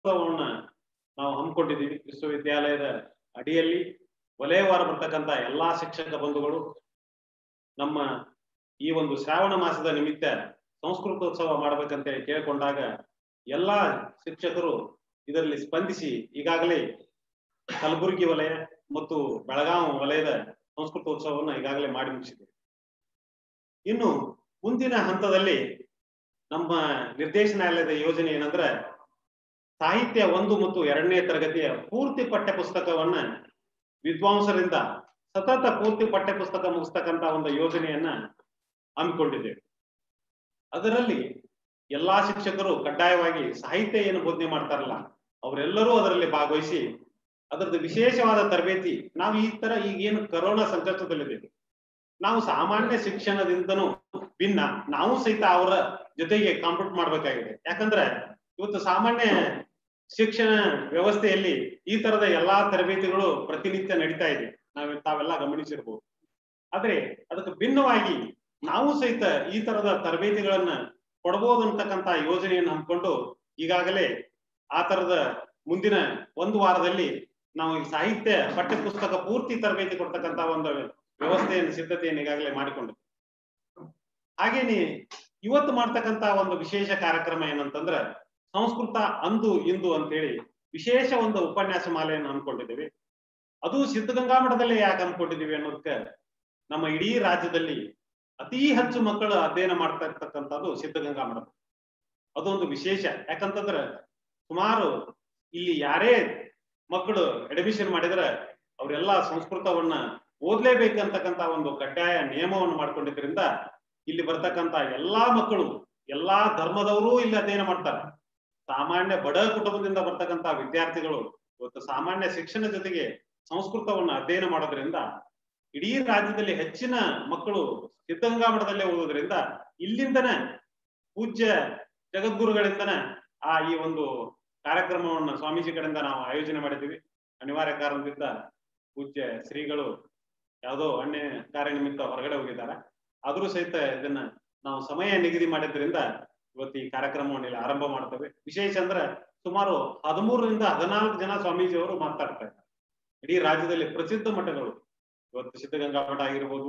ಉತ್ಸವವನ್ನ ನಾವು ಹಮ್ಮಿಕೊಂಡಿದ್ದೀವಿ ವಿಶ್ವವಿದ್ಯಾಲಯದ ಅಡಿಯಲ್ಲಿ ವಲಯವಾರ ಬರ್ತಕ್ಕಂಥ ಎಲ್ಲಾ ಶಿಕ್ಷಕ ಬಂಧುಗಳು ನಮ್ಮ ಈ ಒಂದು ಶ್ರಾವಣ ಮಾಸದ ನಿಮಿತ್ತ ಸಂಸ್ಕೃತೋತ್ಸವ ಮಾಡ್ಬೇಕಂತ ಹೇಳಿ ಕೇಳಿಕೊಂಡಾಗ ಎಲ್ಲಾ ಶಿಕ್ಷಕರು ಇದರಲ್ಲಿ ಸ್ಪಂದಿಸಿ ಈಗಾಗಲೇ ಕಲಬುರಗಿ ವಲಯ ಮತ್ತು ಬೆಳಗಾವಿ ವಲಯದ ಸಂಸ್ಕೃತೋತ್ಸವವನ್ನು ಈಗಾಗಲೇ ಮಾಡಿ ಮುಗಿಸಿದೆ ಇನ್ನು ಮುಂದಿನ ಹಂತದಲ್ಲಿ ನಮ್ಮ ನಿರ್ದೇಶನಾಲಯದ ಯೋಜನೆ ಏನಂದ್ರೆ ಸಾಹಿತ್ಯ ಒಂದು ಮತ್ತು ಎರಡನೇ ತರಗತಿಯ ಪೂರ್ತಿ ಪಠ್ಯ ಪುಸ್ತಕವನ್ನ ವಿದ್ವಾಂಸರಿಂದ ಸತತ ಪೂರ್ತಿ ಪಠ್ಯ ಪುಸ್ತಕ ಮುಗಿಸ್ತಕ್ಕಂತ ಒಂದು ಯೋಜನೆಯನ್ನ ಹಮ್ಮಿಕೊಂಡಿದ್ದೇವೆ ಅದರಲ್ಲಿ ಎಲ್ಲಾ ಶಿಕ್ಷಕರು ಕಡ್ಡಾಯವಾಗಿ ಸಾಹಿತ್ಯ ಏನು ಬೋಧನೆ ಮಾಡ್ತಾರಲ್ಲ ಅವರೆಲ್ಲರೂ ಅದರಲ್ಲಿ ಭಾಗವಹಿಸಿ ಅದರದ್ದು ವಿಶೇಷವಾದ ತರಬೇತಿ ನಾವು ಈ ತರ ಈಗ ಏನು ಕರೋನಾ ಸಂಕಷ್ಟದಲ್ಲಿದ್ದೇವೆ ನಾವು ಸಾಮಾನ್ಯ ಶಿಕ್ಷಣದಿಂದನೂ ಭಿನ್ನ ನಾವು ಸಹಿತ ಅವರ ಜೊತೆಗೆ ಕಾಂಪೀಟ್ ಮಾಡ್ಬೇಕಾಗಿದೆ ಯಾಕಂದ್ರೆ ಇವತ್ತು ಸಾಮಾನ್ಯ ಶಿಕ್ಷಣ ವ್ಯವಸ್ಥೆಯಲ್ಲಿ ಈ ತರದ ಎಲ್ಲಾ ತರಬೇತಿಗಳು ಪ್ರತಿನಿತ್ಯ ನಡೀತಾ ಇದೆ ನಾವ್ ತಾವೆಲ್ಲ ಗಮನಿಸಿರ್ಬೋದು ಆದ್ರೆ ಅದಕ್ಕೆ ಭಿನ್ನವಾಗಿ ನಾವು ಸಹಿತ ಈ ತರದ ತರಬೇತಿಗಳನ್ನ ಕೊಡಬಹುದು ಅಂತಕ್ಕಂತ ಯೋಜನೆಯನ್ನು ಹಮ್ಮಿಕೊಂಡು ಈಗಾಗಲೇ ಆ ತರದ ಮುಂದಿನ ಒಂದು ವಾರದಲ್ಲಿ ನಾವು ಈ ಸಾಹಿತ್ಯ ಪಠ್ಯ ಪುಸ್ತಕ ಪೂರ್ತಿ ತರಬೇತಿ ಕೊಡ್ತಕ್ಕಂತ ಒಂದು ವ್ಯವಸ್ಥೆಯನ್ನು ಸಿದ್ಧತೆಯನ್ನು ಈಗಾಗಲೇ ಮಾಡಿಕೊಂಡು ಹಾಗೇನೆ ಇವತ್ತು ಮಾಡ್ತಕ್ಕಂತ ಒಂದು ವಿಶೇಷ ಕಾರ್ಯಕ್ರಮ ಏನಂತಂದ್ರ ಸಂಸ್ಕೃತ ಅಂದು ಇಂದು ಅಂತೇಳಿ ವಿಶೇಷ ಒಂದು ಉಪನ್ಯಾಸ ಮಾಲೆಯನ್ನು ಹಮ್ಮಿಕೊಂಡಿದ್ದೇವೆ ಅದು ಸಿದ್ಧಗಂಗಾ ಮಠದಲ್ಲಿ ಯಾಕೆ ಹಮ್ಮಿಕೊಂಡಿದ್ದೀವಿ ಅನ್ನೋದಕ್ಕೆ ನಮ್ಮ ಇಡೀ ರಾಜ್ಯದಲ್ಲಿ ಅತಿ ಹೆಚ್ಚು ಮಕ್ಕಳು ಅಧ್ಯಯನ ಮಾಡ್ತಾ ಇರ್ತಕ್ಕಂಥದ್ದು ಸಿದ್ಧಗಂಗಾ ಮಠ ಅದೊಂದು ವಿಶೇಷ ಯಾಕಂತಂದ್ರೆ ಸುಮಾರು ಇಲ್ಲಿ ಯಾರೇ ಮಕ್ಕಳು ಅಡ್ಮಿಷನ್ ಮಾಡಿದ್ರೆ ಅವರೆಲ್ಲ ಸಂಸ್ಕೃತವನ್ನ ಓದ್ಲೇಬೇಕಂತಕ್ಕಂತ ಒಂದು ಕಡ್ಡಾಯ ನಿಯಮವನ್ನು ಮಾಡ್ಕೊಂಡಿದ್ರಿಂದ ಇಲ್ಲಿ ಬರ್ತಕ್ಕಂತ ಎಲ್ಲಾ ಮಕ್ಕಳು ಎಲ್ಲಾ ಧರ್ಮದವರು ಇಲ್ಲಿ ಅಧ್ಯಯನ ಮಾಡ್ತಾರೆ ಸಾಮಾನ್ಯ ಬಡ ಕುಟುಂಬದಿಂದ ಬರ್ತಕ್ಕಂತ ವಿದ್ಯಾರ್ಥಿಗಳು ಇವತ್ತು ಸಾಮಾನ್ಯ ಶಿಕ್ಷಣ ಜೊತೆಗೆ ಸಂಸ್ಕೃತವನ್ನ ಅಧ್ಯಯನ ಮಾಡೋದ್ರಿಂದ ಇಡೀ ರಾಜ್ಯದಲ್ಲಿ ಹೆಚ್ಚಿನ ಮಕ್ಕಳು ಸಿದ್ಧಗಂಗಾ ಮಠದಲ್ಲೇ ಓದೋದ್ರಿಂದ ಇಲ್ಲಿಂದನೇ ಪೂಜ್ಯ ಜಗದ್ಗುರುಗಳಿಂದನೇ ಆ ಈ ಒಂದು ಕಾರ್ಯಕ್ರಮವನ್ನು ಸ್ವಾಮೀಜಿ ಕಡೆಯಿಂದ ನಾವು ಆಯೋಜನೆ ಮಾಡಿದ್ದೀವಿ ಅನಿವಾರ್ಯ ಕಾರಣದಿಂದ ಪೂಜ್ಯ ಶ್ರೀಗಳು ಯಾವುದೋ ಅನ್ಯ ಕಾರ್ಯ ನಿಮಿತ್ತ ಹೊರಗಡೆ ಹೋಗಿದ್ದಾರೆ ಆದ್ರೂ ಸಹಿತ ಇದನ್ನ ನಾವು ಸಮಯ ನಿಗದಿ ಮಾಡಿದ್ರಿಂದ ಇವತ್ತು ಈ ಕಾರ್ಯಕ್ರಮವನ್ನು ಇಲ್ಲಿ ಆರಂಭ ಮಾಡ್ತೇವೆ ವಿಶೇಷ ಅಂದ್ರೆ ಸುಮಾರು ಹದಿಮೂರರಿಂದ ಹದಿನಾಲ್ಕು ಜನ ಸ್ವಾಮೀಜಿಯವರು ಮಾತಾಡ್ತಾ ಇದ್ದಾರೆ ಇಡೀ ರಾಜ್ಯದಲ್ಲಿ ಪ್ರಸಿದ್ಧ ಮಠಗಳು ಇವತ್ತು ಸಿದ್ಧಗಂಗಾ ಮಠ ಆಗಿರ್ಬೋದು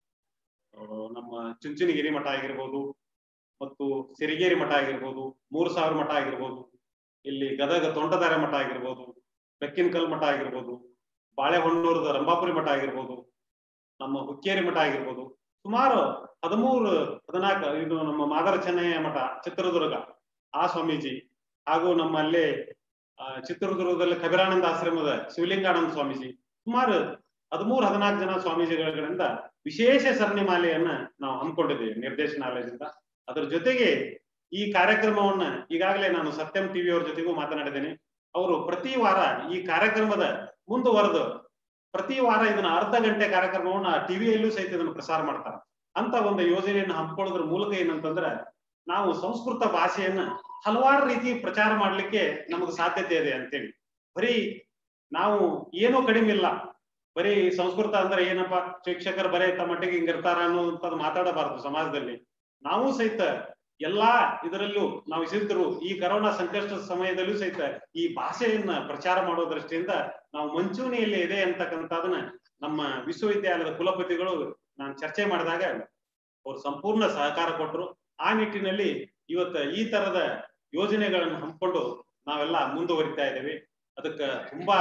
ಆ, ನಮ್ಮ ಚುಂಚನಗಿರಿ ಮಠ ಆಗಿರ್ಬೋದು ಮತ್ತು ಸಿರಿಗೇರಿ ಮಠ ಆಗಿರ್ಬೋದು ಮೂರು ಸಾವಿರ ಮಠ ಆಗಿರ್ಬೋದು ಇಲ್ಲಿ ಗದಗ ತೋಂಟದಾರ ಮಠ ಆಗಿರ್ಬೋದು ಬೆಕ್ಕಿನಕಲ್ ಮಠ ಆಗಿರ್ಬೋದು ಬಾಳೆಹೊನ್ನೂರದ ರಂಭಾಪುರಿ ಮಠ ಆಗಿರ್ಬೋದು ನಮ್ಮ ಹುಕ್ಕೇರಿ ಮಠ ಆಗಿರ್ಬೋದು ಸುಮಾರು ಹದಿಮೂರು ಹದಿನಾಲ್ಕು ಇದು ನಮ್ಮ ಮಾದರ ಚೆನ್ನಯ್ಯ ಮಠ ಚಿತ್ರದುರ್ಗ ಆ ಸ್ವಾಮೀಜಿ ಹಾಗೂ ನಮ್ಮಲ್ಲಿ ಆ, ಚಿತ್ರದುರ್ಗದಲ್ಲಿ ಕಬೀರಾನಂದ ಆಶ್ರಮದ ಶಿವಲಿಂಗಾನಂದ ಸ್ವಾಮೀಜಿ ಸುಮಾರು ಹದಿಮೂರು ಹದಿನಾಲ್ಕು ಜನ ಸ್ವಾಮೀಜಿಗಳಿಂದ ವಿಶೇಷ ಸರಣಿ ಮಾಲೆಯನ್ನ ನಾವು ಹಮ್ಮಿಕೊಂಡಿದ್ದೇವೆ ನಿರ್ದೇಶನಾಲಯದಿಂದ ಅದರ ಜೊತೆಗೆ ಈ ಕಾರ್ಯಕ್ರಮವನ್ನ ಈಗಾಗಲೇ ನಾನು ಸತ್ಯಂ ಟಿವಿ ಅವ್ರ ಜೊತೆಗೂ ಮಾತನಾಡಿದ್ದೇನೆ ಅವರು ಪ್ರತಿ ವಾರ ಈ ಕಾರ್ಯಕ್ರಮದ ಮುಂದುವರೆದು ಪ್ರತಿ ವಾರ ಇದನ್ನ ಅರ್ಧ ಗಂಟೆ ಕಾರ್ಯಕ್ರಮವನ್ನ ಟಿವಿಯಲ್ಲೂ ಸಹಿತ ಇದನ್ನು ಪ್ರಸಾರ ಮಾಡ್ತಾರೆ ಅಂತ ಒಂದು ಯೋಜನೆಯನ್ನು ಹಮ್ಮಿಕೊಳ್ಳೋದ್ರ ಮೂಲಕ ಏನಂತಂದ್ರೆ ನಾವು ಸಂಸ್ಕೃತ ಭಾಷೆಯನ್ನ ಹಲವಾರು ರೀತಿ ಪ್ರಚಾರ ಮಾಡ್ಲಿಕ್ಕೆ ನಮಗೆ ಸಾಧ್ಯತೆ ಇದೆ ಅಂತೇಳಿ ಬರೀ ನಾವು ಏನೂ ಕಡಿಮೆ ಇಲ್ಲ ಬರೀ ಸಂಸ್ಕೃತ ಅಂದ್ರೆ ಏನಪ್ಪಾ ಶಿಕ್ಷಕರು ಬರೀ ತಮ್ಮ ಮಟ್ಟಿಗೆ ಹಿಂಗಿರ್ತಾರ ಅನ್ನುವಂಥದ್ದು ಮಾತಾಡಬಾರದು ಸಮಾಜದಲ್ಲಿ ನಾವು ಸಹಿತ ಎಲ್ಲಾ ಇದರಲ್ಲೂ ನಾವು ಸಿದ್ಧರು ಈ ಕರೋನಾ ಸಂಕಷ್ಟದ ಸಮಯದಲ್ಲೂ ಸಹಿತ ಈ ಭಾಷೆಯನ್ನ ಪ್ರಚಾರ ಮಾಡೋ ದೃಷ್ಟಿಯಿಂದ ನಾವು ಮುಂಚೂಣಿಯಲ್ಲಿ ಇದೆ ಅಂತಕ್ಕಂಥದನ್ನ ನಮ್ಮ ವಿಶ್ವವಿದ್ಯಾಲಯದ ಕುಲಪತಿಗಳು ನಾನು ಚರ್ಚೆ ಮಾಡಿದಾಗ ಅವ್ರು ಸಂಪೂರ್ಣ ಸಹಕಾರ ಕೊಟ್ಟರು ಆ ನಿಟ್ಟಿನಲ್ಲಿ ಇವತ್ತ ಈ ತರದ ಯೋಜನೆಗಳನ್ನು ಹಮ್ಮಿಕೊಂಡು ನಾವೆಲ್ಲ ಮುಂದುವರಿತಾ ಇದ್ದೇವೆ ಅದಕ್ಕೆ ತುಂಬಾ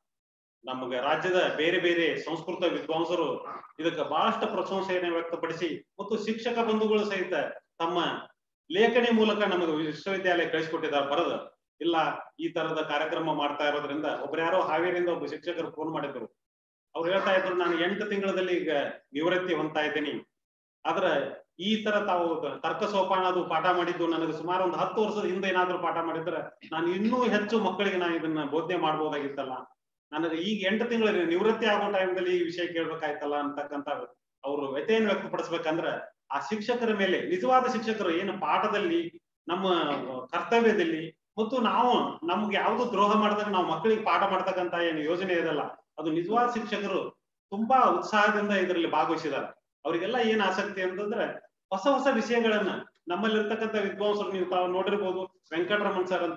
ನಮಗೆ ರಾಜ್ಯದ ಬೇರೆ ಬೇರೆ ಸಂಸ್ಕೃತ ವಿದ್ವಾಂಸರು ಇದಕ್ಕೆ ಬಹಳಷ್ಟು ಪ್ರಶಂಸೆಯನ್ನು ವ್ಯಕ್ತಪಡಿಸಿ ಮತ್ತು ಶಿಕ್ಷಕ ಬಂಧುಗಳು ಸಹಿತ ತಮ್ಮ ಲೇಖನಿ ಮೂಲಕ ನಮಗೆ ವಿಶ್ವವಿದ್ಯಾಲಯ ಕಳಿಸ್ಕೊಟ್ಟಿದ್ದಾರೆ ಬರದ ಇಲ್ಲ ಈ ತರದ ಕಾರ್ಯಕ್ರಮ ಮಾಡ್ತಾ ಇರೋದ್ರಿಂದ ಒಬ್ರು ಯಾರೋ ಹಾವೇರಿಯಿಂದ ಒಬ್ಬ ಶಿಕ್ಷಕರು ಫೋನ್ ಮಾಡಿದ್ರು ಅವ್ರು ಹೇಳ್ತಾ ಇದ್ರು ನಾನು ಎಂಟು ತಿಂಗಳಲ್ಲಿ ಈಗ ನಿವೃತ್ತಿ ಹೊಂದ್ತಾ ಇದ್ದೀನಿ ಆದ್ರ ಈ ತರ ತಾವು ತರ್ಕ ಸೋಪಾನ ಅದು ಪಾಠ ಮಾಡಿದ್ದು ನನಗೆ ಸುಮಾರು ಒಂದು ಹತ್ತು ವರ್ಷದ ಹಿಂದೆ ಏನಾದ್ರೂ ಪಾಠ ಮಾಡಿದ್ರೆ ನಾನು ಇನ್ನೂ ಹೆಚ್ಚು ಮಕ್ಕಳಿಗೆ ನಾನು ಇದನ್ನ ಬೋಧನೆ ಮಾಡ್ಬೋದಾಗಿತ್ತಲ್ಲ ನನಗೆ ಈಗ ಎಂಟು ತಿಂಗಳ ನಿವೃತ್ತಿ ಆಗೋ ಟೈಮ್ದಲ್ಲಿ ಈ ವಿಷಯ ಕೇಳ್ಬೇಕಾಯ್ತಲ್ಲ ಅಂತಕ್ಕಂತ ಅವರು ವ್ಯಥೆಯನ್ನು ವ್ಯಕ್ತಪಡಿಸ್ಬೇಕಂದ್ರ ಆ ಶಿಕ್ಷಕರ ಮೇಲೆ ನಿಜವಾದ ಶಿಕ್ಷಕರು ಏನು ಪಾಠದಲ್ಲಿ ನಮ್ಮ ಕರ್ತವ್ಯದಲ್ಲಿ ಮತ್ತು ನಾವು ನಮ್ಗೆ ಯಾವ್ದು ದ್ರೋಹ ಮಾಡಿದಾಗ ನಾವು ಮಕ್ಕಳಿಗೆ ಪಾಠ ಮಾಡ್ತಕ್ಕಂತ ಏನು ಯೋಜನೆ ಇದಲ್ಲ ಅದು ನಿಜವಾದ ಶಿಕ್ಷಕರು ತುಂಬಾ ಉತ್ಸಾಹದಿಂದ ಇದರಲ್ಲಿ ಭಾಗವಹಿಸಿದ್ದಾರೆ ಅವರಿಗೆಲ್ಲ ಏನ್ ಆಸಕ್ತಿ ಅಂತಂದ್ರೆ ಹೊಸ ಹೊಸ ವಿಷಯಗಳನ್ನ ನಮ್ಮಲ್ಲಿರ್ತಕ್ಕಂಥ ವಿದ್ವಾಂಸರು ನೀವು ತಾವು ನೋಡಿರ್ಬೋದು ವೆಂಕಟರಮಣ್ ಸರ್ ಅಂತೇಳಿ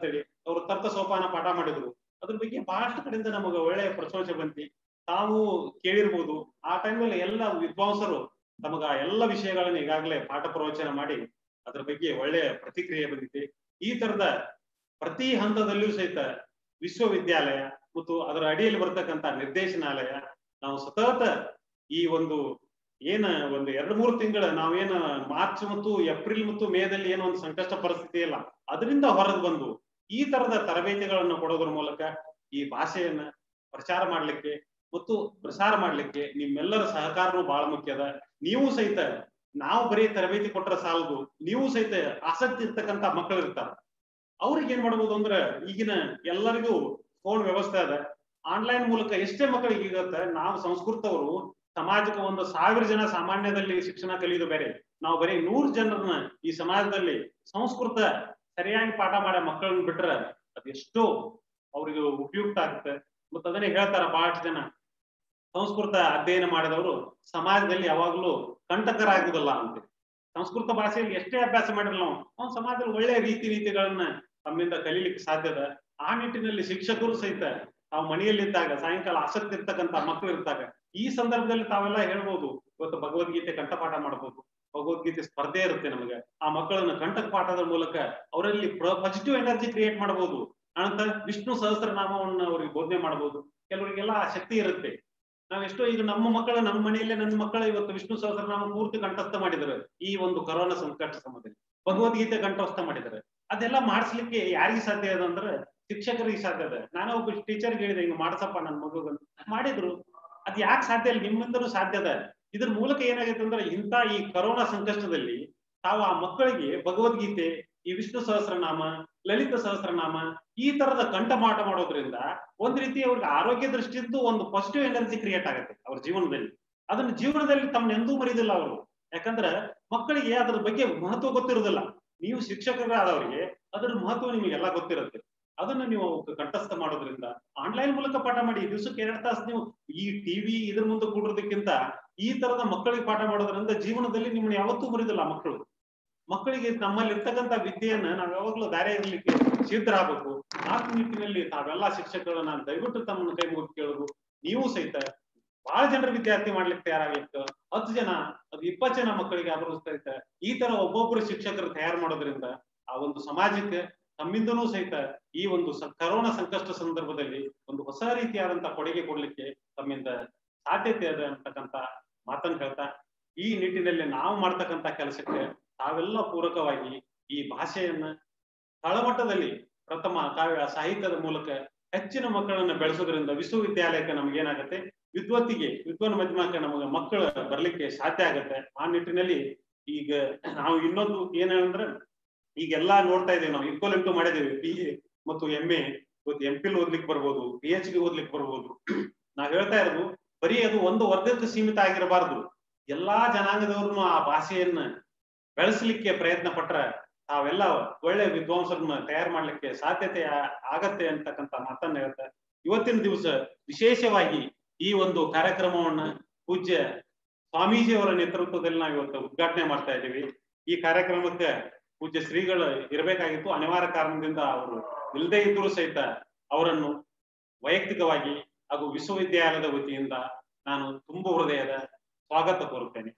ಅವರು ತರ್ಕ ಸೋಪಾನ ಪಾಠ ಮಾಡಿದ್ರು ಅದ್ರ ಬಗ್ಗೆ ಬಹಳಷ್ಟು ಕಡೆಯಿಂದ ನಮಗೆ ಒಳ್ಳೆಯ ಪ್ರಶಂಸೆ ಬಂತಿ ತಾವು ಕೇಳಿರ್ಬೋದು ಆ ಟೈಮಲ್ಲಿ ಎಲ್ಲ ವಿದ್ವಾಂಸರು ತಮಗ ಎಲ್ಲ ವಿಷಯಗಳನ್ನ ಈಗಾಗಲೇ ಪಾಠ ಪ್ರವಚನ ಮಾಡಿ ಅದ್ರ ಬಗ್ಗೆ ಒಳ್ಳೆಯ ಪ್ರತಿಕ್ರಿಯೆ ಬಂದಿದೆ ಈ ತರದ ಪ್ರತಿ ಹಂತದಲ್ಲಿಯೂ ಸಹಿತ ವಿಶ್ವವಿದ್ಯಾಲಯ ಮತ್ತು ಅದರ ಅಡಿಯಲ್ಲಿ ಬರ್ತಕ್ಕಂಥ ನಿರ್ದೇಶನಾಲಯ ನಾವು ಸತತ ಈ ಒಂದು ಏನ ಒಂದು ಎರಡು ಮೂರು ತಿಂಗಳ ನಾವೇನ ಮಾರ್ಚ್ ಮತ್ತು ಏಪ್ರಿಲ್ ಮತ್ತು ಮೇದಲ್ಲಿ ಏನೋ ಒಂದು ಸಂಕಷ್ಟ ಪರಿಸ್ಥಿತಿ ಇಲ್ಲ ಅದರಿಂದ ಹೊರಗೆ ಬಂದು ಈ ತರದ ತರಬೇತಿಗಳನ್ನು ಕೊಡೋದ್ರ ಮೂಲಕ ಈ ಭಾಷೆಯನ್ನ ಪ್ರಚಾರ ಮಾಡ್ಲಿಕ್ಕೆ ಮತ್ತು ಪ್ರಸಾರ ಮಾಡ್ಲಿಕ್ಕೆ ನಿಮ್ಮೆಲ್ಲರ ಸಹಕಾರನೂ ಬಹಳ ಮುಖ್ಯದ ನೀವು ಸಹಿತ ನಾವು ಬರೀ ತರಬೇತಿ ಕೊಟ್ರೆ ಸಾಲದು ನೀವು ಸಹಿತ ಆಸಕ್ತಿ ಇರ್ತಕ್ಕಂಥ ಮಕ್ಕಳು ಇರ್ತಾರ ಅವ್ರಿಗೆ ಏನ್ ಮಾಡ್ಬೋದು ಅಂದ್ರೆ ಈಗಿನ ಎಲ್ಲರಿಗೂ ಫೋನ್ ವ್ಯವಸ್ಥೆ ಅದ ಆನ್ಲೈನ್ ಮೂಲಕ ಎಷ್ಟೇ ಮಕ್ಕಳಿಗೆ ಈಗತ್ತ ನಾವು ಸಂಸ್ಕೃತವರು ಸಮಾಜಕ್ಕೆ ಒಂದು ಸಾವಿರ ಜನ ಸಾಮಾನ್ಯದಲ್ಲಿ ಶಿಕ್ಷಣ ಕಲಿಯೋದು ಬೇರೆ ನಾವು ಬರೀ ನೂರು ಜನರನ್ನ ಈ ಸಮಾಜದಲ್ಲಿ ಸಂಸ್ಕೃತ ಸರಿಯಾಗಿ ಪಾಠ ಮಾಡೋ ಮಕ್ಕಳನ್ನ ಬಿಟ್ರೆ ಅದೆಷ್ಟೋ ಅವ್ರಿಗೆ ಉಪಯುಕ್ತ ಆಗುತ್ತೆ ಮತ್ತು ಅದನ್ನೇ ಹೇಳ್ತಾರ ಬಹಳಷ್ಟು ಜನ ಸಂಸ್ಕೃತ ಅಧ್ಯಯನ ಮಾಡಿದವರು ಸಮಾಜದಲ್ಲಿ ಯಾವಾಗಲೂ ಕಂಟಕರಾಗುವುದಿಲ್ಲ ಅಂತ ಸಂಸ್ಕೃತ ಭಾಷೆಯಲ್ಲಿ ಎಷ್ಟೇ ಅಭ್ಯಾಸ ಮಾಡಿರಲ್ಲ ನಾವು ಅವ್ನು ಸಮಾಜದಲ್ಲಿ ಒಳ್ಳೆಯ ರೀತಿ ನೀತಿಗಳನ್ನ ತಮ್ಮಿಂದ ಕಲೀಲಿಕ್ಕೆ ಸಾಧ್ಯದ ಆ ನಿಟ್ಟಿನಲ್ಲಿ ಶಿಕ್ಷಕರು ಸಹಿತ ತಾವು ಮನೆಯಲ್ಲಿದ್ದಾಗ ಸಾಯಂಕಾಲ ಆಸಕ್ತಿ ಇರ್ತಕ್ಕಂಥ ಮಕ್ಕಳು ಇರ್ತಾಗ ಈ ಸಂದರ್ಭದಲ್ಲಿ ತಾವೆಲ್ಲ ಹೇಳ್ಬೋದು ಇವತ್ತು ಭಗವದ್ಗೀತೆ ಕಂಠಪಾಠ ಮಾಡ್ಬೋದು ಭಗವದ್ಗೀತೆ ಸ್ಪರ್ಧೆ ಇರುತ್ತೆ ನಮಗೆ ಆ ಮಕ್ಕಳನ್ನ ಕಂಠಕ ಪಾಠದ ಮೂಲಕ ಅವರಲ್ಲಿ ಪಾಸಿಟಿವ್ ಎನರ್ಜಿ ಕ್ರಿಯೇಟ್ ಮಾಡಬಹುದು ಅನಂತರ ವಿಷ್ಣು ಸಹಸ್ರನಾಮವನ್ನು ಅವ್ರಿಗೆ ಬೋಧನೆ ಮಾಡಬಹುದು ಕೆಲವರಿಗೆಲ್ಲ ಆ ಶಕ್ತಿ ಇರುತ್ತೆ ನಾವೆಷ್ಟೋ ಈಗ ನಮ್ಮ ಮಕ್ಕಳು ನಮ್ಮ ಮನೆಯಲ್ಲೇ ನನ್ನ ಮಕ್ಕಳು ಇವತ್ತು ವಿಷ್ಣು ಸಹಸ್ರನಾಮ ಪೂರ್ತಿ ಕಂಠಸ್ಥ ಮಾಡಿದ್ದಾರೆ ಈ ಒಂದು ಕೊರೋನಾ ಸಂಕಟ ಸಮಯದಲ್ಲಿ ಭಗವದ್ಗೀತೆ ಕಂಠಸ್ಥ ಮಾಡಿದ್ದಾರೆ ಅದೆಲ್ಲ ಮಾಡಿಸ್ಲಿಕ್ಕೆ ಯಾರಿಗೆ ಸಾಧ್ಯ ಅದ ಅಂದ್ರೆ ಶಿಕ್ಷಕರಿಗೆ ಸಾಧ್ಯ ಅದ ನಾನು ಒಬ್ಬ ಟೀಚರ್ಗೆ ಹೇಳಿದೆ ಹಿಂಗ್ ಮಾಡ್ಸಪ್ಪ ನನ್ನ ಮಗುಗಂತ ಮಾಡಿದ್ರು ಅದ್ ಯಾಕೆ ಸಾಧ್ಯ ಇಲ್ಲ ನಿಮ್ಮಿಂದಲೂ ಸಾಧ್ಯ ಅದ ಇದ್ರ ಮೂಲಕ ಏನಾಗೈತೆ ಅಂದ್ರೆ ಇಂಥ ಈ ಕರೋನಾ ಸಂಕಷ್ಟದಲ್ಲಿ ತಾವು ಆ ಮಕ್ಕಳಿಗೆ ಭಗವದ್ಗೀತೆ ಈ ವಿಷ್ಣು ಸಹಸ್ರನಾಮ ಲಲಿತ ಸಹಸ್ರನಾಮ ಈ ತರದ ಕಂಠಪಾಠ ಮಾಡೋದ್ರಿಂದ ಒಂದ್ ರೀತಿ ಅವ್ರಿಗೆ ಆರೋಗ್ಯ ದೃಷ್ಟಿಯಿಂದ ಒಂದು ಪಾಸಿಟಿವ್ ಎನರ್ಜಿ ಕ್ರಿಯೇಟ್ ಆಗುತ್ತೆ ಅವ್ರ ಜೀವನದಲ್ಲಿ ಅದನ್ನ ಜೀವನದಲ್ಲಿ ತಮ್ಮನ್ನ ಎಂದೂ ಮರಿದಿಲ್ಲ ಅವರು ಯಾಕಂದ್ರೆ ಮಕ್ಕಳಿಗೆ ಅದ್ರ ಬಗ್ಗೆ ಮಹತ್ವ ಗೊತ್ತಿರೋದಿಲ್ಲ ನೀವು ಶಿಕ್ಷಕರಾದವರಿಗೆ ಅದ್ರ ಮಹತ್ವ ನಿಮಗೆಲ್ಲ ಗೊತ್ತಿರುತ್ತೆ ಅದನ್ನ ನೀವು ಕಂಠಸ್ಥ ಮಾಡೋದ್ರಿಂದ ಆನ್ಲೈನ್ ಮೂಲಕ ಪಾಠ ಮಾಡಿ ದಿವಸಕ್ಕೆ ಎರಡು ತಾಸು ನೀವು ಈ ಟಿವಿ ಇದ್ರ ಮುಂದೆ ಕೂಡೋದಕ್ಕಿಂತ ಈ ತರದ ಮಕ್ಕಳಿಗೆ ಪಾಠ ಮಾಡೋದ್ರಿಂದ ಜೀವನದಲ್ಲಿ ನಿಮ್ಮನ್ನ ಯಾವತ್ತೂ ಮರಿದಿಲ್ಲ ಮಕ್ಕಳು ಮಕ್ಕಳಿಗೆ ನಮ್ಮಲ್ಲಿ ಇರ್ತಕ್ಕಂಥ ವಿದ್ಯೆಯನ್ನ ನಾವ್ ಯಾವಾಗ್ಲೂ ದಾರಿ ಇರ್ಲಿಕ್ಕೆ ಸಿದ್ಧರಾಗಬೇಕು ಆ ನಿಟ್ಟಿನಲ್ಲಿ ತಾವೆಲ್ಲ ಶಿಕ್ಷಕರು ನಾನು ದಯವಿಟ್ಟು ತಮ್ಮನ್ನ ಕೈ ಮುಗಿದು ಕೇಳೋದು ನೀವು ಸಹಿತ ಬಹಳ ಜನರ ವಿದ್ಯಾರ್ಥಿ ಮಾಡ್ಲಿಕ್ಕೆ ತಯಾರಾಗಿತ್ತು ಹತ್ತು ಜನ ಅದು ಇಪ್ಪತ್ತು ಜನ ಮಕ್ಕಳಿಗೆ ಆದ್ರೂ ಸಹಿತ ಈ ತರ ಒಬ್ಬೊಬ್ರು ಶಿಕ್ಷಕರು ತಯಾರು ಮಾಡೋದ್ರಿಂದ ಆ ಒಂದು ಸಮಾಜಕ್ಕೆ ತಮ್ಮಿಂದನೂ ಸಹಿತ ಈ ಒಂದು ಕರೋನಾ ಸಂಕಷ್ಟ ಸಂದರ್ಭದಲ್ಲಿ ಒಂದು ಹೊಸ ರೀತಿಯಾದಂತ ಕೊಡುಗೆ ಕೊಡ್ಲಿಕ್ಕೆ ತಮ್ಮಿಂದ ಸಾಧ್ಯತೆ ಅದ ಅಂತಕ್ಕಂತ ಮಾತನ್ನ ಹೇಳ್ತಾ ಈ ನಿಟ್ಟಿನಲ್ಲಿ ನಾವು ಮಾಡ್ತಕ್ಕಂತ ಕೆಲಸಕ್ಕೆ ತಾವೆಲ್ಲ ಪೂರಕವಾಗಿ ಈ ಭಾಷೆಯನ್ನ ತಳಮಟ್ಟದಲ್ಲಿ ಪ್ರಥಮ ಕಾವ್ಯ ಸಾಹಿತ್ಯದ ಮೂಲಕ ಹೆಚ್ಚಿನ ಮಕ್ಕಳನ್ನ ಬೆಳೆಸೋದ್ರಿಂದ ವಿಶ್ವವಿದ್ಯಾಲಯಕ್ಕೆ ನಮ್ಗೆ ಏನಾಗುತ್ತೆ ವಿದ್ವತ್ತಿಗೆ ವಿದ್ವಾನ್ ಮಧ್ಯಮಕ್ಕೆ ನಮಗೆ ಮಕ್ಕಳು ಬರ್ಲಿಕ್ಕೆ ಸಾಧ್ಯ ಆಗತ್ತೆ ಆ ನಿಟ್ಟಿನಲ್ಲಿ ಈಗ ನಾವು ಇನ್ನೊಂದು ಏನಂದ್ರೆ ಈಗೆಲ್ಲಾ ನೋಡ್ತಾ ಇದೀವಿ ನಾವು ಈಕ್ವಲ್ ಟು ಮಾಡಿದೀವಿ ಬಿ ಎ ಮತ್ತು ಎಂ ಎ ಇವತ್ತು ಎಂ ಪಿಲ್ ಓದ್ಲಿಕ್ಕೆ ಬರ್ಬೋದು ಪಿ ಎಚ್ ಡಿ ಓದ್ಲಿಕ್ಕೆ ಬರ್ಬೋದು ನಾವ್ ಹೇಳ್ತಾ ಇರೋದು ಬರೀ ಅದು ಒಂದು ವರ್ಗಕ್ಕೆ ಸೀಮಿತ ಆಗಿರಬಾರ್ದು ಎಲ್ಲಾ ಜನಾಂಗದವ್ರನ್ನು ಆ ಭಾಷೆಯನ್ನ ಬೆಳೆಸಲಿಕ್ಕೆ ಪ್ರಯತ್ನ ಪಟ್ರೆ ತಾವೆಲ್ಲ ಒಳ್ಳೆ ವಿದ್ವಾಂಸರನ್ನ ತಯಾರು ಮಾಡ್ಲಿಕ್ಕೆ ಸಾಧ್ಯತೆ ಆಗತ್ತೆ ಅಂತಕ್ಕಂಥ ಮಾತನ್ನ ಹೇಳ್ತಾ ಇವತ್ತಿನ ದಿವಸ ವಿಶೇಷವಾಗಿ ಈ ಒಂದು ಕಾರ್ಯಕ್ರಮವನ್ನ ಪೂಜ್ಯ ಸ್ವಾಮೀಜಿಯವರ ನೇತೃತ್ವದಲ್ಲಿ ನಾವು ಇವತ್ತು ಉದ್ಘಾಟನೆ ಮಾಡ್ತಾ ಇದ್ದೀವಿ ಈ ಕಾರ್ಯಕ್ರಮಕ್ಕೆ ಪೂಜ್ಯ ಶ್ರೀಗಳು ಇರಬೇಕಾಗಿತ್ತು ಅನಿವಾರ್ಯ ಕಾರಣದಿಂದ ಅವರು ಇಲ್ಲದೇ ಇದ್ರೂ ಸಹಿತ ಅವರನ್ನು ವೈಯಕ್ತಿಕವಾಗಿ ಹಾಗೂ ವಿಶ್ವವಿದ್ಯಾಲಯದ ವತಿಯಿಂದ ನಾನು ತುಂಬ ಹೃದಯದ ಸ್ವಾಗತ ಕೋರುತ್ತೇನೆ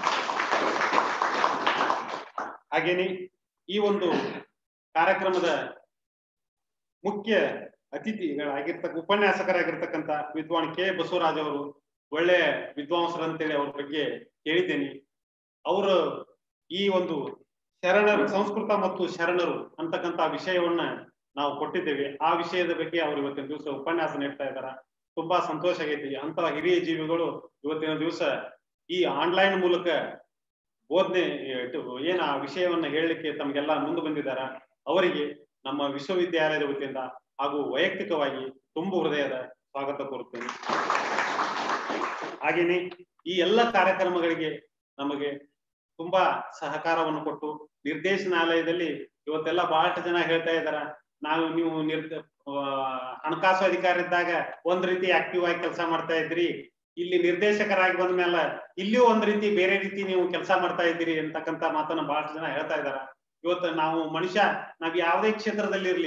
ಹಾಗೇನೆ ಈ ಒಂದು ಕಾರ್ಯಕ್ರಮದ ಮುಖ್ಯ ಅತಿಥಿಗಳಾಗಿರ್ತಕ್ಕ ಉಪನ್ಯಾಸಕರಾಗಿರ್ತಕ್ಕಂಥ ವಿದ್ವಾನ್ ಕೆ ಬಸವರಾಜ್ ಅವರು ಒಳ್ಳೆ ವಿದ್ವಾಂಸರಂತೇಳಿ ಅವ್ರ ಬಗ್ಗೆ ಕೇಳಿದ್ದೇನೆ ಅವರು ಈ ಒಂದು ಶರಣರು ಸಂಸ್ಕೃತ ಮತ್ತು ಶರಣರು ಅಂತಕ್ಕಂಥ ವಿಷಯವನ್ನ ನಾವು ಕೊಟ್ಟಿದ್ದೇವೆ ಆ ವಿಷಯದ ಬಗ್ಗೆ ಅವರು ಇವತ್ತಿನ ದಿವಸ ಉಪನ್ಯಾಸ ನೀಡ್ತಾ ಇದ್ದಾರೆ ತುಂಬಾ ಸಂತೋಷ ಆಗೈತಿ ಅಂತ ಹಿರಿಯ ಜೀವಿಗಳು ಇವತ್ತಿನ ದಿವಸ ಈ ಆನ್ಲೈನ್ ಮೂಲಕ ಬೋಧನೆ ಏನ ಆ ವಿಷಯವನ್ನ ಹೇಳಲಿಕ್ಕೆ ತಮ್ಗೆಲ್ಲ ಮುಂದೆ ಬಂದಿದ್ದಾರೆ ಅವರಿಗೆ ನಮ್ಮ ವಿಶ್ವವಿದ್ಯಾಲಯದ ವತಿಯಿಂದ ಹಾಗೂ ವೈಯಕ್ತಿಕವಾಗಿ ತುಂಬು ಹೃದಯದ ಸ್ವಾಗತ ಕೋರುತ್ತೇನೆ ಹಾಗೇನೆ ಈ ಎಲ್ಲ ಕಾರ್ಯಕ್ರಮಗಳಿಗೆ ನಮಗೆ ತುಂಬಾ ಸಹಕಾರವನ್ನು ಕೊಟ್ಟು ನಿರ್ದೇಶನಾಲಯದಲ್ಲಿ ಇವತ್ತೆಲ್ಲ ಬಹಳಷ್ಟು ಜನ ಹೇಳ್ತಾ ಇದಾರ ನಾವು ನೀವು ನಿರ್ದ ಹಣಕಾಸು ಅಧಿಕಾರಿ ಇದ್ದಾಗ ಒಂದ್ ರೀತಿ ಆಕ್ಟಿವ್ ಆಗಿ ಕೆಲಸ ಮಾಡ್ತಾ ಇದ್ರಿ ಇಲ್ಲಿ ನಿರ್ದೇಶಕರಾಗಿ ಬಂದ್ಮೇಲೆ ಇಲ್ಲಿಯೂ ಒಂದ್ ರೀತಿ ಬೇರೆ ರೀತಿ ನೀವು ಕೆಲಸ ಮಾಡ್ತಾ ಇದ್ದೀರಿ ಅಂತಕ್ಕಂತ ಮಾತನ್ನ ಬಹಳಷ್ಟು ಜನ ಹೇಳ್ತಾ ಇದಾರ ಇವತ್ತು ನಾವು ಮನುಷ್ಯ ನಾವ್ ಯಾವುದೇ ಕ್ಷೇತ್ರದಲ್ಲಿ ಇರ್ಲಿ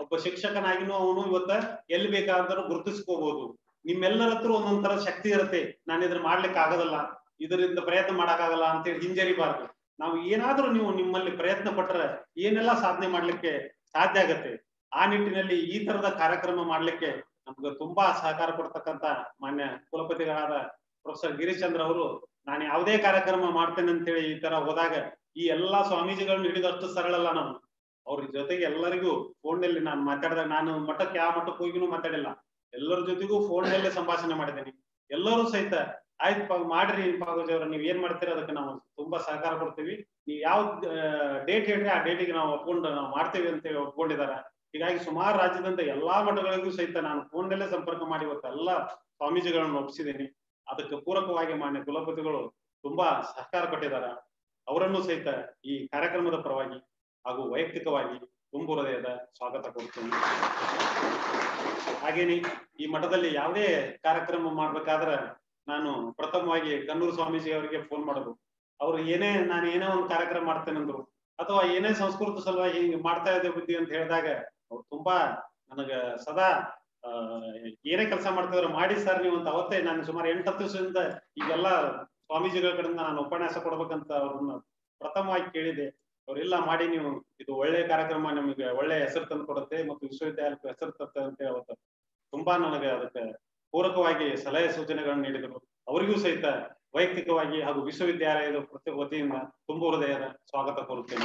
ಒಬ್ಬ ಶಿಕ್ಷಕನಾಗಿನೂ ಅವನು ಇವತ್ತ ಎಲ್ಲಿ ಬೇಕಾದ್ರೂ ಗುರುತಿಸ್ಕೋಬಹುದು ನಿಮ್ಮೆಲ್ಲರ ಹತ್ರ ಒಂದೊಂದ್ ತರ ಶಕ್ತಿ ಇರುತ್ತೆ ನಾನು ಇದ್ರ ಮಾಡ್ಲಿಕ್ಕೆ ಆಗೋದಲ್ಲ ಇದರಿಂದ ಪ್ರಯತ್ನ ಮಾಡಕ್ಕಾಗಲ್ಲ ಅಂತೇಳಿ ಹಿಂಜರಿಬಾರ್ದು ನಾವು ಏನಾದ್ರೂ ನೀವು ನಿಮ್ಮಲ್ಲಿ ಪ್ರಯತ್ನ ಪಟ್ರೆ ಏನೆಲ್ಲ ಸಾಧನೆ ಮಾಡ್ಲಿಕ್ಕೆ ಸಾಧ್ಯ ಆಗತ್ತೆ ಆ ನಿಟ್ಟಿನಲ್ಲಿ ಈ ತರದ ಕಾರ್ಯಕ್ರಮ ಮಾಡ್ಲಿಕ್ಕೆ ನಮ್ಗೆ ತುಂಬಾ ಸಹಕಾರ ಕೊಡ್ತಕ್ಕಂತ ಮಾನ್ಯ ಕುಲಪತಿಗಳಾದ ಪ್ರೊಫೆಸರ್ ಗಿರಿಚಂದ್ರ ಅವರು ನಾನು ಯಾವುದೇ ಕಾರ್ಯಕ್ರಮ ಮಾಡ್ತೇನೆ ಅಂತೇಳಿ ಈ ತರ ಹೋದಾಗ ಈ ಎಲ್ಲಾ ಸ್ವಾಮೀಜಿಗಳನ್ನ ಹಿಡಿದಷ್ಟು ಸರಳ ಅಲ್ಲ ನಾವು ಅವ್ರ ಜೊತೆಗೆ ಎಲ್ಲರಿಗೂ ಫೋನ್ ನಲ್ಲಿ ನಾನು ಮಾತಾಡಿದಾಗ ನಾನು ಮಠಕ್ಕೆ ಯಾವ ಮಠಕ್ಕೆ ಹೋಗಿನೂ ಮಾತಾಡಿಲ್ಲ ಎಲ್ಲರ ಜೊತೆಗೂ ಫೋನ್ ನಲ್ಲೇ ಸಂಭಾಷಣೆ ಮಾಡಿದ್ದೀನಿ ಎಲ್ಲರೂ ಸಹಿತ ಆಯ್ತು ಪಾ ಮಾಡ್ರಿ ಪಾಗೋಜಿ ಅವ್ರ ನೀವ್ ಏನ್ ಮಾಡ್ತೀರಾ ಅದಕ್ಕೆ ನಾವು ತುಂಬಾ ಸಹಕಾರ ಕೊಡ್ತೀವಿ ನೀವ್ ಯಾವ ಡೇಟ್ ಹೇಳ್ರಿ ಆ ಡೇಟಿಗೆ ನಾವು ಒಪ್ಕೊಂಡು ನಾವು ಮಾಡ್ತೀವಿ ಅಂತ ಹೇಳಿ ಒಪ್ಕೊಂಡಿದ್ದಾರೆ ಹೀಗಾಗಿ ಸುಮಾರು ರಾಜ್ಯದಂತ ಎಲ್ಲಾ ಮಠಗಳಿಗೂ ಸಹಿತ ನಾನು ಫೋನ್ ನಲ್ಲೇ ಸಂಪರ್ಕ ಮಾಡಿ ಇವತ್ತು ಎಲ್ಲಾ ಸ್ವಾಮೀಜಿಗಳನ್ನ ಒಪ್ಪಿಸಿದ್ದೀನಿ ಅದಕ್ಕೆ ಪೂರಕವಾಗಿ ಮಾನ್ಯ ಕುಲಪತಿಗಳು ತುಂಬಾ ಸಹಕಾರ ಕೊಟ್ಟಿದ್ದಾರೆ ಅವರನ್ನು ಸಹಿತ ಈ ಕಾರ್ಯಕ್ರಮದ ಪರವಾಗಿ ಹಾಗೂ ವೈಯಕ್ತಿಕವಾಗಿ ತುಂಬು ಹೃದಯದ ಸ್ವಾಗತ ಕೊಡ್ತೀನಿ ಹಾಗೇನೆ ಈ ಮಠದಲ್ಲಿ ಯಾವುದೇ ಕಾರ್ಯಕ್ರಮ ಮಾಡ್ಬೇಕಾದ್ರೆ ನಾನು ಪ್ರಥಮವಾಗಿ ಕನ್ನೂರು ಸ್ವಾಮೀಜಿ ಅವರಿಗೆ ಫೋನ್ ಮಾಡೋದು ಅವ್ರು ಏನೇ ನಾನು ಏನೋ ಒಂದು ಕಾರ್ಯಕ್ರಮ ಮಾಡ್ತೇನೆಂದ್ರು ಅಥವಾ ಏನೇ ಸಂಸ್ಕೃತ ಸಲುವಾಗಿ ಹಿಂಗ್ ಮಾಡ್ತಾ ಇದ್ದೆ ಬುದ್ಧಿ ಅಂತ ಹೇಳಿದಾಗ ಅವ್ರು ತುಂಬಾ ನನಗ ಸದಾ ಆ ಏನೇ ಕೆಲಸ ಮಾಡ್ತಿದ್ರು ಮಾಡಿ ಸರ್ ನೀವು ಅಂತ ಅವತ್ತೇ ನಾನು ಸುಮಾರು ಎಂಟತ್ತು ದಿವಸದಿಂದ ಈಗೆಲ್ಲ ಸ್ವಾಮೀಜಿಗಳ ಕಡೆಯಿಂದ ನಾನು ಉಪನ್ಯಾಸ ಕೊಡ್ಬೇಕಂತ ಅವ್ರನ್ನ ಪ್ರಥಮವಾಗಿ ಕೇಳಿದೆ ಅವರೆಲ್ಲ ಮಾಡಿ ನೀವು ಇದು ಒಳ್ಳೆ ಕಾರ್ಯಕ್ರಮ ನಿಮಗೆ ಒಳ್ಳೆ ಹೆಸರು ತಂದು ಕೊಡುತ್ತೆ ಮತ್ತು ವಿಶ್ವವಿದ್ಯಾಲಯಕ್ಕೆ ಹೆಸರು ತರುತ್ತೆ ಅಂತ ಅವತ್ತು ತುಂಬಾ ನನಗೆ ಅದಕ್ಕೆ ಪೂರಕವಾಗಿ ಸಲಹೆ ಸೂಚನೆಗಳನ್ನು ನೀಡಿದರು ಅವರಿಗೂ ಸಹಿತ ವೈಯಕ್ತಿಕವಾಗಿ ಹಾಗೂ ವಿಶ್ವವಿದ್ಯಾಲಯದ ಪ್ರತಿ ವತಿಯಿಂದ ತುಂಬ ಹೃದಯದ ಸ್ವಾಗತ ಕೋರುತ್ತೇನೆ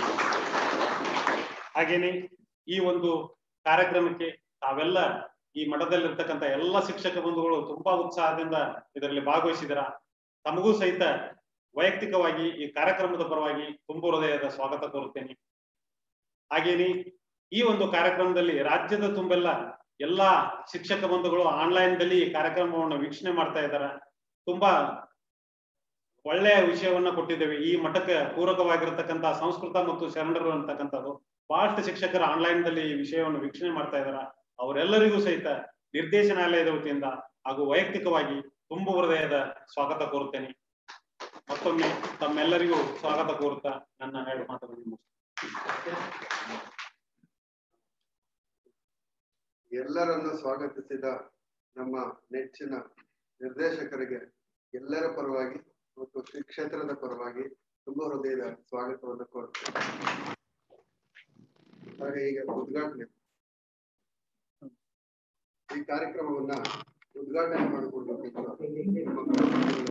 ಹಾಗೇನೆ ಈ ಒಂದು ಕಾರ್ಯಕ್ರಮಕ್ಕೆ ತಾವೆಲ್ಲ ಈ ಮಠದಲ್ಲಿರ್ತಕ್ಕಂಥ ಎಲ್ಲ ಶಿಕ್ಷಕ ಬಂಧುಗಳು ತುಂಬಾ ಉತ್ಸಾಹದಿಂದ ಇದರಲ್ಲಿ ಭಾಗವಹಿಸಿದರ ತಮಗೂ ಸಹಿತ ವೈಯಕ್ತಿಕವಾಗಿ ಈ ಕಾರ್ಯಕ್ರಮದ ಪರವಾಗಿ ತುಂಬ ಹೃದಯದ ಸ್ವಾಗತ ಕೋರುತ್ತೇನೆ ಹಾಗೇನೆ ಈ ಒಂದು ಕಾರ್ಯಕ್ರಮದಲ್ಲಿ ರಾಜ್ಯದ ತುಂಬೆಲ್ಲ ಎಲ್ಲಾ ಶಿಕ್ಷಕ ಬಂಧುಗಳು ಆನ್ಲೈನ್ ದಲ್ಲಿ ಈ ಕಾರ್ಯಕ್ರಮವನ್ನು ವೀಕ್ಷಣೆ ಮಾಡ್ತಾ ಇದ್ದಾರೆ ತುಂಬಾ ಒಳ್ಳೆಯ ವಿಷಯವನ್ನ ಕೊಟ್ಟಿದ್ದೇವೆ ಈ ಮಠಕ್ಕೆ ಪೂರಕವಾಗಿರತಕ್ಕಂತ ಸಂಸ್ಕೃತ ಮತ್ತು ಶರಣರು ಅಂತಕ್ಕಂಥದ್ದು ಬಹಳಷ್ಟು ಶಿಕ್ಷಕರು ಆನ್ಲೈನ್ ದಲ್ಲಿ ಈ ವಿಷಯವನ್ನು ವೀಕ್ಷಣೆ ಮಾಡ್ತಾ ಇದ್ದಾರೆ ಅವರೆಲ್ಲರಿಗೂ ಸಹಿತ ನಿರ್ದೇಶನಾಲಯದ ವತಿಯಿಂದ ಹಾಗೂ ವೈಯಕ್ತಿಕವಾಗಿ ತುಂಬ ಹೃದಯದ ಸ್ವಾಗತ ಕೋರುತ್ತೇನೆ ಮತ್ತೊಮ್ಮೆ ತಮ್ಮೆಲ್ಲರಿಗೂ ಸ್ವಾಗತ ಕೋರುತ್ತಾ ನನ್ನ ಎರಡು ಮಾತುಗಳನ್ನು ಎಲ್ಲರನ್ನು ಸ್ವಾಗತಿಸಿದ ನಮ್ಮ ನೆಚ್ಚಿನ ನಿರ್ದೇಶಕರಿಗೆ ಎಲ್ಲರ ಪರವಾಗಿ ಮತ್ತು ಶ್ರೀ ಕ್ಷೇತ್ರದ ಪರವಾಗಿ ತುಂಬ ಹೃದಯದ ಸ್ವಾಗತವನ್ನು ಕೋರುತ್ತೇನೆ ಹಾಗೆ ಈಗ ಉದ್ಘಾಟನೆ ಈ ಕಾರ್ಯಕ್ರಮವನ್ನ ಉದ್ಘಾಟನೆ ಮಾಡಿಕೊಡ್ಬೇಕಿತ್ತು ನಮ್ಮ ಪ್ರತಿನಿಧಿಗಳು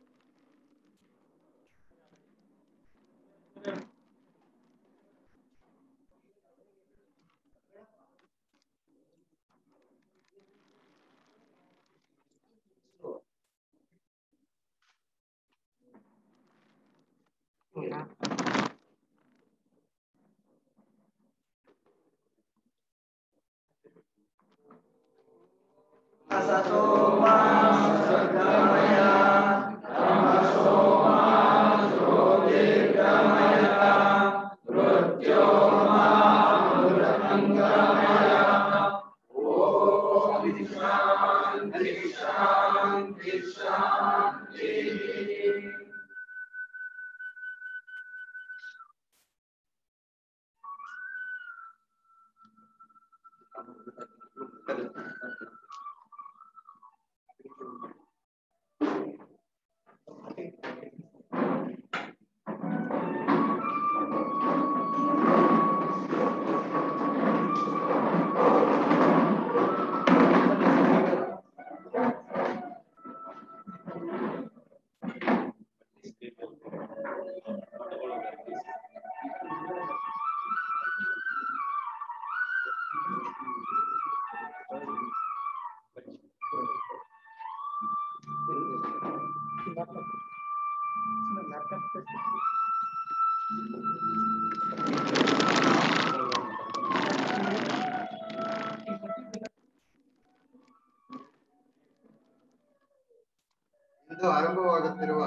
ಇಂದು ಆರಂಭವಾಗುತ್ತಿರುವ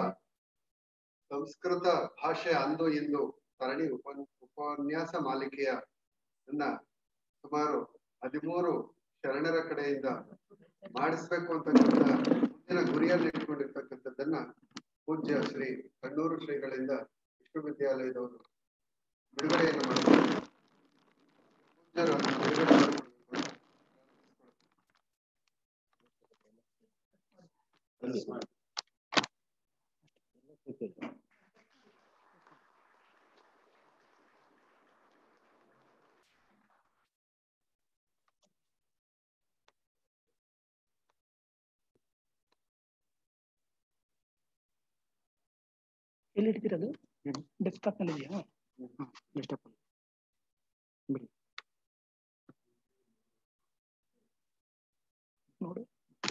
ಸಂಸ್ಕೃತ ಭಾಷೆ ಅಂದು ಇಂದು ಸರಣಿ ಉಪ ಉಪನ್ಯಾಸ ಮಾಲಿಕೆಯ ನನ್ನ ಸುಮಾರು ಹದಿಮೂರು ಶರಣರ ಕಡೆಯಿಂದ ಮಾಡಿಸ್ಬೇಕು ಅಂತಕ್ಕಂಥ ಮುಂದಿನ ಗುರಿಯಲ್ಲಿ ಇಟ್ಕೊಂಡಿರ್ತಕ್ಕಂಥದ್ದನ್ನ ಪೂಜ್ಯ ಶ್ರೀ ಕಣ್ಣೂರು ಶ್ರೀಗಳಿಂದ ವಿಶ್ವವಿದ್ಯಾಲಯದವರು ಬಿಡುಗಡೆಯನ್ನು ಮಾಡಿದ್ದಾರೆ ಪೂಜ್ಯರು ಅದನ್ನು ಬಿಡುಗಡೆ ಮಾಡಿಕೊಡ್ಬೇಕು. ಎಲ್ಲಿ ಇಡ್ತೀರದು ಡೆಸ್ಕ್ಟಾಪ್ ನಲ್ಲಿ ಇದೆಯಾ ಡೆಸ್ಕ್ಟಾಪ್ ನೋಡು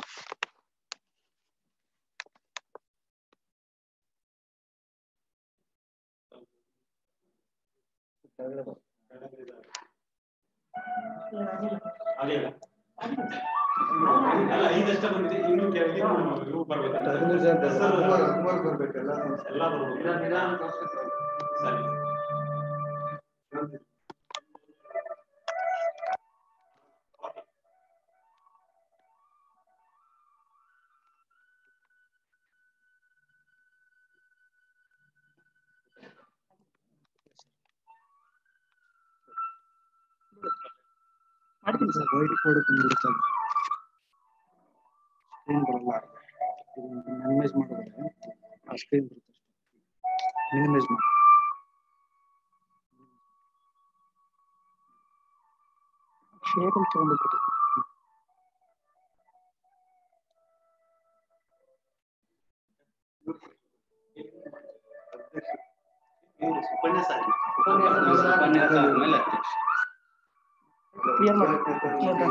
ಅದೇ ಅಲ್ಲ ಅಲ್ಲ ಐದಷ್ಟ ಬಂದಿದೆ ಇನ್ನು ಕೆಳಗೆ ಇವು ಬರ್ಬೇಕು ಹದಿಮೂರು ಹದಿಮೂರು ಬರ್ಬೇಕಲ್ಲ ಎಲ್ಲ ಬರ್ಬೇಕು ಸರಿ ಮಾಡ್ತೀನಿ ಸರ್ ವೈಟ್ ಬೋರ್ಡ್ ಬಂದ್ಬಿಡ್ತದೆ ಸ್ಕ್ರೀನ್ ಬರಲ್ಲ ಮಿನಿಮೈಸ್ ಮಾಡಿದ್ರೆ ಆ ಸ್ಕ್ರೀನ್ ಬರುತ್ತೆ ಮಿನಿಮೈಸ್ ಮಾಡಿ ಶೇಪ್ ಅಂತ ತಗೊಂಡ್ಬಿಟ್ಟು ಉಪನ್ಯಾಸ ಆಗಿ. ಕ್ಲಿಯರ್ ಮಾಡಿ ನೋಡ್ತಾ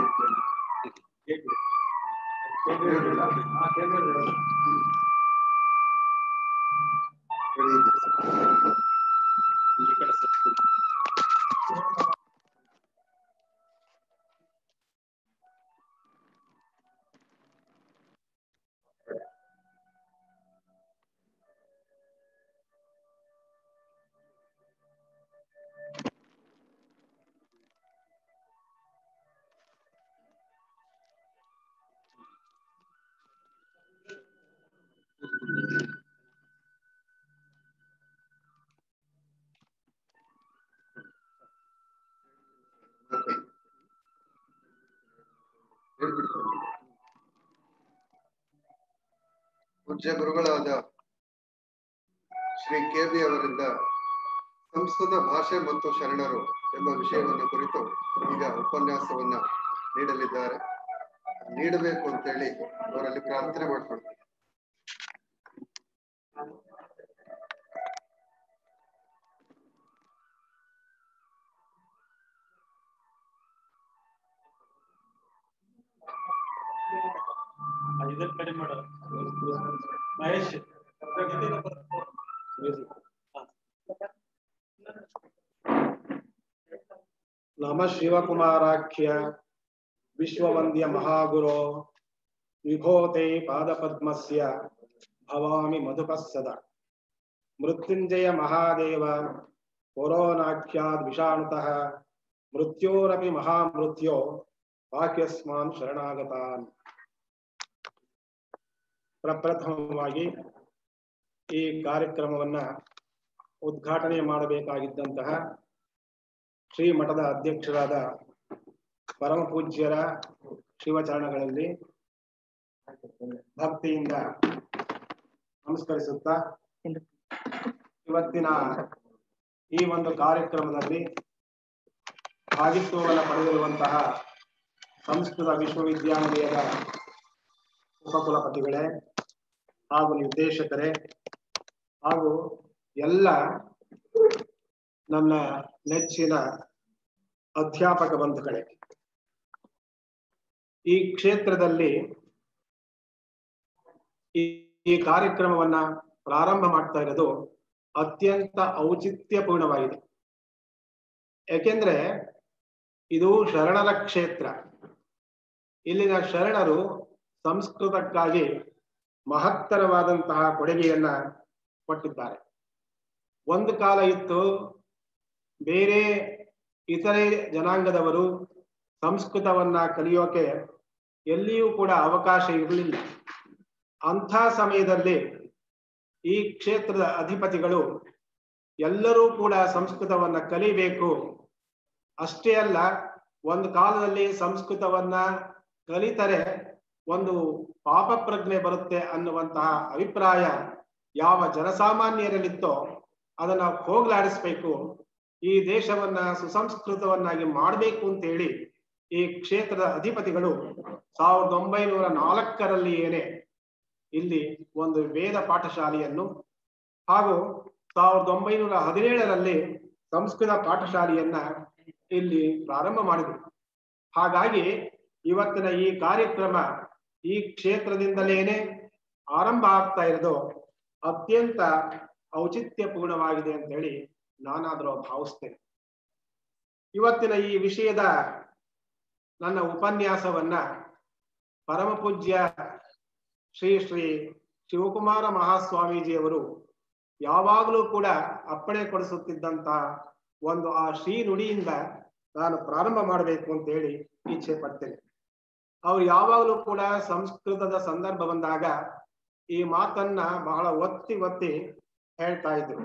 ಈ ಕಡೆ ಸ್ವಲ್ಪ. ಪೂಜ್ಯ ಗುರುಗಳಾದ ಶ್ರೀ ಕೆ ಬಿ ಅವರಿಂದ ಸಂಸ್ಕೃತ ಭಾಷೆ ಮತ್ತು ಶರಣರು ಎಂಬ ವಿಷಯವನ್ನು ಕುರಿತು ಈಗ ಉಪನ್ಯಾಸವನ್ನ ನೀಡಲಿದ್ದಾರೆ ನೀಡಬೇಕು ಅಂತೇಳಿ ಅವರಲ್ಲಿ ಪ್ರಾರ್ಥನೆ ಮಾಡ್ಕೊಳ್ತಾರೆ ಅದು ಇದನ್ನ ಕಡಿಮೆ ಮಾಡು ಮಹೇಶ್ ನಮ ಶಿವಕುಮಾರಾಖ್ಯ ವಿಶ್ವವಂದ್ಯ ಮಹಾಗುರೋ ವಿಭೋತೆ ಪಾದಪದ್ಮಸ್ಯ ಭವಾಮಿ ಮಧುಪಸ್ಸದ ಮೃತ್ಯುಂಜಯ ಮಹಾದೇವ ಕೊರೋನಾಖ್ಯಾದ್ ವಿಷಾಣುತಃ ಮೃತ್ಯೋರಪಿ ಮಹಾಮೃತ್ಯೋ ವಾಕ್ಯಸ್ಮಾನ್ ಶರಣಾಗತಾನ್ ಪ್ರಪ್ರಥಮವಾಗಿ ಈ ಕಾರ್ಯಕ್ರಮವನ್ನ ಉದ್ಘಾಟನೆ ಮಾಡಬೇಕಾಗಿದ್ದಂತಹ ಶ್ರೀಮಠದ ಅಧ್ಯಕ್ಷರಾದ ಪರಮ ಪೂಜ್ಯರ ಶಿವಚರಣಗಳಲ್ಲಿ ಭಕ್ತಿಯಿಂದ ನಮಸ್ಕರಿಸುತ್ತಾ ಇವತ್ತಿನ ಈ ಒಂದು ಕಾರ್ಯಕ್ರಮದಲ್ಲಿ ಭಾಗಿತ್ವವನ್ನು ಪಡೆದಿರುವಂತಹ ಸಂಸ್ಕೃತ ವಿಶ್ವವಿದ್ಯಾನಿಲಯದ ಉಪಕುಲಪತಿಗಳೇ ಹಾಗೂ ನಿರ್ದೇಶಕರೇ ಹಾಗೂ ಎಲ್ಲ ನನ್ನ ನೆಚ್ಚಿನ ಅಧ್ಯಾಪಕ ಬಂಧುಗಳೇ ಈ ಕ್ಷೇತ್ರದಲ್ಲಿ ಈ ಈ ಕಾರ್ಯಕ್ರಮವನ್ನ ಪ್ರಾರಂಭ ಮಾಡ್ತಾ ಇರೋದು ಅತ್ಯಂತ ಔಚಿತ್ಯಪೂರ್ಣವಾಗಿದೆ ಯಾಕೆಂದ್ರೆ ಇದು ಶರಣರ ಕ್ಷೇತ್ರ ಇಲ್ಲಿನ ಶರಣರು ಸಂಸ್ಕೃತಕ್ಕಾಗಿ ಮಹತ್ತರವಾದಂತಹ ಕೊಡುಗೆಯನ್ನ ಕೊಟ್ಟಿದ್ದಾರೆ ಒಂದು ಕಾಲ ಇತ್ತು ಬೇರೆ ಇತರೆ ಜನಾಂಗದವರು ಸಂಸ್ಕೃತವನ್ನ ಕಲಿಯೋಕೆ ಎಲ್ಲಿಯೂ ಕೂಡ ಅವಕಾಶ ಇರಲಿಲ್ಲ ಅಂಥ ಸಮಯದಲ್ಲಿ ಈ ಕ್ಷೇತ್ರದ ಅಧಿಪತಿಗಳು ಎಲ್ಲರೂ ಕೂಡ ಸಂಸ್ಕೃತವನ್ನ ಕಲಿಬೇಕು ಅಷ್ಟೇ ಅಲ್ಲ ಒಂದು ಕಾಲದಲ್ಲಿ ಸಂಸ್ಕೃತವನ್ನ ಕಲಿತರೆ ಒಂದು ಪಾಪ ಪ್ರಜ್ಞೆ ಬರುತ್ತೆ ಅನ್ನುವಂತಹ ಅಭಿಪ್ರಾಯ ಯಾವ ಜನಸಾಮಾನ್ಯರಲ್ಲಿತ್ತೋ ಅದನ್ನ ಹೋಗ್ಲಾಡಿಸ್ಬೇಕು ಈ ದೇಶವನ್ನ ಸುಸಂಸ್ಕೃತವನ್ನಾಗಿ ಮಾಡಬೇಕು ಅಂತೇಳಿ ಈ ಕ್ಷೇತ್ರದ ಅಧಿಪತಿಗಳು ಸಾವಿರದ ಒಂಬೈನೂರ ನಾಲ್ಕರಲ್ಲಿ ಏನೇ ಇಲ್ಲಿ ಒಂದು ವೇದ ಪಾಠಶಾಲೆಯನ್ನು ಹಾಗೂ ಸಾವಿರದ ಒಂಬೈನೂರ ಹದಿನೇಳರಲ್ಲಿ ಸಂಸ್ಕೃತ ಪಾಠಶಾಲೆಯನ್ನ ಇಲ್ಲಿ ಪ್ರಾರಂಭ ಮಾಡಿದರು ಹಾಗಾಗಿ ಇವತ್ತಿನ ಈ ಕಾರ್ಯಕ್ರಮ ಈ ಕ್ಷೇತ್ರದಿಂದಲೇನೆ ಆರಂಭ ಆಗ್ತಾ ಇರೋದು ಅತ್ಯಂತ ಔಚಿತ್ಯಪೂರ್ಣವಾಗಿದೆ ಅಂತ ಹೇಳಿ ನಾನಾದ್ರೂ ಭಾವಿಸ್ತೇನೆ ಇವತ್ತಿನ ಈ ವಿಷಯದ ನನ್ನ ಉಪನ್ಯಾಸವನ್ನ ಪರಮ ಪೂಜ್ಯ ಶ್ರೀ ಶ್ರೀ ಶಿವಕುಮಾರ ಮಹಾಸ್ವಾಮೀಜಿಯವರು ಯಾವಾಗಲೂ ಕೂಡ ಅಪ್ಪಣೆ ಕೊಡಿಸುತ್ತಿದ್ದಂತ ಒಂದು ಆ ಶ್ರೀ ನುಡಿಯಿಂದ ನಾನು ಪ್ರಾರಂಭ ಮಾಡಬೇಕು ಅಂತ ಹೇಳಿ ಇಚ್ಛೆ ಪಡ್ತೇನೆ ಅವ್ರು ಯಾವಾಗಲೂ ಕೂಡ ಸಂಸ್ಕೃತದ ಸಂದರ್ಭ ಬಂದಾಗ ಈ ಮಾತನ್ನ ಬಹಳ ಒತ್ತಿ ಒತ್ತಿ ಹೇಳ್ತಾ ಇದ್ರು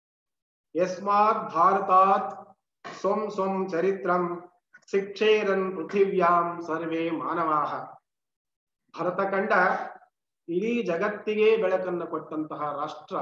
ಯಸ್ಮಾತ್ ಭಾರತಾತ್ ಸ್ವಂ ಸ್ವಂ ಚರಿತ್ರಂ ಶಿಕ್ಷೇರನ್ ಪೃಥಿವ್ಯಾಂ ಸರ್ವೇ ಮಾನವಾಹ ಭರತ ಕಂಡ ಇಡೀ ಜಗತ್ತಿಗೆ ಬೆಳಕನ್ನು ಕೊಟ್ಟಂತಹ ರಾಷ್ಟ್ರ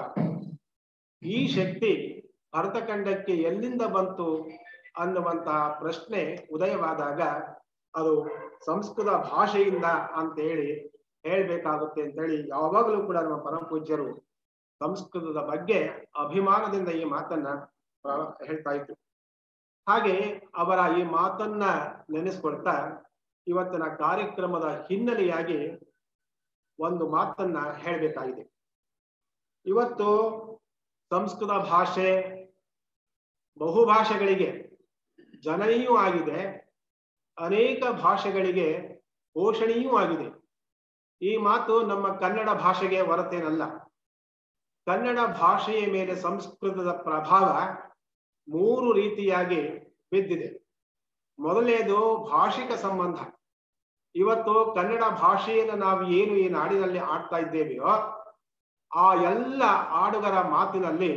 ಈ ಶಕ್ತಿ ಭರತಖಂಡಕ್ಕೆ ಎಲ್ಲಿಂದ ಬಂತು ಅನ್ನುವಂತಹ ಪ್ರಶ್ನೆ ಉದಯವಾದಾಗ ಅದು ಸಂಸ್ಕೃತ ಭಾಷೆಯಿಂದ ಅಂತೇಳಿ ಹೇಳ್ಬೇಕಾಗುತ್ತೆ ಅಂತೇಳಿ ಯಾವಾಗಲೂ ಕೂಡ ನಮ್ಮ ಪರಮ ಪೂಜ್ಯರು ಸಂಸ್ಕೃತದ ಬಗ್ಗೆ ಅಭಿಮಾನದಿಂದ ಈ ಮಾತನ್ನ ಪ್ರ- ಹೇಳ್ತಾ ಇದ್ರು ಹಾಗೆ ಅವರ ಈ ಮಾತನ್ನ ನೆನೆಸ್ಕೊಳ್ತಾ ಇವತ್ತಿನ ಕಾರ್ಯಕ್ರಮದ ಹಿನ್ನೆಲೆಯಾಗಿ ಒಂದು ಮಾತನ್ನ ಹೇಳ್ಬೇಕಾಗಿದೆ ಇವತ್ತು ಸಂಸ್ಕೃತ ಭಾಷೆ ಬಹುಭಾಷೆಗಳಿಗೆ ಜನನಿಯೂ ಆಗಿದೆ ಅನೇಕ ಭಾಷೆಗಳಿಗೆ ಪೋಷಣೆಯೂ ಆಗಿದೆ ಈ ಮಾತು ನಮ್ಮ ಕನ್ನಡ ಭಾಷೆಗೆ ಹೊರತೇನಲ್ಲ ಕನ್ನಡ ಭಾಷೆಯ ಮೇಲೆ ಸಂಸ್ಕೃತದ ಪ್ರಭಾವ ಮೂರು ರೀತಿಯಾಗಿ ಬಿದ್ದಿದೆ ಮೊದಲನೇದು ಭಾಷಿಕ ಸಂಬಂಧ ಇವತ್ತು ಕನ್ನಡ ಭಾಷೆಯನ್ನು ನಾವು ಏನು ಈ ನಾಡಿನಲ್ಲಿ ಆಡ್ತಾ ಇದ್ದೇವೆಯೋ ಆ ಎಲ್ಲ ಆಡುಗರ ಮಾತಿನಲ್ಲಿ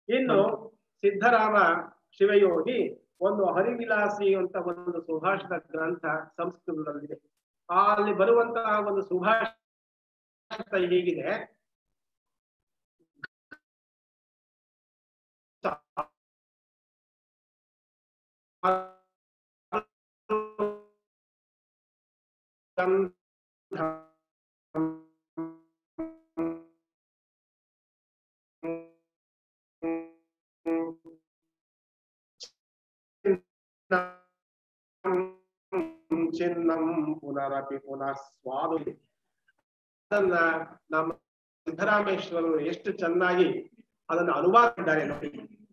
ಇನ್ನು ಸಿದ್ಧರಾಮ ಶಿವಯೋಗಿ ಒಂದು ಹರಿವಿಲಾಸಿ ಅಂತ ಒಂದು ಸುಭಾಷಿತ ಗ್ರಂಥ ಸಂಸ್ಕೃತದಲ್ಲಿದೆ ಆ ಅಲ್ಲಿ ಬರುವಂತಹ ಒಂದು ಸುಭಾಷಿತ ಹೀಗಿದೆ ಚಿನ್ನಂ ಪುನರಪಿ ಪುನಃ ಸ್ವಾದು ಅದನ್ನ ನಮ್ಮ ಸಿದ್ದರಾಮೇಶ್ವರರು ಎಷ್ಟು ಚೆನ್ನಾಗಿ ಅದನ್ನು ಅನುವಾದಿಸಿದ್ದಾರೆ ನೋಡಿ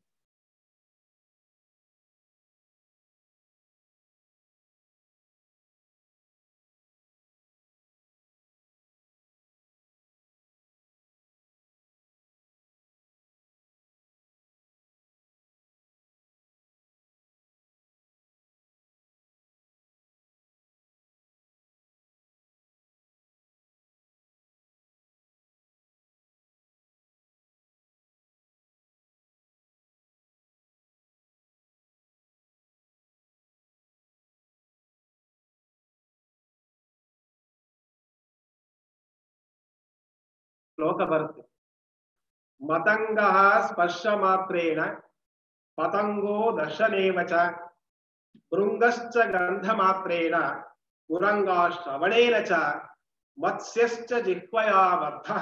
ಶ್ಲೋಕ ಬರುತ್ತೆ ಮತಂಗ ಸ್ಪರ್ಶ ಮಾತ್ರೇಣ ಪತಂಗೋ ದರ್ಶನೇವ ಚ ಭೃಂಗಶ್ಚ ಗಂಧ ಮಾತ್ರೇಣ ಕುರಂಗ ಶ್ರವಣೇನ ಚ ಮತ್ಸ್ಯಶ್ಚ ಜಿಹ್ವಯಾ ಬದ್ಧಃ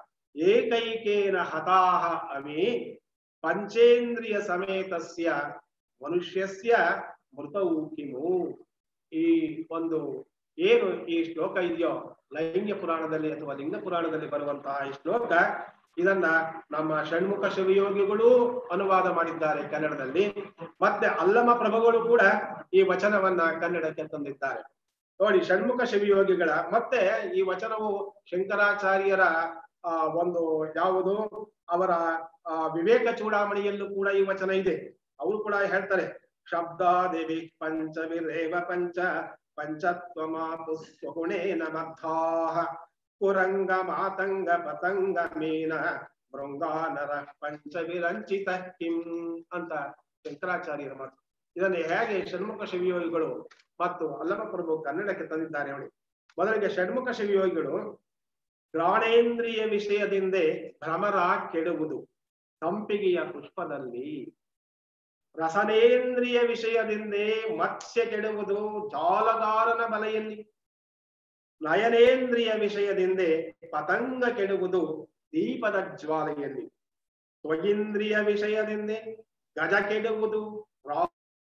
ಏಕೈಕೇನ ಹತಾಹ ಅಮಿ ಪಂಚೇಂದ್ರಿಯ ಸಮೇತಸ್ಯ ಮನುಷ್ಯಸ್ಯ ಮೃತವು ಕಿಮು ಈ ಒಂದು ಏನು ಈ ಶ್ಲೋಕ ಇದೆಯೋ ಲೈಂಗ್ಯ ಪುರಾಣದಲ್ಲಿ ಅಥವಾ ಲಿಂಗ ಪುರಾಣದಲ್ಲಿ ಬರುವಂತಹ ಈ ಶ್ಲೋಕ ಇದನ್ನ ನಮ್ಮ ಷಣ್ಮುಖ ಶಿವಯೋಗಿಗಳು ಅನುವಾದ ಮಾಡಿದ್ದಾರೆ ಕನ್ನಡದಲ್ಲಿ ಮತ್ತೆ ಅಲ್ಲಮ ಪ್ರಭುಗಳು ಕೂಡ ಈ ವಚನವನ್ನ ಕನ್ನಡಕ್ಕೆ ತಂದಿದ್ದಾರೆ ನೋಡಿ ಷಣ್ಮುಖ ಶಿವಯೋಗಿಗಳ ಮತ್ತೆ ಈ ವಚನವು ಶಂಕರಾಚಾರ್ಯರ ಆ ಒಂದು ಯಾವುದು ಅವರ ಆ ವಿವೇಕ ಚೂಡಾಮಣಿಯಲ್ಲೂ ಕೂಡ ಈ ವಚನ ಇದೆ ಅವರು ಕೂಡ ಹೇಳ್ತಾರೆ ಶಬ್ದಾದೇವಿ ಪಂಚವಿರೇವ ಪಂಚ ಪಂಚತ್ವ ಮಾತು ಸ್ವಗುಣೇನ ಬದ್ಧಾಹ ಕುರಂಗ ಮಾತಂಗ ಪತಂಗ ಮೀನ ಮೃಂಗಾನರ ಪಂಚವಿರಂಚಿತ ಕಿಂ ಅಂತ ಶಂಕರಾಚಾರ್ಯರ ಮಾತು ಇದನ್ನು ಹೇಗೆ ಷಣ್ಮುಖ ಶಿವಯೋಗಿಗಳು ಮತ್ತು ಅಲ್ಲಮ ಪ್ರಭು ಕನ್ನಡಕ್ಕೆ ತಂದಿದ್ದಾರೆ ನೋಡಿ ಮೊದಲಿಗೆ ಷಣ್ಮುಖ ಶಿವಯೋಗಿಗಳು ಘ್ರಾಣೇಂದ್ರಿಯ ವಿಷಯದಿಂದೇ ಭ್ರಮರ ಕೆಡುವುದು ಸಂಪಿಗೆಯ ಪುಷ್ಪದಲ್ಲಿ ರಸನೇಂದ್ರಿಯ ವಿಷಯದಿಂದೇ ಮತ್ಸ್ಯ ಕೆಡುವುದು ಜಾಲಗಾರನ ಬಲೆಯಲ್ಲಿ ನಯನೇಂದ್ರಿಯ ವಿಷಯದಿಂದೇ ಪತಂಗ ಕೆಡುವುದು ದೀಪದ ಜ್ವಾಲೆಯಲ್ಲಿ ತ್ವಗೀಂದ್ರಿಯ ವಿಷಯದಿಂದೇ ಗಜ ಕೆಡುವುದು ರಾ-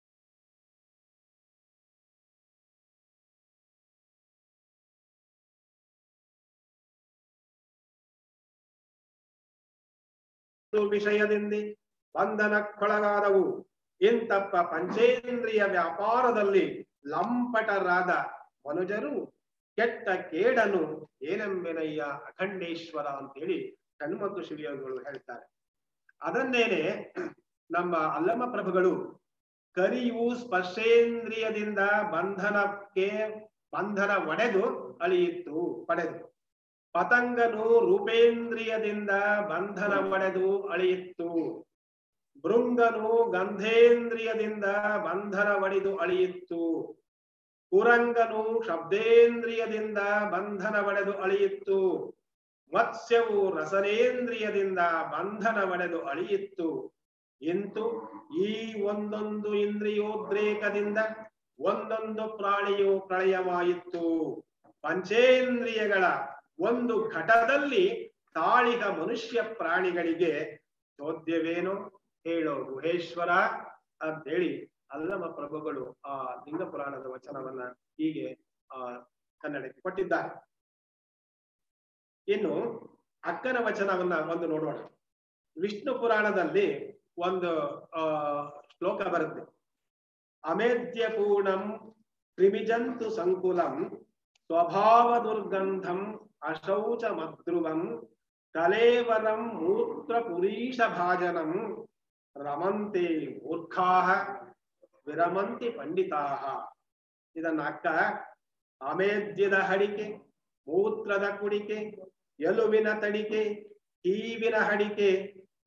ವಿಷಯದಿಂದೇ ಬಂಧನಕ್ಕೊಳಗಾದವು ಇಂತಪ್ಪ ಪಂಚೇಂದ್ರಿಯ ವ್ಯಾಪಾರದಲ್ಲಿ ಲಂಪಟರಾದ ಮನುಜರು ಕೆಟ್ಟ ಕೇಡನು ಏನೆಂಬೆನಯ್ಯ ಅಖಂಡೇಶ್ವರ ಅಂತೇಳಿ ಷಣ್ಮತ್ತು ಶಿವಯೋಗಿಗಳು ಹೇಳ್ತಾರೆ ಅದನ್ನೇನೆ ನಮ್ಮ ಅಲ್ಲಮ ಪ್ರಭುಗಳು ಕರಿಯು ಸ್ಪರ್ಶೇಂದ್ರಿಯದಿಂದ ಬಂಧನಕ್ಕೆ ಬಂಧನ ಒಡೆದು ಅಳಿಯಿತು ಪಡೆದು ಪತಂಗನು ರೂಪೇಂದ್ರಿಯದಿಂದ ಬಂಧನ ಒಡೆದು ಅಳಿಯಿತ್ತು ಭೃಂಗನು ಗಂಧೇಂದ್ರಿಯದಿಂದ ಬಂಧನ ಒಡೆದು ಅಳಿಯಿತ್ತು ಕುರಂಗನು ಶಬ್ದೇಂದ್ರಿಯದಿಂದ ಬಂಧನ ಒಡೆದು ಅಳಿಯಿತ್ತು ಮತ್ಸ್ಯವು ರಸನೇಂದ್ರಿಯದಿಂದ ಬಂಧನ ಒಡೆದು ಅಳಿಯಿತ್ತು ಇಂತು ಈ ಒಂದೊಂದು ಇಂದ್ರಿಯೋದ್ರೇಕದಿಂದ ಒಂದೊಂದು ಪ್ರಾಣಿಯು ಪ್ರಳಯವಾಯಿತು ಪಂಚೇಂದ್ರಿಯಗಳ ಒಂದು ಘಟದಲ್ಲಿ ತಾಳಿಗ ಮನುಷ್ಯ ಪ್ರಾಣಿಗಳಿಗೆ ಚೋದ್ಯವೇನು ಹೇಳೋ ಗುಹೇಶ್ವರ ಅಂತೇಳಿ ಅಲ್ಲಮ ಪ್ರಭುಗಳು ಆ ಲಿಂಗ ಪುರಾಣದ ವಚನವನ್ನ ಹೀಗೆ ಆ ಕನ್ನಡಕ್ಕೆ ಕೊಟ್ಟಿದ್ದಾರೆ ಇನ್ನು ಅಕ್ಕನ ವಚನವನ್ನ ಒಂದು ನೋಡೋಣ ವಿಷ್ಣು ಪುರಾಣದಲ್ಲಿ ಒಂದು ಆ ಶ್ಲೋಕ ಬರುತ್ತೆ ಅಮೇಧ್ಯ ಪೂರ್ಣಂ ಕ್ರಿಮಿಜಂತು ಸಂಕುಲಂ ಸ್ವಭಾವ ದುರ್ಗಂಧಂ ಅಶೌಚ ಮದ್ರುವಂ ಕಲೇವರಂ ಮೂತ್ರ ಪುರೀಶ ಭಾಜನಂ ರಮಂತೆ ಮೂರ್ಖಾಹ ವಿರಮಂತಿ ಪಂಡಿತಾಹ ಇದನ್ನ ಅಕ್ಕ ಅಮೇದ್ಯದ ಹಡಿಕೆ ಮೂತ್ರದ ಕುಡಿಕೆ ಎಲುವಿನ ತಡಿಕೆ ಹೀವಿನ ಹಡಿಕೆ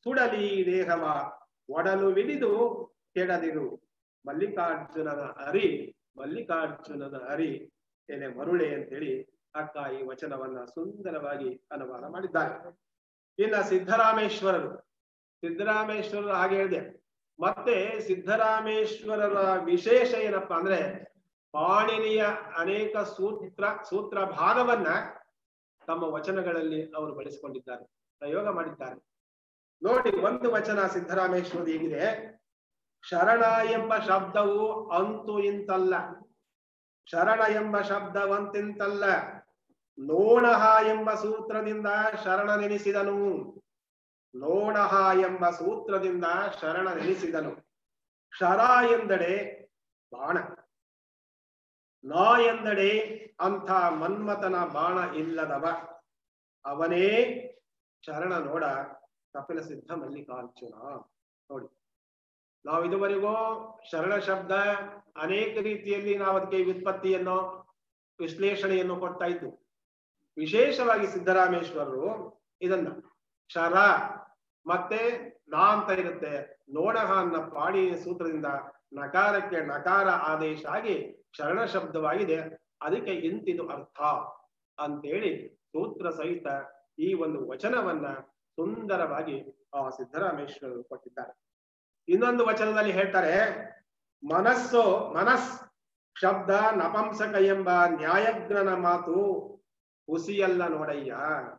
ಸುಡಲಿ ದೇಹವ ಒಡಲು ವಿಡಿದು ಕೆಡದಿರು ಮಲ್ಲಿಕಾರ್ಜುನನ ಅರಿ ಮಲ್ಲಿಕಾರ್ಜುನನ ಅರಿ ಎಲೆ ಮರುಳೆ ಅಂತೇಳಿ ಅಕ್ಕ ಈ ವಚನವನ್ನ ಸುಂದರವಾಗಿ ಅನುವಾದ ಮಾಡಿದ್ದಾರೆ ಇನ್ನ ಸಿದ್ದರಾಮೇಶ್ವರರು ಸಿದ್ದರಾಮೇಶ್ವರರು ಹಾಗೆ ಹೇಳಿದೆ ಮತ್ತೆ ಸಿದ್ದರಾಮೇಶ್ವರರ ವಿಶೇಷ ಏನಪ್ಪಾ ಅಂದ್ರೆ ಪಾಣಿನಿಯ ಅನೇಕ ಸೂತ್ರ ಸೂತ್ರ ಭಾಗವನ್ನ ತಮ್ಮ ವಚನಗಳಲ್ಲಿ ಅವರು ಬಳಸಿಕೊಂಡಿದ್ದಾರೆ ಪ್ರಯೋಗ ಮಾಡಿದ್ದಾರೆ ನೋಡಿ ಒಂದು ವಚನ ಸಿದ್ದರಾಮೇಶ್ವರ ಹೇಗಿದೆ ಶರಣ ಎಂಬ ಶಬ್ದವು ಅಂತು ಇಂತಲ್ಲ ಶರಣ ಎಂಬ ಶಬ್ದವಂತಿಂತಲ್ಲ ನೋಣಹ ಎಂಬ ಸೂತ್ರದಿಂದ ಶರಣ ನೆನೆಸಿದನು ನೋಣಹ ಎಂಬ ಸೂತ್ರದಿಂದ ಶರಣ ನೆನೆಸಿದನು ಶರ ಎಂದಡೆ ಬಾಣ ನ ಎಂದಡೆ ಅಂಥ ಮನ್ಮಥನ ಬಾಣ ಇಲ್ಲದವ ಅವನೇ ಶರಣ ನೋಡ ಕಪಿಲ ಸಿದ್ಧ ಮಲ್ಲಿಕಾರ್ಜುನ ನೋಡಿ ನಾವು ಇದುವರೆಗೂ ಶರಣ ಶಬ್ದ ಅನೇಕ ರೀತಿಯಲ್ಲಿ ನಾವು ಅದಕ್ಕೆ ವ್ಯುತ್ಪತ್ತಿಯನ್ನು ವಿಶ್ಲೇಷಣೆಯನ್ನು ಕೊಡ್ತಾ ಇದ್ದು ವಿಶೇಷವಾಗಿ ಸಿದ್ದರಾಮೇಶ್ವರರು ಇದನ್ನ ಶರ ಮತ್ತೆ ನಾ ಅಂತ ಇರುತ್ತೆ ನೋಡಹ ಅನ್ನ ಪಾಡಿ ಸೂತ್ರದಿಂದ ನಕಾರಕ್ಕೆ ನಕಾರ ಆದೇಶ ಆಗಿ ಶರಣ ಶಬ್ದವಾಗಿದೆ ಅದಕ್ಕೆ ಇಂತಿದು ಅರ್ಥ ಅಂತೇಳಿ ಸೂತ್ರ ಸಹಿತ ಈ ಒಂದು ವಚನವನ್ನ ಸುಂದರವಾಗಿ ಆ ಸಿದ್ದರಾಮೇಶ್ವರರು ಕೊಟ್ಟಿದ್ದಾರೆ ಇನ್ನೊಂದು ವಚನದಲ್ಲಿ ಹೇಳ್ತಾರೆ ಮನಸ್ಸು ಮನಸ್ ಶಬ್ದ ನಪಂಸಕ ಎಂಬ ನ್ಯಾಯಜ್ಞನ ಮಾತು ಹುಸಿಯಲ್ಲ ನೋಡಯ್ಯ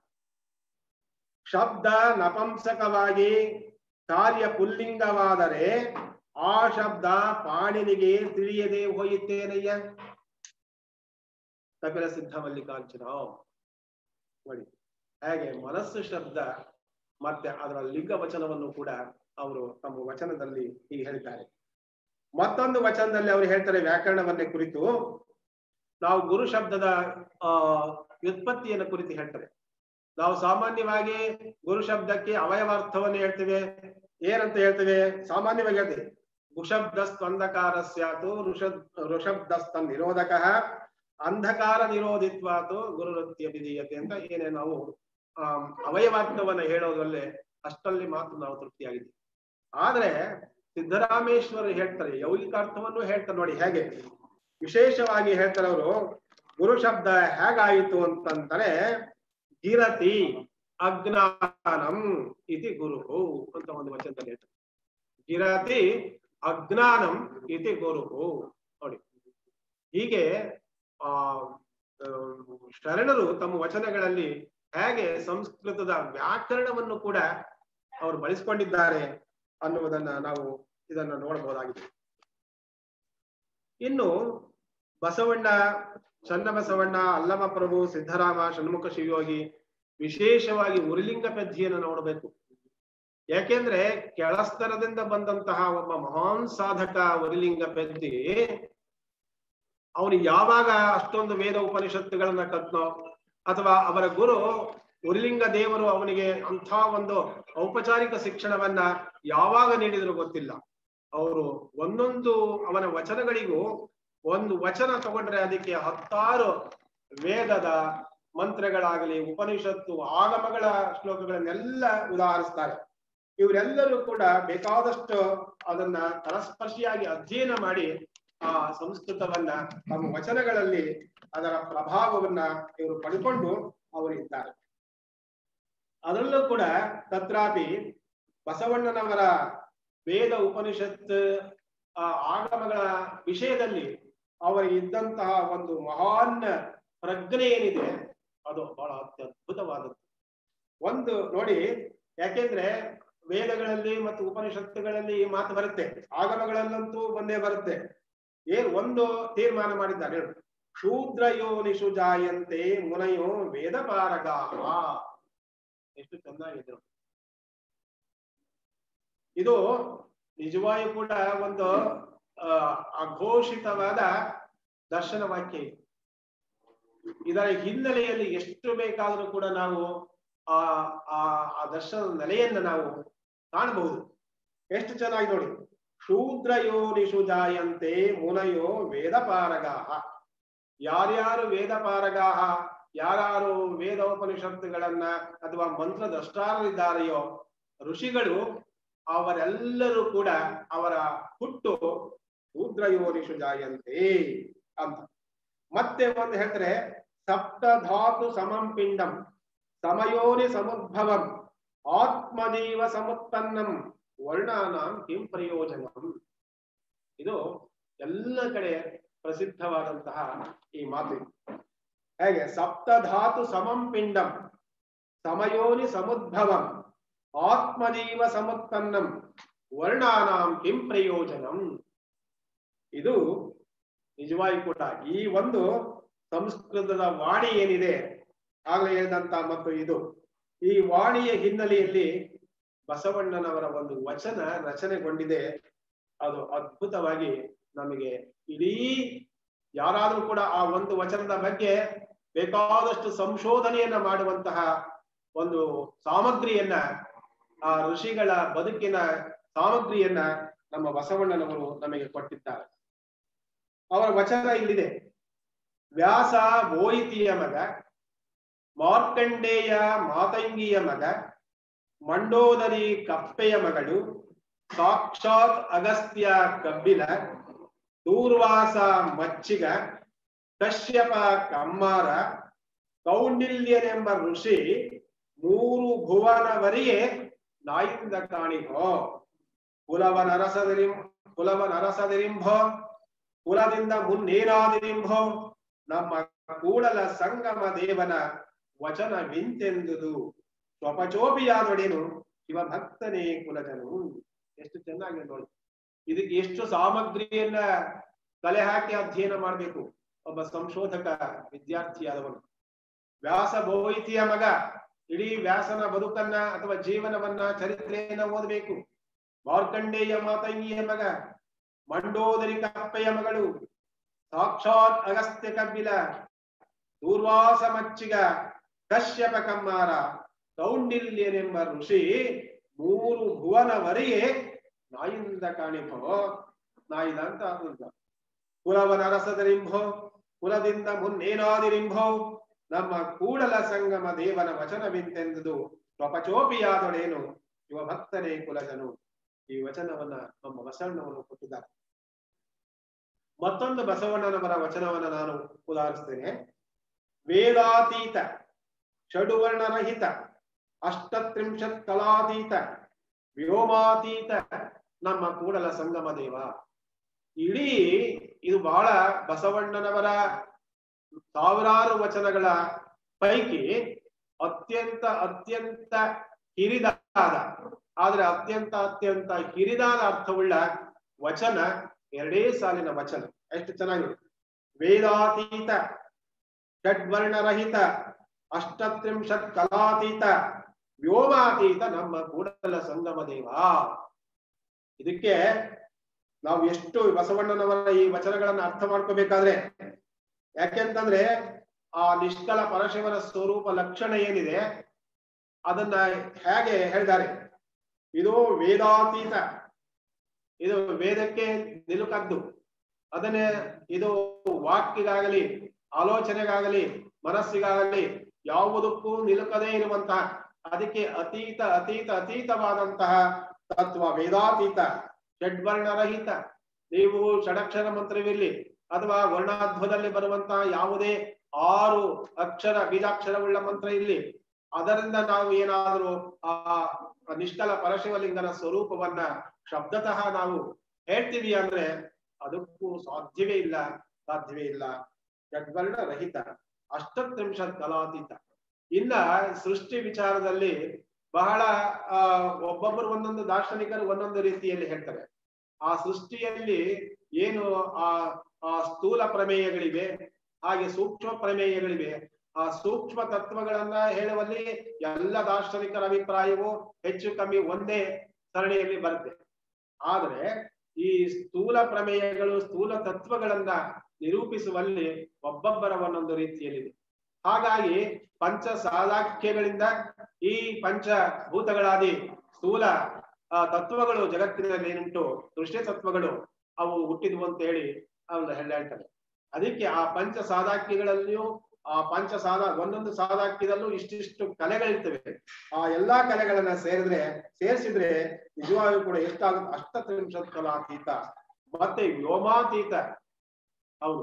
ಶಬ್ದ ನಪಂಸಕವಾಗಿ ಕಾರ್ಯ ಪುಲ್ಲಿಂಗವಾದರೆ ಆ ಶಬ್ದ ಪಾಣಿನಿಗೆ ತಿಳಿಯದೆ ಹೋಯಿತೇನಯ್ಯ ಕಪಿಲ ಸಿದ್ಧ ಮಲ್ಲಿಕಾರ್ಜುನ ನೋಡಿ ಹಾಗೆ ಮನಸ್ಸು ಶಬ್ದ ಮತ್ತೆ ಅದರ ಲಿಂಗ ವಚನವನ್ನು ಕೂಡ ಅವರು ತಮ್ಮ ವಚನದಲ್ಲಿ ಹೀಗೆ ಹೇಳಿದ್ದಾರೆ ಮತ್ತೊಂದು ವಚನದಲ್ಲಿ ಅವರು ಹೇಳ್ತಾರೆ ವ್ಯಾಕರಣವನ್ನೇ ಕುರಿತು ನಾವು ಗುರು ಶಬ್ದದ ಆ ವ್ಯುತ್ಪತ್ತಿಯನ್ನು ಕುರಿತು ಹೇಳ್ತಾರೆ ನಾವು ಸಾಮಾನ್ಯವಾಗಿ ಗುರು ಶಬ್ದಕ್ಕೆ ಅವಯವಾರ್ಥವನ್ನು ಹೇಳ್ತೇವೆ ಏನಂತ ಹೇಳ್ತೇವೆ ಸಾಮಾನ್ಯವಾಗಿ ಹೇಳ್ತೇವೆ ಗುಶಬ್ದಸ್ತ್ವಂಧಕಾರ ಸ್ಯಾತು ಋಷ ಋಷಬ್ದಸ್ತ ನಿರೋಧಕ ಅಂಧಕಾರ ನಿರೋಧಿತ್ವಾತು ಗುರು ನೃತ್ಯ ವಿಧೀಯತೆ ಅಂತ ಏನೇ ನಾವು ಆ ಅವಯವಾರ್ಥವನ್ನ ಹೇಳೋದ್ರಲ್ಲೇ ಅಷ್ಟಲ್ಲಿ ಮಾತ್ರ ನಾವು ತೃಪ್ತಿಯಾಗಿದ್ದೀವಿ ಆದ್ರೆ ಸಿದ್ದರಾಮೇಶ್ವರ ಹೇಳ್ತಾರೆ ಯೌಗಿಕಾರ್ಥವನ್ನು ಹೇಳ್ತಾರೆ ನೋಡಿ ಹೇಗೆ ವಿಶೇಷವಾಗಿ ಹೇಳ್ತಾರೆ ಅವರು ಗುರು ಶಬ್ದ ಹೇಗಾಯಿತು ಅಂತಂತಾರೆ ಗಿರತಿ ಅಜ್ಞಾನಂ ಇತಿ ಗುರು ಅಂತ ಒಂದು ವಚನದಲ್ಲಿ ಹೇಳ್ತಾರೆ ಗಿರತಿ ಅಜ್ಞಾನಂ ಇತಿ ಗುರು ನೋಡಿ ಹೀಗೆ ಆ ಶರಣರು ತಮ್ಮ ವಚನಗಳಲ್ಲಿ ಹೇಗೆ ಸಂಸ್ಕೃತದ ವ್ಯಾಕರಣವನ್ನು ಕೂಡ ಅವರು ಬಳಸಿಕೊಂಡಿದ್ದಾರೆ ಅನ್ನುವುದನ್ನ ನಾವು ಇದನ್ನ ನೋಡಬಹುದಾಗಿದೆ ಇನ್ನು ಬಸವಣ್ಣ ಚನ್ನಬಸವಣ್ಣ ಅಲ್ಲಮ ಪ್ರಭು ಸಿದ್ದರಾಮ ಷಣ್ಮುಖ ಶಿವಯೋಗಿ ವಿಶೇಷವಾಗಿ ಉರಿಲಿಂಗ ಪೆದ್ದಿಯನ್ನು ನೋಡಬೇಕು ಯಾಕೆಂದ್ರೆ ಕೆಳಸ್ತರದಿಂದ ಬಂದಂತಹ ಒಬ್ಬ ಮಹಾನ್ ಸಾಧಕ ಉರಿಲಿಂಗ ಪೆದ್ದಿ ಅವನು ಯಾವಾಗ ಅಷ್ಟೊಂದು ವೇದ ಉಪನಿಷತ್ತುಗಳನ್ನ ಕತ್ನೋ ಅಥವಾ ಅವರ ಗುರು ಉರಿಲಿಂಗ ದೇವರು ಅವನಿಗೆ ಅಂಥ ಒಂದು ಔಪಚಾರಿಕ ಶಿಕ್ಷಣವನ್ನ ಯಾವಾಗ ನೀಡಿದ್ರು ಗೊತ್ತಿಲ್ಲ ಅವರು ಒಂದೊಂದು ಅವನ ವಚನಗಳಿಗೂ ಒಂದು ವಚನ ತಗೊಂಡ್ರೆ ಅದಕ್ಕೆ ಹತ್ತಾರು ವೇದದ ಮಂತ್ರಗಳಾಗಲಿ ಉಪನಿಷತ್ತು ಆಗಮಗಳ ಶ್ಲೋಕಗಳನ್ನೆಲ್ಲ ಉದಾಹರಿಸ್ತಾರೆ ಇವರೆಲ್ಲರೂ ಕೂಡ ಬೇಕಾದಷ್ಟು ಅದನ್ನ ತರಸ್ಪರ್ಶಿಯಾಗಿ ಅಧ್ಯಯನ ಮಾಡಿ ಆ ಸಂಸ್ಕೃತವನ್ನ ತಮ್ಮ ವಚನಗಳಲ್ಲಿ ಅದರ ಪ್ರಭಾವವನ್ನ ಇವರು ಪಡ್ಕೊಂಡು ಅವರು ಇದ್ದಾರೆ ಅದರಲ್ಲೂ ಕೂಡ ತತ್ರಾಪಿ ಬಸವಣ್ಣನವರ ವೇದ ಉಪನಿಷತ್ ಆ ಆಗಮಗಳ ವಿಷಯದಲ್ಲಿ ಅವರಿಗೆ ಇದ್ದಂತಹ ಒಂದು ಮಹಾನ್ ಪ್ರಜ್ಞೆ ಏನಿದೆ ಅದು ಬಹಳ ಅತ್ಯದ್ಭುತವಾದದ್ದು ಒಂದು ನೋಡಿ ಯಾಕೆಂದ್ರೆ ವೇದಗಳಲ್ಲಿ ಮತ್ತು ಉಪನಿಷತ್ತುಗಳಲ್ಲಿ ಈ ಮಾತು ಬರುತ್ತೆ ಆಗಮಗಳಲ್ಲಂತೂ ಒಂದೇ ಬರುತ್ತೆ ಏನ್ ಒಂದು ತೀರ್ಮಾನ ಮಾಡಿದ್ದಾರೆ ಶೂದ್ರಯೋ ನಿಶು ಜಾಯಂತೆ ಮುನಯೋ ವೇದ ಪಾರಗಾಹ ಎಷ್ಟು ಚೆನ್ನಾಗಿದ್ರು ಇದು ನಿಜವಾಗಿಯೂ ಕೂಡ ಒಂದು ಅಘೋಷಿತವಾದ ದರ್ಶನ ವಾಕ್ಯ ಇದು ಇದರ ಹಿನ್ನೆಲೆಯಲ್ಲಿ ಎಷ್ಟು ಬೇಕಾದರೂ ಕೂಡ ನಾವು ಆ ಆ ಆ ದರ್ಶನದ ನೆಲೆಯನ್ನ ನಾವು ಕಾಣಬಹುದು ಎಷ್ಟು ಚೆನ್ನಾಗಿ ನೋಡಿ ಶೂದ್ರಯೋ ನಿಶು ಜಾಯಂತೆ ಮುನಯೋ ವೇದ ಪಾರಗಾಹ ಯಾರ್ಯಾರು ವೇದ ಪಾರಗಾಹ ಯಾರು ವೇದೋಪನಿಷತ್ತುಗಳನ್ನ ಅಥವಾ ಮಂತ್ರದಷ್ಟಾರರಿದ್ದಾರೆಯೋ ಋಷಿಗಳು ಅವರೆಲ್ಲರೂ ಕೂಡ ಅವರ ಹುಟ್ಟು ಶೂದ್ರಯೋನಿಷು ಜಾಯಂತೆ ಅಂತ ಮತ್ತೆ ಒಂದು ಹೇಳ್ತಾರೆ ಸಪ್ತಧಾತು ಸಮಂ ಪಿಂಡಂ ಸಮಯೋನಿ ಸಮುದ್ಭವಂ ಆತ್ಮಜೀವ ಸಮುತ್ಪನ್ನಂ ವರ್ಣಾನಾಂ ಕಿಂ ಪ್ರಯೋಜನಂ ಇದು ಎಲ್ಲ ಕಡೆ ಪ್ರಸಿದ್ಧವಾದಂತಹ ಈ ಮಾತು ಇದು. ಹೇಗೆ ಸಪ್ತಧಾತು ಸಮಂ ಪಿಂಡಂ ಸಮಯೋನಿ ಸಮುದ್ಭವಂ ಆತ್ಮಜೀವ ಸಮುತ್ಪನ್ನಂ ವರ್ಣಾನಾಂ ಕಿಂ ಪ್ರಯೋಜನಂ ಇದು ನಿಜವಾಗಿ ಕೂಡ ಈ ಒಂದು ಸಂಸ್ಕೃತದ ವಾಣಿ ಏನಿದೆ ಆಗಲೇ ಹೇಳಿದಂತ ಮತ್ತು ಇದು ಈ ವಾಣಿಯ ಹಿನ್ನೆಲೆಯಲ್ಲಿ ಬಸವಣ್ಣನವರ ಒಂದು ವಚನ ರಚನೆಗೊಂಡಿದೆ ಅದು ಅದ್ಭುತವಾಗಿ ನಮಗೆ ಇಡೀ ಯಾರಾದ್ರೂ ಕೂಡ ಆ ಒಂದು ವಚನದ ಬಗ್ಗೆ ಬೇಕಾದಷ್ಟು ಸಂಶೋಧನೆಯನ್ನ ಮಾಡುವಂತಹ ಒಂದು ಸಾಮಗ್ರಿಯನ್ನ ಆ ಋಷಿಗಳ ಬದುಕಿನ ಸಾಮಗ್ರಿಯನ್ನ ನಮ್ಮ ಬಸವಣ್ಣನವರು ನಮಗೆ ಕೊಟ್ಟಿದ್ದಾರೆ ಅವರ ವಚನ ಇಲ್ಲಿದೆ ವ್ಯಾಸ ಬೋಯಿತಿಯ ಮಗ ಮಾರ್ಕಂಡೇಯ ಮಾತಂಗಿಯ ಮಗ ಮಂಡೋದರಿ ಕಪ್ಪೆಯ ಮಗಳು ಸಾಕ್ಷಾತ್ ಅಗಸ್ತ್ಯ ಕಬ್ಬಿಲ ದೂರ್ವಾಸ ಮಚ್ಚಿಗ ಕಶ್ಯಪ ಕಮ್ಮಾರ ಕೌಂಡಿಲ್ಯನೆಂಬ ಋಷಿ ಮೂರು ಭುವನವರೆಗೆ ನಾಯಿಂದ ಕಾಣಿಹೋ ಕುಲವನರಸದಿರಿಂ ಕುಲವನರಸದಿರಿಂಭೋ ಕುಲದಿಂದ ಮುನ್ನೇರಾದಿರಿಂಭೋ ನಮ್ಮ ಕೂಡಲ ಸಂಗಮ ದೇವನ ವಚನ ವಿಂತೆಂದುದು ಸ್ವಪಚೋಪಿಯಾದೊಡೇನು ಶಿವ ಭಕ್ತನೇ ಕುಲಜನು ಎಷ್ಟು ಚೆನ್ನಾಗಿ ನೋಡಿ ಇದಕ್ಕೆ ಎಷ್ಟು ಸಾಮಗ್ರಿಯನ್ನ ಕಲೆ ಹಾಕಿ ಅಧ್ಯಯನ ಮಾಡ್ಬೇಕು ಒಬ್ಬ ಸಂಶೋಧಕ ವಿದ್ಯಾರ್ಥಿಯಾದವನು ವ್ಯಾಸ ಬೋಯಿತಿಯ ಮಗ ಇಡೀ ವ್ಯಾಸನ ಬದುಕನ್ನ ಅಥವಾ ಜೀವನವನ್ನ ಚರಿತ್ರೆಯನ್ನ ಓದಬೇಕು ಮಾರ್ಕಂಡೇಯ ಮಾತಂಗಿಯ ಮಗ ಮಂಡೋದರಿ ಕಪ್ಪೆಯ ಮಗಳು ಸಾಕ್ಷಾತ್ ಅಗಸ್ತ್ಯ ಕಬ್ಬಿಲ ದೂರ್ವಾಸ ಮಚ್ಚಿಗ ಕಶ್ಯಪ ಕಮ್ಮಾರ ಕೌಂಡಿಲ್ಯನೆಂಬ ಋಷಿ ಮೂರು ಭುವನವರೆಗೆ ನಾಯಿಂದ ಕಾಣಿಭೋ ನಾಯಿದ ಅಂತ ಅರ್ಥ ಕುಲವನ ರಸದರಿಂಭೋ ಕುಲದಿಂದ ಮುನ್ನೇನಾದಿರಿಂಭೋ ನಮ್ಮ ಕೂಡಲ ಸಂಗಮ ದೇವನ ವಚನವಿಂತೆಂದುದು ಸ್ವಪಚೋಪಿಯಾದೊಡೇನು ಯುವ ಭಕ್ತನೇ ಕುಲಜನು ಈ ವಚನವನ್ನ ನಮ್ಮ ಬಸವಣ್ಣವನ್ನು ಕೊಟ್ಟಿದ್ದಾರೆ ಮತ್ತೊಂದು ಬಸವಣ್ಣನವರ ವಚನವನ್ನ ನಾನು ಉದಾಹರಿಸ್ತೇನೆ ವೇದಾತೀತ ಷಡುವರ್ಣರಹಿತ ಅಷ್ಟತ್ರಿಂಶತ್ ಕಲಾತೀತ ವ್ಯೋಮಾತೀತ ನಮ್ಮ ಕೂಡಲ ಸಂಗಮ ದೇವ ಇಡೀ ಇದು ಬಹಳ ಬಸವಣ್ಣನವರ ಸಾವಿರಾರು ವಚನಗಳ ಪೈಕಿ ಅತ್ಯಂತ ಅತ್ಯಂತ ಹಿರಿದಾದ ಆದ್ರೆ ಅತ್ಯಂತ ಅತ್ಯಂತ ಹಿರಿದಾದ ಅರ್ಥವುಳ್ಳ ವಚನ ಎರಡೇ ಸಾಲಿನ ವಚನ ಎಷ್ಟು ಚೆನ್ನಾಗಿದೆ ವೇದಾತೀತ ಷಡ್ವರ್ಣರಹಿತ ಅಷ್ಟತ್ರಿಂಶತ್ ಕಲಾತೀತ ವ್ಯೋಮಾತೀತ ನಮ್ಮ ಕೂಡಲ ಸಂಗಮ ದೇವ ಇದಕ್ಕೆ ನಾವು ಎಷ್ಟು ಬಸವಣ್ಣನವರ ಈ ವಚನಗಳನ್ನ ಅರ್ಥ ಮಾಡ್ಕೋಬೇಕಾದ್ರೆ ಯಾಕೆಂತಂದ್ರೆ ಆ ನಿಷ್ಕಲ ಪರಶಿವನ ಸ್ವರೂಪ ಲಕ್ಷಣ ಏನಿದೆ ಅದನ್ನ ಹೇಗೆ ಹೇಳಿದ್ದಾರೆ ಇದು ವೇದಾತೀತ ಇದು ವೇದಕ್ಕೆ ನಿಲುಕದ್ದು ಅದನ್ನೇ ಇದು ವಾಕ್ಯಗಾಗಲಿ ಆಲೋಚನೆಗಾಗಲಿ ಮನಸ್ಸಿಗಾಗಲಿ ಯಾವುದಕ್ಕೂ ನಿಲುಕದೇ ಇರುವಂತಹ ಅದಕ್ಕೆ ಅತೀತ ಅತೀತ ಅತೀತವಾದಂತಹ ತತ್ವ ವೇದಾತೀತ ಷಡ್ವರ್ಣರಹಿತ ನೀವು ಷಡಕ್ಷರ ಮಂತ್ರವಿರಲಿ ಅಥವಾ ವರ್ಣಾಧ್ವದಲ್ಲಿ ಬರುವಂತಹ ಯಾವುದೇ ಆರು ಅಕ್ಷರ ಬೀಜಾಕ್ಷರವುಳ್ಳ ಮಂತ್ರ ಇರಲಿ ಅದರಿಂದ ನಾವು ಏನಾದರೂ ಆ ನಿಷ್ಕಲ ಪರಶಿವಲಿಂಗನ ಸ್ವರೂಪವನ್ನ ಶಬ್ದತಃ ನಾವು ಹೇಳ್ತೀವಿ ಅಂದ್ರೆ ಅದಕ್ಕೂ ಸಾಧ್ಯವೇ ಇಲ್ಲ ಸಾಧ್ಯವೇ ಇಲ್ಲ ಷಡ್ವರ್ಣ ರಹಿತ ಅಷ್ಟತ್ರಿಂಶತ್ ಕಲಾತೀತ ಇನ್ನ ಸೃಷ್ಟಿ ವಿಚಾರದಲ್ಲಿ ಬಹಳ ಆ ಒಬ್ಬೊಬ್ಬರು ಒಂದೊಂದು ದಾರ್ಶನಿಕರು ಒಂದೊಂದು ರೀತಿಯಲ್ಲಿ ಹೇಳ್ತಾರೆ ಆ ಸೃಷ್ಟಿಯಲ್ಲಿ ಏನು ಆ ಆ ಸ್ಥೂಲ ಪ್ರಮೇಯಗಳಿವೆ ಹಾಗೆ ಸೂಕ್ಷ್ಮ ಪ್ರಮೇಯಗಳಿವೆ ಆ ಸೂಕ್ಷ್ಮ ತತ್ವಗಳನ್ನ ಹೇಳುವಲ್ಲಿ ಎಲ್ಲ ದಾರ್ಶನಿಕರ ಅಭಿಪ್ರಾಯವು ಹೆಚ್ಚು ಕಮ್ಮಿ ಒಂದೇ ಸರಣಿಯಲ್ಲಿ ಬರುತ್ತೆ ಆದ್ರೆ ಈ ಸ್ಥೂಲ ಪ್ರಮೇಯಗಳು ಸ್ಥೂಲ ತತ್ವಗಳನ್ನ ನಿರೂಪಿಸುವಲ್ಲಿ ಒಬ್ಬೊಬ್ಬರ ಒಂದೊಂದು ರೀತಿಯಲ್ಲಿದೆ ಹಾಗಾಗಿ ಪಂಚ ಸಾಲಾಖ್ಯಗಳಿಂದ ಈ ಪಂಚ ಭೂತಗಳಾದಿ ಸ್ಥೂಲ ಆ ತತ್ವಗಳು ಜಗತ್ತಿನಲ್ಲಿ ಏನುಂಟು ದೃಶ್ಯ ತತ್ವಗಳು ಅವು ಹುಟ್ಟಿದ್ವು ಅಂತ ಹೇಳಿ ಅವನು ಹೇಳ್ತಾರೆ ಅದಕ್ಕೆ ಆ ಪಂಚ ಸಾಧಾಕ್ಯಗಳಲ್ಲಿಯೂ ಆ ಪಂಚ ಸಾಧ ಒಂದೊಂದು ಸಾಧಾಕ್ಯದಲ್ಲೂ ಇಷ್ಟಿಷ್ಟು ಕಲೆಗಳಿರ್ತವೆ ಆ ಎಲ್ಲಾ ಕಲೆಗಳನ್ನ ಸೇರಿದ್ರೆ ಸೇರಿಸಿದ್ರೆ ನಿಜವಾಗಿಯೂ ಕೂಡ ಎಷ್ಟಾಗುತ್ತೆ ಅಷ್ಟತ್ರಿಂಶತ್ ಕಲಾತೀತ ಮತ್ತೆ ವ್ಯೋಮಾತೀತ ಹೌದು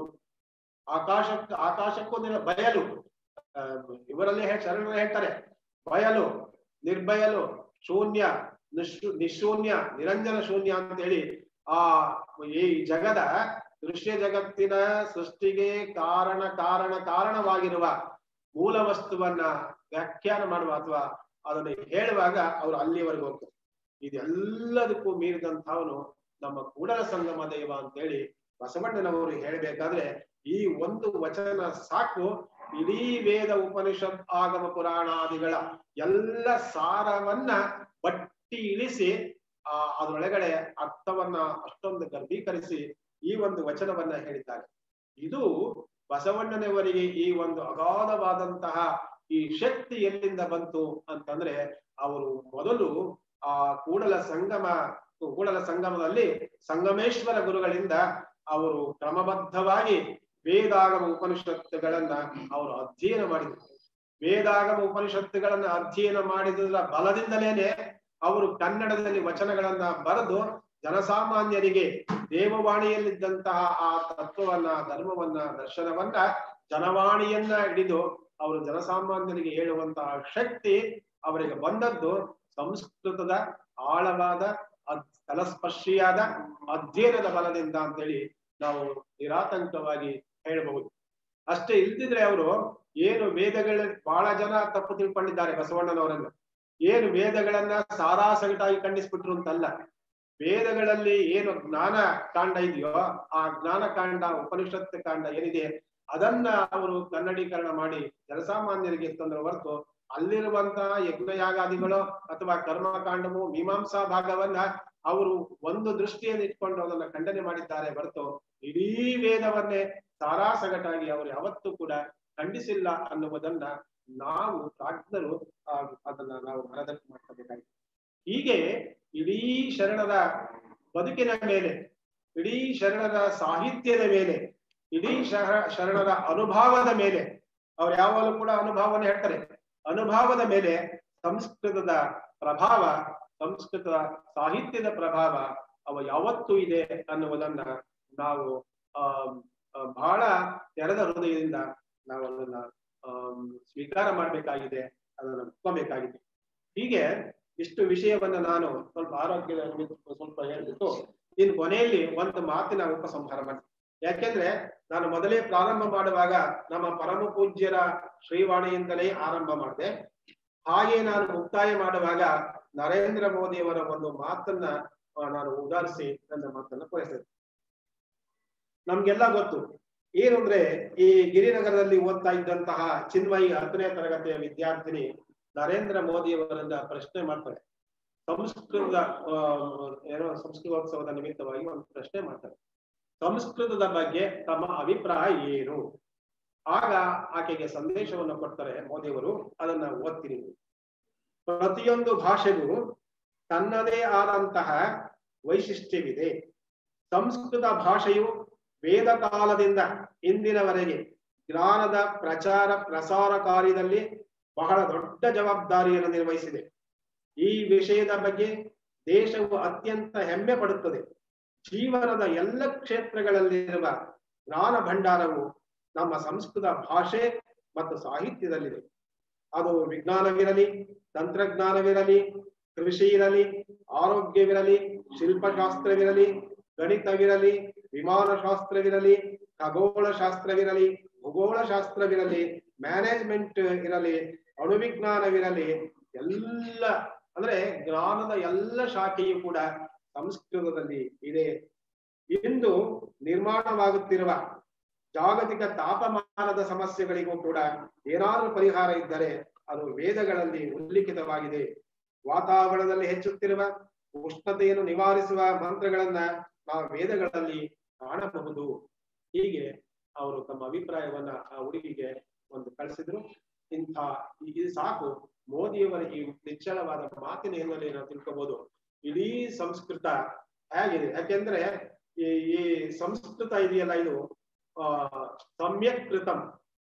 ಆಕಾಶಕ್ಕೆ ಆಕಾಶಕ್ಕೂ ನಿರ ಬಯಲು ಆ, ಇವರಲ್ಲಿ ಹೇ- ಶರಣರು ಹೇಳ್ತಾರೆ ಬಯಲು ನಿರ್ಬಯಲು ಶೂನ್ಯ ನಿಶು ನಿಶೂನ್ಯ ನಿರಂಜನ ಶೂನ್ಯ ಅಂತ ಹೇಳಿ ಆ ಈ ಜಗದ ದೃಶ್ಯ ಜಗತ್ತಿನ ಸೃಷ್ಟಿಗೆ ಕಾರಣ ಕಾರಣ ಕಾರಣವಾಗಿರುವ ಮೂಲ ವಸ್ತುವನ್ನ ವ್ಯಾಖ್ಯಾನ ಮಾಡುವ ಅಥವಾ ಅದನ್ನ ಹೇಳುವಾಗ ಅವರು ಅಲ್ಲಿವರೆಗೂ ಹೋಗ್ತಾರೆ ಇದೆಲ್ಲದಕ್ಕೂ ಮೀರಿದಂಥವನು ನಮ್ಮ ಕೂಡಲ ಸಂಗಮ ದೈವ ಅಂತೇಳಿ ಬಸವಣ್ಣನವರು ಹೇಳ್ಬೇಕಾದ್ರೆ ಈ ಒಂದು ವಚನ ಸಾಕು ಇಡೀ ವೇದ ಉಪನಿಷತ್ ಆಗಮ ಪುರಾಣಾದಿಗಳ ಎಲ್ಲ ಸಾರವನ್ನ ಬಟ್ಟಿ ಇಳಿಸಿ ಆ ಅದರೊಳಗಡೆ ಅರ್ಥವನ್ನ ಅಷ್ಟೊಂದು ಗರ್ಭೀಕರಿಸಿ ಈ ಒಂದು ವಚನವನ್ನ ಹೇಳಿದ್ದಾರೆ ಇದು ಬಸವಣ್ಣನವರಿಗೆ ಈ ಒಂದು ಅಗಾಧವಾದಂತಹ ಈ ಶಕ್ತಿ ಎಲ್ಲಿಂದ ಬಂತು ಅಂತಂದ್ರೆ ಅವರು ಮೊದಲು ಆ ಕೂಡಲ ಸಂಗಮ ಕೂಡಲ ಸಂಗಮದಲ್ಲಿ ಸಂಗಮೇಶ್ವರ ಗುರುಗಳಿಂದ ಅವರು ಕ್ರಮಬದ್ಧವಾಗಿ ವೇದಾಗಮ ಉಪನಿಷತ್ತುಗಳನ್ನ ಅವರು ಅಧ್ಯಯನ ಮಾಡಿದರು ವೇದಾಗಮ ಉಪನಿಷತ್ತುಗಳನ್ನ ಅಧ್ಯಯನ ಮಾಡಿದ್ರ ಬಲದಿಂದಲೇನೆ ಅವರು ಕನ್ನಡದಲ್ಲಿ ವಚನಗಳನ್ನ ಬರೆದು ಜನಸಾಮಾನ್ಯರಿಗೆ ದೇವವಾಣಿಯಲ್ಲಿದ್ದಂತಹ ಆ ತತ್ವವನ್ನ ಧರ್ಮವನ್ನ ದರ್ಶನವನ್ನ ಜನವಾಣಿಯನ್ನ ಹಿಡಿದು ಅವರು ಜನಸಾಮಾನ್ಯರಿಗೆ ಹೇಳುವಂತಹ ಶಕ್ತಿ ಅವರಿಗೆ ಬಂದದ್ದು ಸಂಸ್ಕೃತದ ಆಳವಾದ ಅದ್- ತಲಸ್ಪರ್ಶಿಯಾದ ಅಧ್ಯಯನದ ಬಲದಿಂದ ಅಂತೇಳಿ ನಾವು ನಿರಾತಂಕವಾಗಿ ಹೇಳಬಹುದು ಅಷ್ಟೇ ಇಲ್ದಿದ್ರೆ ಅವರು ಏನು ವೇದಗಳ ಬಹಳ ಜನ ತಪ್ಪು ತಿಳ್ಕೊಂಡಿದ್ದಾರೆ ಬಸವಣ್ಣನವರನ್ನು ಏನು ವೇದಗಳನ್ನ ಸಾರಾಸಗಟಾಗಿ ಖಂಡಿಸ್ಬಿಟ್ರು ಅಂತಲ್ಲ ವೇದಗಳಲ್ಲಿ ಏನು ಜ್ಞಾನ ಕಾಂಡ ಇದೆಯೋ ಆ ಜ್ಞಾನ ಕಾಂಡ ಉಪನಿಷತ್ ಕಾಂಡ ಏನಿದೆ ಅದನ್ನ ಅವರು ಕನ್ನಡೀಕರಣ ಮಾಡಿ ಜನಸಾಮಾನ್ಯರಿಗೆ ತಂದ್ರ ಹೊರತು ಅಲ್ಲಿರುವಂತಹ ಯಜ್ಞಯಾಗಾದಿಗಳು ಅಥವಾ ಕರ್ಮಕಾಂಡವು ಮೀಮಾಂಸಾ ಭಾಗವನ್ನ ಅವರು ಒಂದು ದೃಷ್ಟಿಯನ್ನು ಇಟ್ಕೊಂಡು ಅದನ್ನ ಖಂಡನೆ ಮಾಡಿದ್ದಾರೆ ಹೊರತು ಇಡೀ ವೇದವನ್ನೇ ಸಾರಾಸಗಟಾಗಿ ಅವರು ಯಾವತ್ತೂ ಕೂಡ ಖಂಡಿಸಿಲ್ಲ ಅನ್ನುವುದನ್ನ ನಾವು ಪ್ರಾಜ್ಞರು ಆ, ಅದನ್ನ ನಾವು ಮನದಟ್ಟು ಮಾಡ್ಕೋಬೇಕಾಗಿದೆ ಹೀಗೆ ಇಡೀ ಶರಣರ ಬದುಕಿನ ಮೇಲೆ ಇಡೀ ಶರಣರ ಸಾಹಿತ್ಯದ ಮೇಲೆ ಇಡೀ ಶರ ಶರಣರ ಅನುಭವದ ಮೇಲೆ ಅವ್ರು ಯಾವಾಗಲೂ ಕೂಡ ಅನುಭವವನ್ನು ಹೇಳ್ತಾರೆ ಅನುಭವದ ಮೇಲೆ ಸಂಸ್ಕೃತದ ಪ್ರಭಾವ ಸಂಸ್ಕೃತ ಸಾಹಿತ್ಯದ ಪ್ರಭಾವ ಅವ ಯಾವತ್ತೂ ಇದೆ ಅನ್ನುವುದನ್ನ ನಾವು ಆಮ್, ಆ, ಬಹಳ ತೆರೆದ ಹೃದಯದಿಂದ ನಾವು ಅದನ್ನ ಆಮ್, ಸ್ವೀಕಾರ ಮಾಡ್ಬೇಕಾಗಿದೆ ಅದನ್ನ ಒಪ್ಕೋಬೇಕಾಗಿದೆ ಹೀಗೆ ಇಷ್ಟು ವಿಷಯವನ್ನ ನಾನು ಸ್ವಲ್ಪ ಆರೋಗ್ಯದ ನಿಮಿತ್ತ ಸ್ವಲ್ಪ ಹೇಳ್ಬಿಟ್ಟು ಇನ್ನು ಕೊನೆಯಲ್ಲಿ ಒಂದು ಮಾತಿನ ಉಪಸಂಹಾರ ಮಾಡ್ತೀನಿ ಯಾಕೆಂದ್ರೆ ನಾನು ಮೊದಲೇ ಪ್ರಾರಂಭ ಮಾಡುವಾಗ ನಮ್ಮ ಪರಮ ಪೂಜ್ಯರ ಶ್ರೀವಾಣಿಯಿಂದಲೇ ಆರಂಭ ಮಾಡಿದೆ ಹಾಗೆ ನಾನು ಮುಕ್ತಾಯ ಮಾಡುವಾಗ ನರೇಂದ್ರ ಮೋದಿಯವರ ಒಂದು ಮಾತನ್ನ ಆ, ನಾನು ಉದಾಹರಿಸಿ ನನ್ನ ಮಾತನ್ನ ಪೂರೈಸಿದೆ ನಮ್ಗೆಲ್ಲ ಗೊತ್ತು ಏನು ಅಂದ್ರೆ ಈ ಗಿರಿನಗರದಲ್ಲಿ ಓದ್ತಾ ಇದ್ದಂತಹ ಚಿನ್ಮಯಿ ಹತ್ತನೇ ತರಗತಿಯ ವಿದ್ಯಾರ್ಥಿನಿ ನರೇಂದ್ರ ಮೋದಿಯವರಿಂದ ಪ್ರಶ್ನೆ ಮಾಡ್ತಾರೆ ಸಂಸ್ಕೃತದ ಆ, ಏನೋ ಸಂಸ್ಕೃತೋತ್ಸವದ ನಿಮಿತ್ತವಾಗಿ ಒಂದು ಪ್ರಶ್ನೆ ಮಾಡ್ತಾರೆ ಸಂಸ್ಕೃತದ ಬಗ್ಗೆ ತಮ್ಮ ಅಭಿಪ್ರಾಯ ಏನು ಆಗ ಆಕೆಗೆ ಸಂದೇಶವನ್ನು ಕೊಡ್ತಾರೆ ಮೋದಿಯವರು ಅದನ್ನ ಓದ್ತೀನಿ ಪ್ರತಿಯೊಂದು ಭಾಷೆಗೂ ತನ್ನದೇ ಆದಂತಹ ವೈಶಿಷ್ಟ್ಯವಿದೆ ಸಂಸ್ಕೃತ ಭಾಷೆಯು ವೇದ ಕಾಲದಿಂದ ಇಂದಿನವರೆಗೆ ಜ್ಞಾನದ ಪ್ರಚಾರ ಪ್ರಸಾರ ಕಾರ್ಯದಲ್ಲಿ ಬಹಳ ದೊಡ್ಡ ಜವಾಬ್ದಾರಿಯನ್ನು ನಿರ್ವಹಿಸಿದೆ ಈ ವಿಷಯದ ಬಗ್ಗೆ ದೇಶವು ಅತ್ಯಂತ ಹೆಮ್ಮೆ ಪಡುತ್ತದೆ ಜೀವನದ ಎಲ್ಲ ಕ್ಷೇತ್ರಗಳಲ್ಲಿರುವ ಜ್ಞಾನ ಭಂಡಾರವು ನಮ್ಮ ಸಂಸ್ಕೃತ ಭಾಷೆ ಮತ್ತು ಸಾಹಿತ್ಯದಲ್ಲಿದೆ ಅದು ವಿಜ್ಞಾನವಿರಲಿ ತಂತ್ರಜ್ಞಾನವಿರಲಿ ಕೃಷಿ ಇರಲಿ ಆರೋಗ್ಯವಿರಲಿ ಶಿಲ್ಪಶಾಸ್ತ್ರವಿರಲಿ ಗಣಿತವಿರಲಿ ವಿಮಾನಶಾಸ್ತ್ರವಿರಲಿ ಖಗೋಳ ಶಾಸ್ತ್ರವಿರಲಿ ಭೂಗೋಳ ಶಾಸ್ತ್ರವಿರಲಿ ಮ್ಯಾನೇಜ್ಮೆಂಟ್ ಇರಲಿ ಅಣುವಿಜ್ಞಾನವಿರಲಿ ಎಲ್ಲ ಅಂದ್ರೆ ಜ್ಞಾನದ ಎಲ್ಲ ಶಾಖೆಯು ಕೂಡ ಸಂಸ್ಕೃತದಲ್ಲಿ ಇದೆ ಇಂದು ನಿರ್ಮಾಣವಾಗುತ್ತಿರುವ ಜಾಗತಿಕ ತಾಪಮಾನದ ಸಮಸ್ಯೆಗಳಿಗೂ ಕೂಡ ಏನಾದರೂ ಪರಿಹಾರ ಇದ್ದರೆ ಅದು ವೇದಗಳಲ್ಲಿ ಉಲ್ಲಿಖಿತವಾಗಿದೆ ವಾತಾವರಣದಲ್ಲಿ ಹೆಚ್ಚುತ್ತಿರುವ ಉಷ್ಣತೆಯನ್ನು ನಿವಾರಿಸುವ ಮಂತ್ರಗಳನ್ನ ನಾವು ವೇದಗಳಲ್ಲಿ ಕಾಣಬಹುದು ಹೀಗೆ ಅವರು ತಮ್ಮ ಅಭಿಪ್ರಾಯವನ್ನ ಆ ಹುಡುಗಿಗೆ ಒಂದು ಕಳಿಸಿದ್ರು ಇಂಥ ಇದು ಸಾಕು ಮೋದಿಯವರ ಈ ನಿಚ್ಚಳವಾದ ಮಾತಿನ ಹಿನ್ನೆಲೆ ನಾವು ತಿಳ್ಕೋಬಹುದು ಇಡೀ ಸಂಸ್ಕೃತ ಹೇಗಿದೆ ಯಾಕೆಂದ್ರೆ ಈ ಈ ಸಂಸ್ಕೃತ ಇದೆಯಲ್ಲ ಇದು ಆ ಸಮ್ಯಕ್ ಕೃತಂ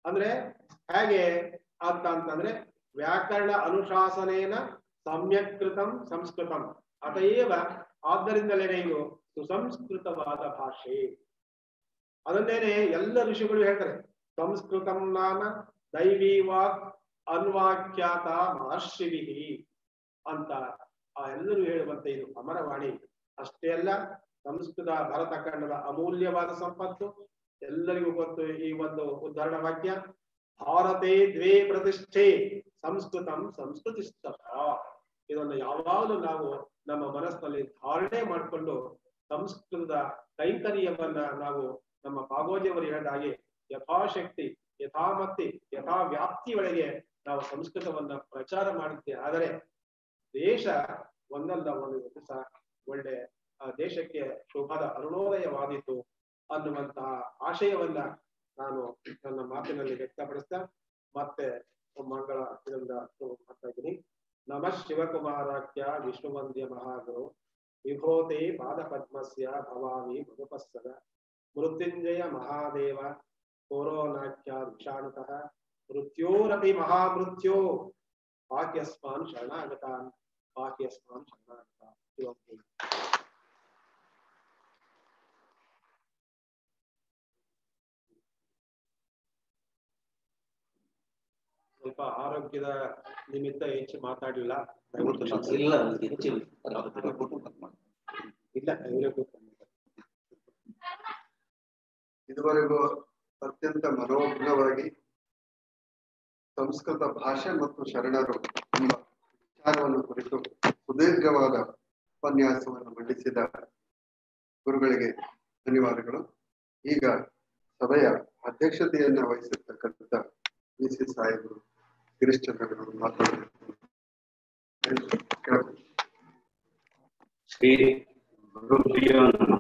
ಅಂದ್ರೆ ಹೇಗೆ ಅಂತ ಅಂತಂದ್ರೆ ವ್ಯಾಕರಣ ಅನುಶಾಸನೇನ ಸಮ್ಯಕೃತಂ ಸಂಸ್ಕೃತಂ ಅತಏವ ಆದ್ದರಿಂದಲೇನೆ ಇದು ಸುಸಂಸ್ಕೃತವಾದ ಭಾಷೆ ಅದನ್ನೇನೆ ಎಲ್ಲ ಋಷಿಗಳು ಹೇಳ್ತಾರೆ ಸಂಸ್ಕೃತಂ ನಾಮ ದೈವಿ ವಾಕ್ ಅನ್ವಾಖ್ಯಾತ ಮಹರ್ಷಿವಿಹಿ ಅಂತ ಆ ಎಲ್ಲರೂ ಹೇಳುವಂತೆ ಇದು ಅಮರವಾಣಿ ಅಷ್ಟೇ ಅಲ್ಲ ಸಂಸ್ಕೃತ ಭರತ ಖಂಡದ ಅಮೂಲ್ಯವಾದ ಸಂಪತ್ತು ಎಲ್ಲರಿಗೂ ಗೊತ್ತು ಈ ಒಂದು ಉದಾಹರಣ ವಾಕ್ಯ ಭಾರತೆ ದ್ವೇ ಪ್ರತಿಷ್ಠೆ ಸಂಸ್ಕೃತಂ ಸಂಸ್ಕೃತಿಸ್ತ ಇದನ್ನು ಯಾವಾಗಲೂ ನಾವು ನಮ್ಮ ಮನಸ್ಸಿನಲ್ಲಿ ಧಾರಣೆ ಮಾಡಿಕೊಂಡು ಸಂಸ್ಕೃತದ ಕೈಂಕರ್ಯವನ್ನ ನಾವು ನಮ್ಮ ಪಾಗೋಜಿಯವರು ಹೇಳಿದ ಹಾಗೆ ಯಥಾಶಕ್ತಿ ಯಥಾಮತಿ ಯಥಾ ವ್ಯಾಪ್ತಿಯೊಳಗೆ ನಾವು ಸಂಸ್ಕೃತವನ್ನ ಪ್ರಚಾರ ಮಾಡುತ್ತೇವೆ ಆದರೆ ದೇಶ ಒಂದಲ್ಲ ಒಂದು ದಿವಸ ಒಳ್ಳೆ ಆ ದೇಶಕ್ಕೆ ಶುಭದ ಅರುಣೋದಯವಾದೀತು ಅನ್ನುವಂತಹ ಆಶಯವನ್ನ ನಾನು ನನ್ನ ಮಾತಿನಲ್ಲಿ ವ್ಯಕ್ತಪಡಿಸ್ತಾ ಮತ್ತೆ ಮಂಗಳ ಇದರಿಂದ ಮಾಡ್ತಾ ಇದ್ದೀನಿ ನಮಃ ಶಿವಕುಮಾರಾಖ್ಯ ವಿಷ್ಣುವಂದ್ಯ ಮಹಾಗುರು ವಿಭೋತೆ ಪಾದ ಪದ್ಮಸ್ಯ ಭವಾಮಿ ಮಧುಪಸ್ಸದ ಮೃತ್ಯುಂಜಯ ಮಹಾದೇವ ಕೋರೋನಾಖ್ಯ ವಿಷಾಣುತಃ ಮೃತ್ಯೋರಪಿ ಮಹಾಮೃತ್ಯೋ ಪಾಕ್ಯಸ್ಮಾನ್ ಶರಣಾಗತಾನ್ ಪಾಕ್ಯಸ್ಮಾನ್ ಶರಣಾಗತಾನ್ ಇವತ್ತು ಸ್ವಲ್ಪ ಆರೋಗ್ಯದ ನಿಮಿತ್ತ ಹೆಚ್ಚು ಮಾತಾಡಲಿಲ್ಲ ದಯವಿಟ್ಟು ಕ್ಷಮಿಸಿ. ಇಲ್ಲ ಹೆಚ್ಚು ಇಲ್ಲ ಇವರೇ ಕೂತ್ಕೊಂಡಿದ್ದಾರೆ. ಇದುವರೆಗೂ ಅತ್ಯಂತ ಮನೋಜ್ಞವಾಗಿ ಸಂಸ್ಕೃತ ಭಾಷೆ ಮತ್ತು ಶರಣರು ಎಂಬ ವಿಚಾರವನ್ನು ಕುರಿತು ಸುದೀರ್ಘವಾದ ಉಪನ್ಯಾಸವನ್ನು ಮಂಡಿಸಿದ ಗುರುಗಳಿಗೆ ಧನ್ಯವಾದಗಳು ಈಗ ಸಭೆಯ ಅಧ್ಯಕ್ಷತೆಯನ್ನ ವಹಿಸಿರ್ತಕ್ಕಂಥ ವಿ ಸಿ ಸಾಹೇಬರು ಗಿರೀಶ್ಚಂದ್ರಗೌಡರು ಮಾತಾಡಬೇಕು ಶ್ರೀ ಗುರುಭ್ಯೋ ನಮಃ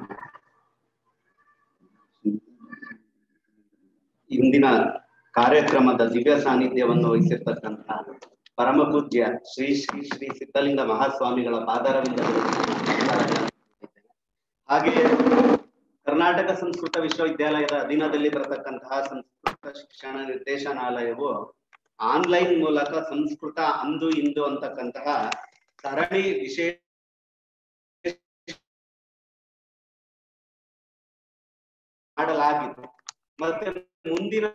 ಇಂದಿನ ಕಾರ್ಯಕ್ರಮದ ದಿವ್ಯ ಸಾನ್ನಿಧ್ಯವನ್ನು ವಹಿಸಿರ್ತಕ್ಕಂತಹ ಪರಮ ಪೂಜ್ಯ ಶ್ರೀ ಶ್ರೀ ಶ್ರೀ ಸಿದ್ಧಲಿಂಗ ಮಹಾಸ್ವಾಮಿಗಳ ಪಾದರವಿಂದ ಹಾಗೆಯೇ ಕರ್ನಾಟಕ ಸಂಸ್ಕೃತ ವಿಶ್ವವಿದ್ಯಾಲಯದ ಅಧೀನದಲ್ಲಿ ಬರತಕ್ಕಂತಹ ಸಂಸ್ಕೃತ ಶಿಕ್ಷಣ ನಿರ್ದೇಶನಾಲಯವು ಆನ್ಲೈನ್ ಮೂಲಕ ಸಂಸ್ಕೃತ ಅಂದು ಇಂದು ಅಂತಕ್ಕಂತಹ ಸರಣಿ ವಿಶೇಷ ಮಾಡಲಾಗಿತ್ತು ಮತ್ತೆ ಮುಂದಿನ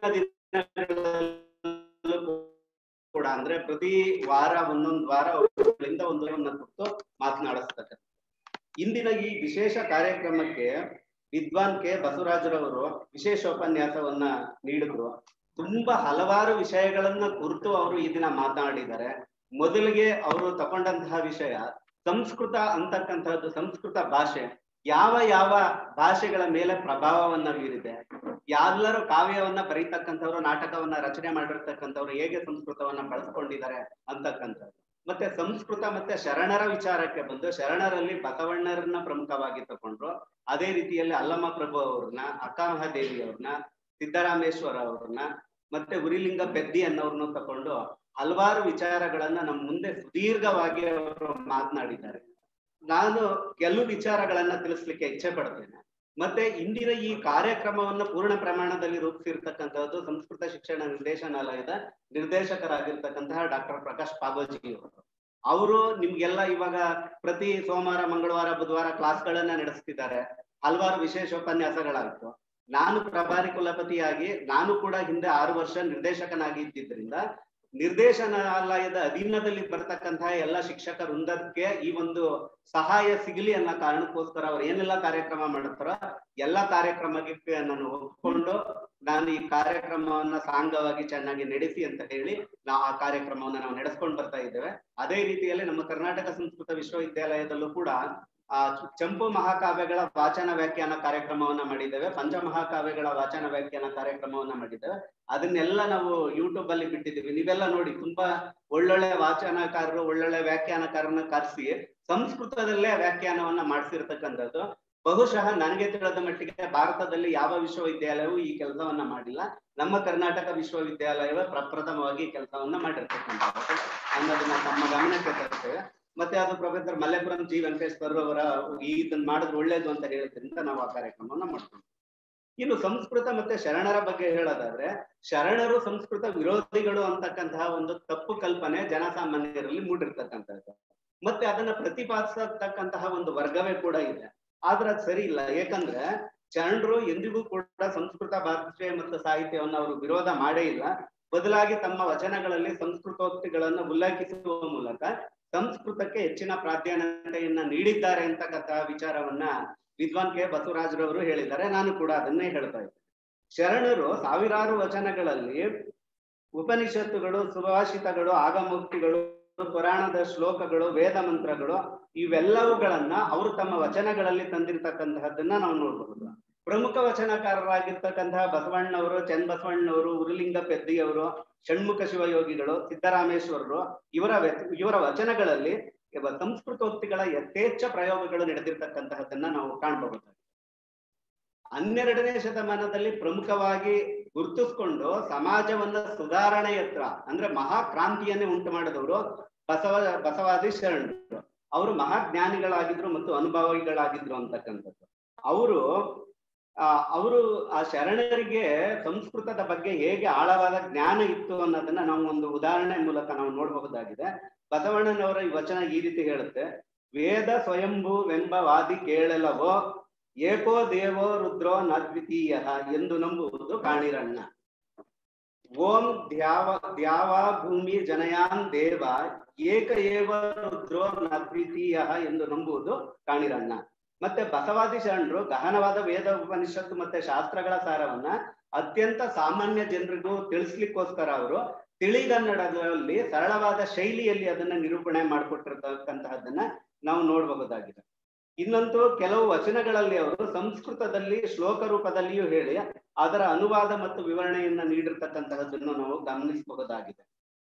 ದಿನಗಳಲ್ಲೂ ಕೂಡ ಅಂದ್ರೆ ಪ್ರತಿ ವಾರ ಒಂದೊಂದು ವಾರ ಒಬ್ಬರಿಂದ ಒಂದೊಂದನ್ನ ಕೊಟ್ಟು ಮಾತನಾಡಿಸ್ತಕ್ಕಂಥ ಇಂದಿನ ಈ ವಿಶೇಷ ಕಾರ್ಯಕ್ರಮಕ್ಕೆ ವಿದ್ವಾನ್ ಕೆ ಬಸವರಾಜರವರು ವಿಶೇಷ ಉಪನ್ಯಾಸವನ್ನ ನೀಡಿದ್ರು ತುಂಬಾ ಹಲವಾರು ವಿಷಯಗಳನ್ನ ಕುರಿತು ಅವರು ಈ ದಿನ ಮಾತನಾಡಿದ್ದಾರೆ ಮೊದಲಿಗೆ ಅವರು ತಗೊಂಡಂತಹ ವಿಷಯ ಸಂಸ್ಕೃತ ಅಂತಕ್ಕಂಥದ್ದು ಸಂಸ್ಕೃತ ಭಾಷೆ ಯಾವ ಯಾವ ಭಾಷೆಗಳ ಮೇಲೆ ಪ್ರಭಾವವನ್ನ ಬೀರಿದೆ ಎಲ್ಲರೂ ಕಾವ್ಯವನ್ನ ಬರೀತಕ್ಕಂಥವ್ರು ನಾಟಕವನ್ನ ರಚನೆ ಮಾಡಿರ್ತಕ್ಕಂಥವ್ರು ಹೇಗೆ ಸಂಸ್ಕೃತವನ್ನ ಬಳಸ್ಕೊಂಡಿದ್ದಾರೆ ಅಂತಕ್ಕಂಥದ್ದು ಮತ್ತೆ ಸಂಸ್ಕೃತ ಮತ್ತೆ ಶರಣರ ವಿಚಾರಕ್ಕೆ ಬಂದು ಶರಣರಲ್ಲಿ ಬಸವಣ್ಣರನ್ನ ಪ್ರಮುಖವಾಗಿ ತಗೊಂಡ್ರು ಅದೇ ರೀತಿಯಲ್ಲಿ ಅಲ್ಲಮ್ಮ ಪ್ರಭು ಅವ್ರನ್ನ ಅಕ್ಕಾಮಹಾದೇವಿ ಅವ್ರನ್ನ ಸಿದ್ದರಾಮೇಶ್ವರ ಅವ್ರನ್ನ ಮತ್ತೆ ಉರಿಲಿಂಗ ಪೆದ್ದಿ ಅನ್ನೋರ್ನ ತಕೊಂಡು ಹಲವಾರು ವಿಚಾರಗಳನ್ನ ನಮ್ಮ ಮುಂದೆ ಸುದೀರ್ಘವಾಗಿ ಅವರು ಮಾತನಾಡಿದ್ದಾರೆ ನಾನು ಕೆಲವು ವಿಚಾರಗಳನ್ನ ತಿಳಿಸ್ಲಿಕ್ಕೆ ಇಚ್ಛೆ ಪಡ್ತೇನೆ ಮತ್ತೆ ಇಂದಿನ ಈ ಕಾರ್ಯಕ್ರಮವನ್ನು ಪೂರ್ಣ ಪ್ರಮಾಣದಲ್ಲಿ ರೂಪಿಸಿರ್ತಕ್ಕಂಥದ್ದು ಸಂಸ್ಕೃತ ಶಿಕ್ಷಣ ನಿರ್ದೇಶನಾಲಯದ ನಿರ್ದೇಶಕರಾಗಿರ್ತಕ್ಕಂತಹ ಡಾಕ್ಟರ್ ಪ್ರಕಾಶ್ ಪಾಗೋಜಿ ಅವರು ಅವರು ನಿಮ್ಗೆಲ್ಲ ಇವಾಗ ಪ್ರತಿ ಸೋಮವಾರ ಮಂಗಳವಾರ ಬುಧವಾರ ಕ್ಲಾಸ್ಗಳನ್ನ ನಡೆಸ್ತಿದ್ದಾರೆ ಹಲವಾರು ವಿಶೇಷ ಉಪನ್ಯಾಸಗಳಾಗಿತ್ತು ನಾನು ಪ್ರಭಾರಿ ಕುಲಪತಿಯಾಗಿ ನಾನು ಕೂಡ ಹಿಂದೆ ಆರು ವರ್ಷ ನಿರ್ದೇಶಕನಾಗಿ ಇದ್ದಿದ್ರಿಂದ ನಿರ್ದೇಶನಾಲಯದ ಅಧೀನದಲ್ಲಿ ಬರ್ತಕ್ಕಂತಹ ಎಲ್ಲ ಶಿಕ್ಷಕ ವೃಂದಕ್ಕೆ ಈ ಒಂದು ಸಹಾಯ ಸಿಗಲಿ ಅನ್ನೋ ಕಾರಣಕ್ಕೋಸ್ಕರ ಅವ್ರು ಏನೆಲ್ಲ ಕಾರ್ಯಕ್ರಮ ಮಾಡ್ತಾರೋ ಎಲ್ಲಾ ಕಾರ್ಯಕ್ರಮಕ್ಕೆ ನಾನು ಒಪ್ಕೊಂಡು ನಾನು ಈ ಕಾರ್ಯಕ್ರಮವನ್ನ ಸಾಂಗವಾಗಿ ಚೆನ್ನಾಗಿ ನಡೆಸಿ ಅಂತ ಹೇಳಿ ನಾವು ಆ ಕಾರ್ಯಕ್ರಮವನ್ನ ನಾವು ನಡೆಸ್ಕೊಂಡು ಬರ್ತಾ ಇದ್ದೇವೆ ಅದೇ ರೀತಿಯಲ್ಲಿ ನಮ್ಮ ಕರ್ನಾಟಕ ಸಂಸ್ಕೃತ ವಿಶ್ವವಿದ್ಯಾಲಯದಲ್ಲೂ ಕೂಡ ಆ ಚಂಪು ಮಹಾಕಾವ್ಯಗಳ ವಾಚನ ವ್ಯಾಖ್ಯಾನ ಕಾರ್ಯಕ್ರಮವನ್ನ ಮಾಡಿದ್ದೇವೆ ಪಂಚಮಹಾಕಾವ್ಯಗಳ ವಾಚನ ವ್ಯಾಖ್ಯಾನ ಕಾರ್ಯಕ್ರಮವನ್ನ ಮಾಡಿದ್ದೇವೆ ಅದನ್ನೆಲ್ಲ ನಾವು ಯೂಟ್ಯೂಬ್ ಅಲ್ಲಿ ಬಿಟ್ಟಿದ್ದೀವಿ ನೀವೆಲ್ಲ ನೋಡಿ ತುಂಬಾ ಒಳ್ಳೊಳ್ಳೆ ವಾಚನಕಾರರು ಒಳ್ಳೊಳ್ಳೆ ವ್ಯಾಖ್ಯಾನಕಾರರನ್ನ ಕರೆಸಿ ಸಂಸ್ಕೃತದಲ್ಲೇ ವ್ಯಾಖ್ಯಾನವನ್ನ ಮಾಡಿಸಿರ್ತಕ್ಕಂಥದ್ದು ಬಹುಶಃ ನನಗೆ ತಿಳಿದ ಮಟ್ಟಿಗೆ ಭಾರತದಲ್ಲಿ ಯಾವ ವಿಶ್ವವಿದ್ಯಾಲಯವೂ ಈ ಕೆಲಸವನ್ನ ಮಾಡಿಲ್ಲ ನಮ್ಮ ಕರ್ನಾಟಕ ವಿಶ್ವವಿದ್ಯಾಲಯವೇ ಪ್ರಪ್ರಥಮವಾಗಿ ಈ ಕೆಲಸವನ್ನ ಮಾಡಿರ್ತಕ್ಕಂಥದ್ದು ಅನ್ನೋದನ್ನ ತಮ್ಮ ಗಮನಕ್ಕೆ ತರ್ತೇವೆ ಮತ್ತೆ ಅದು ಪ್ರೊಫೆಸರ್ ಮಲ್ಲೇಪುರಂ ಜಿ ವೆಂಕಟೇಶ್ವರ ಅವರ ಈ ಇದನ್ನ ಮಾಡಿದ್ರೆ ಒಳ್ಳೇದು ಅಂತ ಹೇಳಿದ್ರಿಂದ ನಾವು ಆ ಕಾರ್ಯಕ್ರಮವನ್ನ ಮಾಡ್ತೀವಿ ಇನ್ನು ಸಂಸ್ಕೃತ ಮತ್ತೆ ಶರಣರ ಬಗ್ಗೆ ಹೇಳೋದಾದ್ರೆ ಶರಣರು ಸಂಸ್ಕೃತ ವಿರೋಧಿಗಳು ಅಂತಕ್ಕಂತಹ ಒಂದು ತಪ್ಪು ಕಲ್ಪನೆ ಜನಸಾಮಾನ್ಯರಲ್ಲಿ ಮೂಡಿರ್ತಕ್ಕಂಥದ್ದು ಮತ್ತೆ ಅದನ್ನ ಪ್ರತಿಪಾದಿಸತಕ್ಕಂತಹ ಒಂದು ವರ್ಗವೇ ಕೂಡ ಇದೆ ಆದ್ರೆ ಅದು ಸರಿ ಇಲ್ಲ ಯಾಕಂದ್ರೆ ಶರಣರು ಎಂದಿಗೂ ಕೂಡ ಸಂಸ್ಕೃತ ಭಾಷೆ ಮತ್ತು ಸಾಹಿತ್ಯವನ್ನು ಅವರು ವಿರೋಧ ಮಾಡೇ ಇಲ್ಲ ಬದಲಾಗಿ ತಮ್ಮ ವಚನಗಳಲ್ಲಿ ಸಂಸ್ಕೃತೋಕ್ತಿಗಳನ್ನು ಉಲ್ಲೇಖಿಸುವ ಮೂಲಕ ಸಂಸ್ಕೃತಕ್ಕೆ ಹೆಚ್ಚಿನ ಪ್ರಾಧಾನ್ಯತೆಯನ್ನ ನೀಡಿದ್ದಾರೆ ಅಂತಕ್ಕಂತಹ ವಿಚಾರವನ್ನ ವಿದ್ವಾನ್ ಕೆ ಬಸವರಾಜರವರು ಹೇಳಿದ್ದಾರೆ ನಾನು ಕೂಡ ಅದನ್ನೇ ಹೇಳ್ತಾ ಇದ್ದೆ ಶರಣರು ಸಾವಿರಾರು ವಚನಗಳಲ್ಲಿ ಉಪನಿಷತ್ತುಗಳು ಸುಭಾಷಿತಗಳು ಆಗಮುಕ್ತಿಗಳು ಪುರಾಣದ ಶ್ಲೋಕಗಳು ವೇದ ಮಂತ್ರಗಳು ಇವೆಲ್ಲವುಗಳನ್ನ ಅವರು ತಮ್ಮ ವಚನಗಳಲ್ಲಿ ತಂದಿರತಕ್ಕಂತಹದ್ದನ್ನ ನಾವು ನೋಡಬಹುದು ಪ್ರಮುಖ ವಚನಕಾರರಾಗಿರ್ತಕ್ಕಂತಹ ಬಸವಣ್ಣವರು ಚನ್ನಬಸವಣ್ಣವರು ಉರುಲಿಂಗ ಪೆದ್ದಿಯವರು ಷಣ್ಮುಖ ಶಿವಯೋಗಿಗಳು ಸಿದ್ದರಾಮೇಶ್ವರರು ಇವರ ವ್ಯ- ಇವರ ವಚನಗಳಲ್ಲಿ ಇವ ಸಂಸ್ಕೃತೋಕ್ತಿಗಳ ಯಥೇಚ್ಛ ಪ್ರಯೋಗಗಳು ನಡೆದಿರ್ತಕ್ಕಂತಹದ್ದನ್ನ ನಾವು ಕಾಣಬಹುದು ಹನ್ನೆರಡನೇ ಶತಮಾನದಲ್ಲಿ ಪ್ರಮುಖವಾಗಿ ಗುರುತಿಸ್ಕೊಂಡು ಸಮಾಜವನ್ನ ಸುಧಾರಣೆಯತ್ರ ಅಂದ್ರೆ ಮಹಾ ಕ್ರಾಂತಿಯನ್ನೇ ಉಂಟು ಮಾಡಿದವರು ಬಸವ ಬಸವಾದಿ ಶರಣರು ಅವರು ಮಹಾಜ್ಞಾನಿಗಳಾಗಿದ್ರು ಮತ್ತು ಅನುಭವಿಗಳಾಗಿದ್ರು ಅಂತಕ್ಕಂಥದ್ದು ಅವರು ಆ ಅವರು ಆ ಶರಣರಿಗೆ ಸಂಸ್ಕೃತದ ಬಗ್ಗೆ ಹೇಗೆ ಆಳವಾದ ಜ್ಞಾನ ಇತ್ತು ಅನ್ನೋದನ್ನ ನಾವು ಒಂದು ಉದಾಹರಣೆ ಮೂಲಕ ನಾವು ನೋಡಬಹುದಾಗಿದೆ ಬಸವಣ್ಣನವರ ಈ ವಚನ ಈ ರೀತಿ ಹೇಳುತ್ತೆ ವೇದ ಸ್ವಯಂಭುವೆಂಬ ವಾದಿ ಕೇಳಲವೋ ಏಕೋ ದೇವೋ ರುದ್ರೋ ನದ್ವಿತೀಯ ಎಂದು ನಂಬುವುದು ಕಾಣಿರಣ್ಣ ಓಂ ದ್ಯಾವ ದ್ಯಾವ ಭೂಮಿ ಜನಯಾನ್ ದೇವ ಏಕ ಏವ ರುದ್ರೋ ನದ್ವಿತೀಯ ಎಂದು ನಂಬುವುದು ಕಾಣಿರಣ್ಣ ಮತ್ತೆ ಬಸವಾದಿ ಶರಣರು ಗಹನವಾದ ವೇದ ಉಪನಿಷತ್ತು ಮತ್ತೆ ಶಾಸ್ತ್ರಗಳ ಸಾರವನ್ನ ಅತ್ಯಂತ ಸಾಮಾನ್ಯ ಜನರಿಗೂ ತಿಳಿಸ್ಲಿಕ್ಕೋಸ್ಕರ ಅವರು ತಿಳಿಗನ್ನಡದಲ್ಲಿ ಸರಳವಾದ ಶೈಲಿಯಲ್ಲಿ ಅದನ್ನ ನಿರೂಪಣೆ ಮಾಡಿಕೊಟ್ಟಿರ್ತಕ್ಕಂತಹದ್ದನ್ನ ನಾವು ನೋಡಬಹುದಾಗಿದೆ ಇನ್ನಂತೂ ಕೆಲವು ವಚನಗಳಲ್ಲಿ ಅವರು ಸಂಸ್ಕೃತದಲ್ಲಿ ಶ್ಲೋಕ ರೂಪದಲ್ಲಿಯೂ ಹೇಳಿ ಅದರ ಅನುವಾದ ಮತ್ತು ವಿವರಣೆಯನ್ನ ನೀಡಿರ್ತಕ್ಕಂತಹದ್ದನ್ನು ನಾವು ಗಮನಿಸಬಹುದಾಗಿದೆ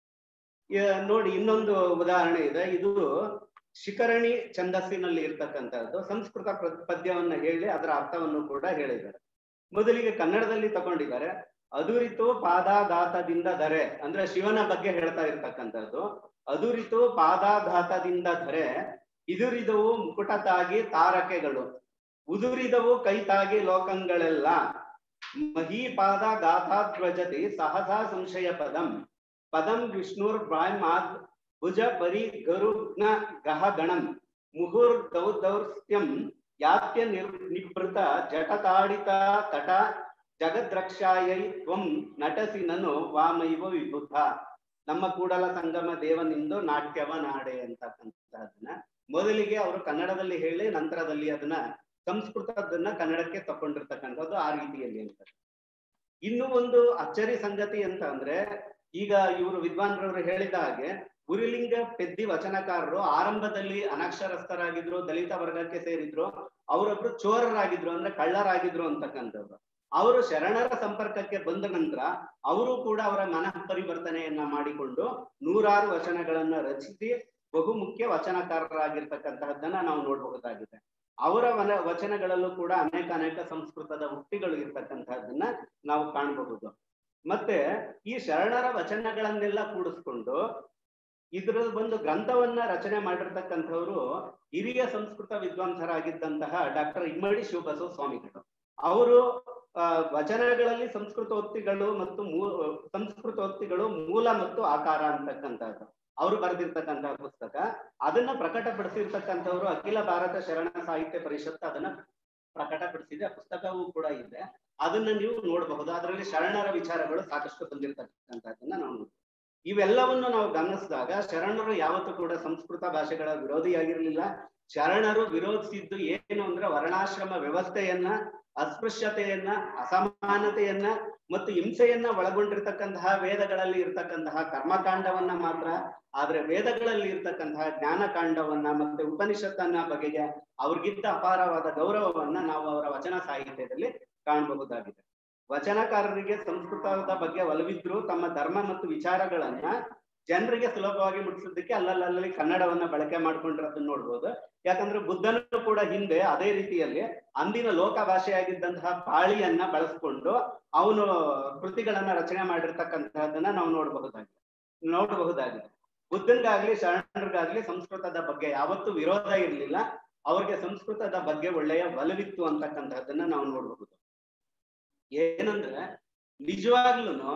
ಯ- ನೋಡಿ ಇನ್ನೊಂದು ಉದಾಹರಣೆ ಇದೆ ಇದು ಶಿಖರಣಿ ಛಂದಸ್ಸಿನಲ್ಲಿ ಇರ್ತಕ್ಕಂಥದ್ದು ಸಂಸ್ಕೃತ ಪ್ರ- ಪದ್ಯವನ್ನ ಹೇಳಿ ಅದರ ಅರ್ಥವನ್ನು ಕೂಡ ಹೇಳಿದ್ದಾರೆ ಮೊದಲಿಗೆ ಕನ್ನಡದಲ್ಲಿ ತಗೊಂಡಿದ್ದಾರೆ ಅದುರಿತು ಪಾದಾಘಾತದಿಂದ ಧರೆ ಅಂದ್ರೆ ಶಿವನ ಬಗ್ಗೆ ಹೇಳ್ತಾ ಇರ್ತಕ್ಕಂಥದ್ದು ಅದುರಿತು ಪಾದಾಘಾತದಿಂದ ಧರೆ ಇದುರಿದವು ಮುಕುಟತಾಗಿ ತಾರಕೆಗಳು ಉದುರಿದವು ಕೈತಾಗಿ ಲೋಕಂಗಳೆಲ್ಲ ಮಹೀಪಾದ ಗಾಥಾಧ್ವಜತಿ ಸಹಸಾ ಸಂಶಯ ಪದಂ ಪದಂ ವಿಷ್ಣುರ್ ಬ್ರಾಹ್ಮಾದ್ ಭುಜ ಪರಿ ಗರುಗ್ನ ಗಹ ಗಣಂ ಮುಹುರ್ ದೌದೌರ್ಸ್ತ್ಯಂ ಯಾತ್ಯ ನಿರ್ ನಿಭೃತ ಜಟತಾಡಿತ ತಟ ಜಗದ್ರಕ್ಷಾಯೈ ತ್ವಂ ನಟಸಿ ನನು ವಾಮೈವ ವಿಭುತ ನಮ್ಮ ಕೂಡಲ ಸಂಗಮ ದೇವನಿಂದು ನಾಟ್ಯವ ನಾಡೆ ಅಂತಕ್ಕಂಥದ್ದನ್ನ ಮೊದಲಿಗೆ ಅವರು ಕನ್ನಡದಲ್ಲಿ ಹೇಳಿ ನಂತರದಲ್ಲಿ ಅದನ್ನ ಸಂಸ್ಕೃತದನ್ನ ಕನ್ನಡಕ್ಕೆ ತಕೊಂಡಿರ್ತಕ್ಕಂಥದ್ದು ಆ ರೀತಿಯಲ್ಲಿ ಅಂತ ಇನ್ನು ಒಂದು ಅಚ್ಚರಿ ಸಂಗತಿ ಅಂತ ಅಂದ್ರೆ ಈಗ ಇವರು ವಿದ್ವಾನ್ರವರು ಹೇಳಿದ ಹಾಗೆ ಗುರುಲಿಂಗ ಪೆದ್ದಿ ವಚನಕಾರರು ಆರಂಭದಲ್ಲಿ ಅನಕ್ಷರಸ್ಥರಾಗಿದ್ರು ದಲಿತ ವರ್ಗಕ್ಕೆ ಸೇರಿದ್ರು ಅವರೊಬ್ರು ಚೋರರಾಗಿದ್ರು ಅಂದ್ರೆ ಕಳ್ಳರಾಗಿದ್ರು ಅಂತಕ್ಕಂಥದ್ದು ಅವರು ಶರಣರ ಸಂಪರ್ಕಕ್ಕೆ ಬಂದ ನಂತರ ಅವರು ಕೂಡ ಅವರ ಮನಃ ಪರಿವರ್ತನೆಯನ್ನ ಮಾಡಿಕೊಂಡು ನೂರಾರು ವಚನಗಳನ್ನ ರಚಿಸಿ ಬಹುಮುಖ್ಯ ವಚನಕಾರರಾಗಿರ್ತಕ್ಕಂತಹದ್ದನ್ನ ನಾವು ನೋಡಬಹುದಾಗಿದೆ ಅವರ ವನ ವಚನಗಳಲ್ಲೂ ಕೂಡ ಅನೇಕ ಅನೇಕ ಸಂಸ್ಕೃತದ ಉಕ್ತಿಗಳು ಇರ್ತಕ್ಕಂತಹದ್ದನ್ನ ನಾವು ಕಾಣಬಹುದು ಮತ್ತೆ ಈ ಶರಣರ ವಚನಗಳನ್ನೆಲ್ಲ ಕೂಡಿಸ್ಕೊಂಡು ಇದ್ರ ಒಂದು ಗ್ರಂಥವನ್ನ ರಚನೆ ಮಾಡಿರ್ತಕ್ಕಂಥವ್ರು ಹಿರಿಯ ಸಂಸ್ಕೃತ ವಿದ್ವಾಂಸರಾಗಿದ್ದಂತಹ ಡಾಕ್ಟರ್ ಇಮ್ಮಡಿ ಶಿವಬಸವ ಸ್ವಾಮಿಗಳು ಅವರು ಆ, ವಚನಗಳಲ್ಲಿ ಸಂಸ್ಕೃತೋಕ್ತಿಗಳು ಮತ್ತು ಮೂ ಸಂಸ್ಕೃತೋಕ್ತಿಗಳು ಮೂಲ ಮತ್ತು ಆಕಾರ ಅಂತಕ್ಕಂಥದ್ದು ಅವರು ಬರೆದಿರ್ತಕ್ಕಂತಹ ಪುಸ್ತಕ ಅದನ್ನ ಪ್ರಕಟಪಡಿಸಿರ್ತಕ್ಕಂಥವ್ರು ಅಖಿಲ ಭಾರತ ಶರಣ ಸಾಹಿತ್ಯ ಪರಿಷತ್ ಅದನ್ನ ಪ್ರಕಟಪಡಿಸಿದೆ ಆ ಪುಸ್ತಕವೂ ಕೂಡ ಇದೆ ಅದನ್ನ ನೀವು ನೋಡಬಹುದು ಅದರಲ್ಲಿ ಶರಣರ ವಿಚಾರಗಳು ಸಾಕಷ್ಟು ಬಂದಿರತಕ್ಕಂಥದ್ದನ್ನ ನಾವು ನೋಡ್ಬೋದು. ಇವೆಲ್ಲವನ್ನು ನಾವು ಗಮನಿಸಿದಾಗ ಶರಣರು ಯಾವತ್ತೂ ಕೂಡ ಸಂಸ್ಕೃತ ಭಾಷೆಗಳ ವಿರೋಧಿಯಾಗಿರ್ಲಿಲ್ಲ ಶರಣರು ವಿರೋಧಿಸಿದ್ದು ಏನು ಅಂದ್ರೆ ವರ್ಣಾಶ್ರಮ ವ್ಯವಸ್ಥೆಯನ್ನ ಅಸ್ಪೃಶ್ಯತೆಯನ್ನ ಅಸಮಾನತೆಯನ್ನ ಮತ್ತು ಹಿಂಸೆಯನ್ನ ಒಳಗೊಂಡಿರ್ತಕ್ಕಂತಹ ವೇದಗಳಲ್ಲಿ ಇರ್ತಕ್ಕಂತಹ ಕರ್ಮಕಾಂಡವನ್ನ ಮಾತ್ರ ಆದ್ರೆ ವೇದಗಳಲ್ಲಿ ಇರ್ತಕ್ಕಂತಹ ಜ್ಞಾನಕಾಂಡವನ್ನ ಮತ್ತೆ ಉಪನಿಷತ್ತನ್ನ ಬಗೆಗೆ ಅವ್ರಿಗಿದ್ದ ಅಪಾರವಾದ ಗೌರವವನ್ನ ನಾವು ಅವರ ವಚನ ಸಾಹಿತ್ಯದಲ್ಲಿ ಕಾಣಬಹುದಾಗಿದೆ ವಚನಕಾರರಿಗೆ ಸಂಸ್ಕೃತದ ಬಗ್ಗೆ ಒಲವಿದ್ರು ತಮ್ಮ ಧರ್ಮ ಮತ್ತು ವಿಚಾರಗಳನ್ನ ಜನರಿಗೆ ಸುಲಭವಾಗಿ ಮುಟ್ಟಿಸೋದಕ್ಕೆ ಅಲ್ಲಲ್ಲಿ ಕನ್ನಡವನ್ನ ಬಳಕೆ ಮಾಡ್ಕೊಂಡಿರೋದನ್ನ ನೋಡ್ಬೋದು ಯಾಕಂದ್ರೆ ಬುದ್ಧನು ಕೂಡ ಹಿಂದೆ ಅದೇ ರೀತಿಯಲ್ಲಿ ಅಂದಿನ ಲೋಕ ಭಾಷೆಯಾಗಿದ್ದಂತಹ ಪಾಳಿಯನ್ನ ಬಳಸ್ಕೊಂಡು ಅವನು ಕೃತಿಗಳನ್ನ ರಚನೆ ಮಾಡಿರ್ತಕ್ಕಂತಹದನ್ನ ನಾವು ನೋಡಬಹುದಾಗಿದೆ ನೋಡಬಹುದಾಗಿದೆ ಬುದ್ಧನ್ಗಾಗ್ಲಿ ಶರಣರಿಗಾಗ್ಲಿ ಸಂಸ್ಕೃತದ ಬಗ್ಗೆ ಯಾವತ್ತೂ ವಿರೋಧ ಇರಲಿಲ್ಲ ಅವ್ರಿಗೆ ಸಂಸ್ಕೃತದ ಬಗ್ಗೆ ಒಳ್ಳೆಯ ಒಲವಿತ್ತು ಅಂತಕ್ಕಂತಹದನ್ನ ನಾವು ನೋಡಬಹುದು ಏನಂದ್ರೆ ನಿಜವಾಗ್ಲೂ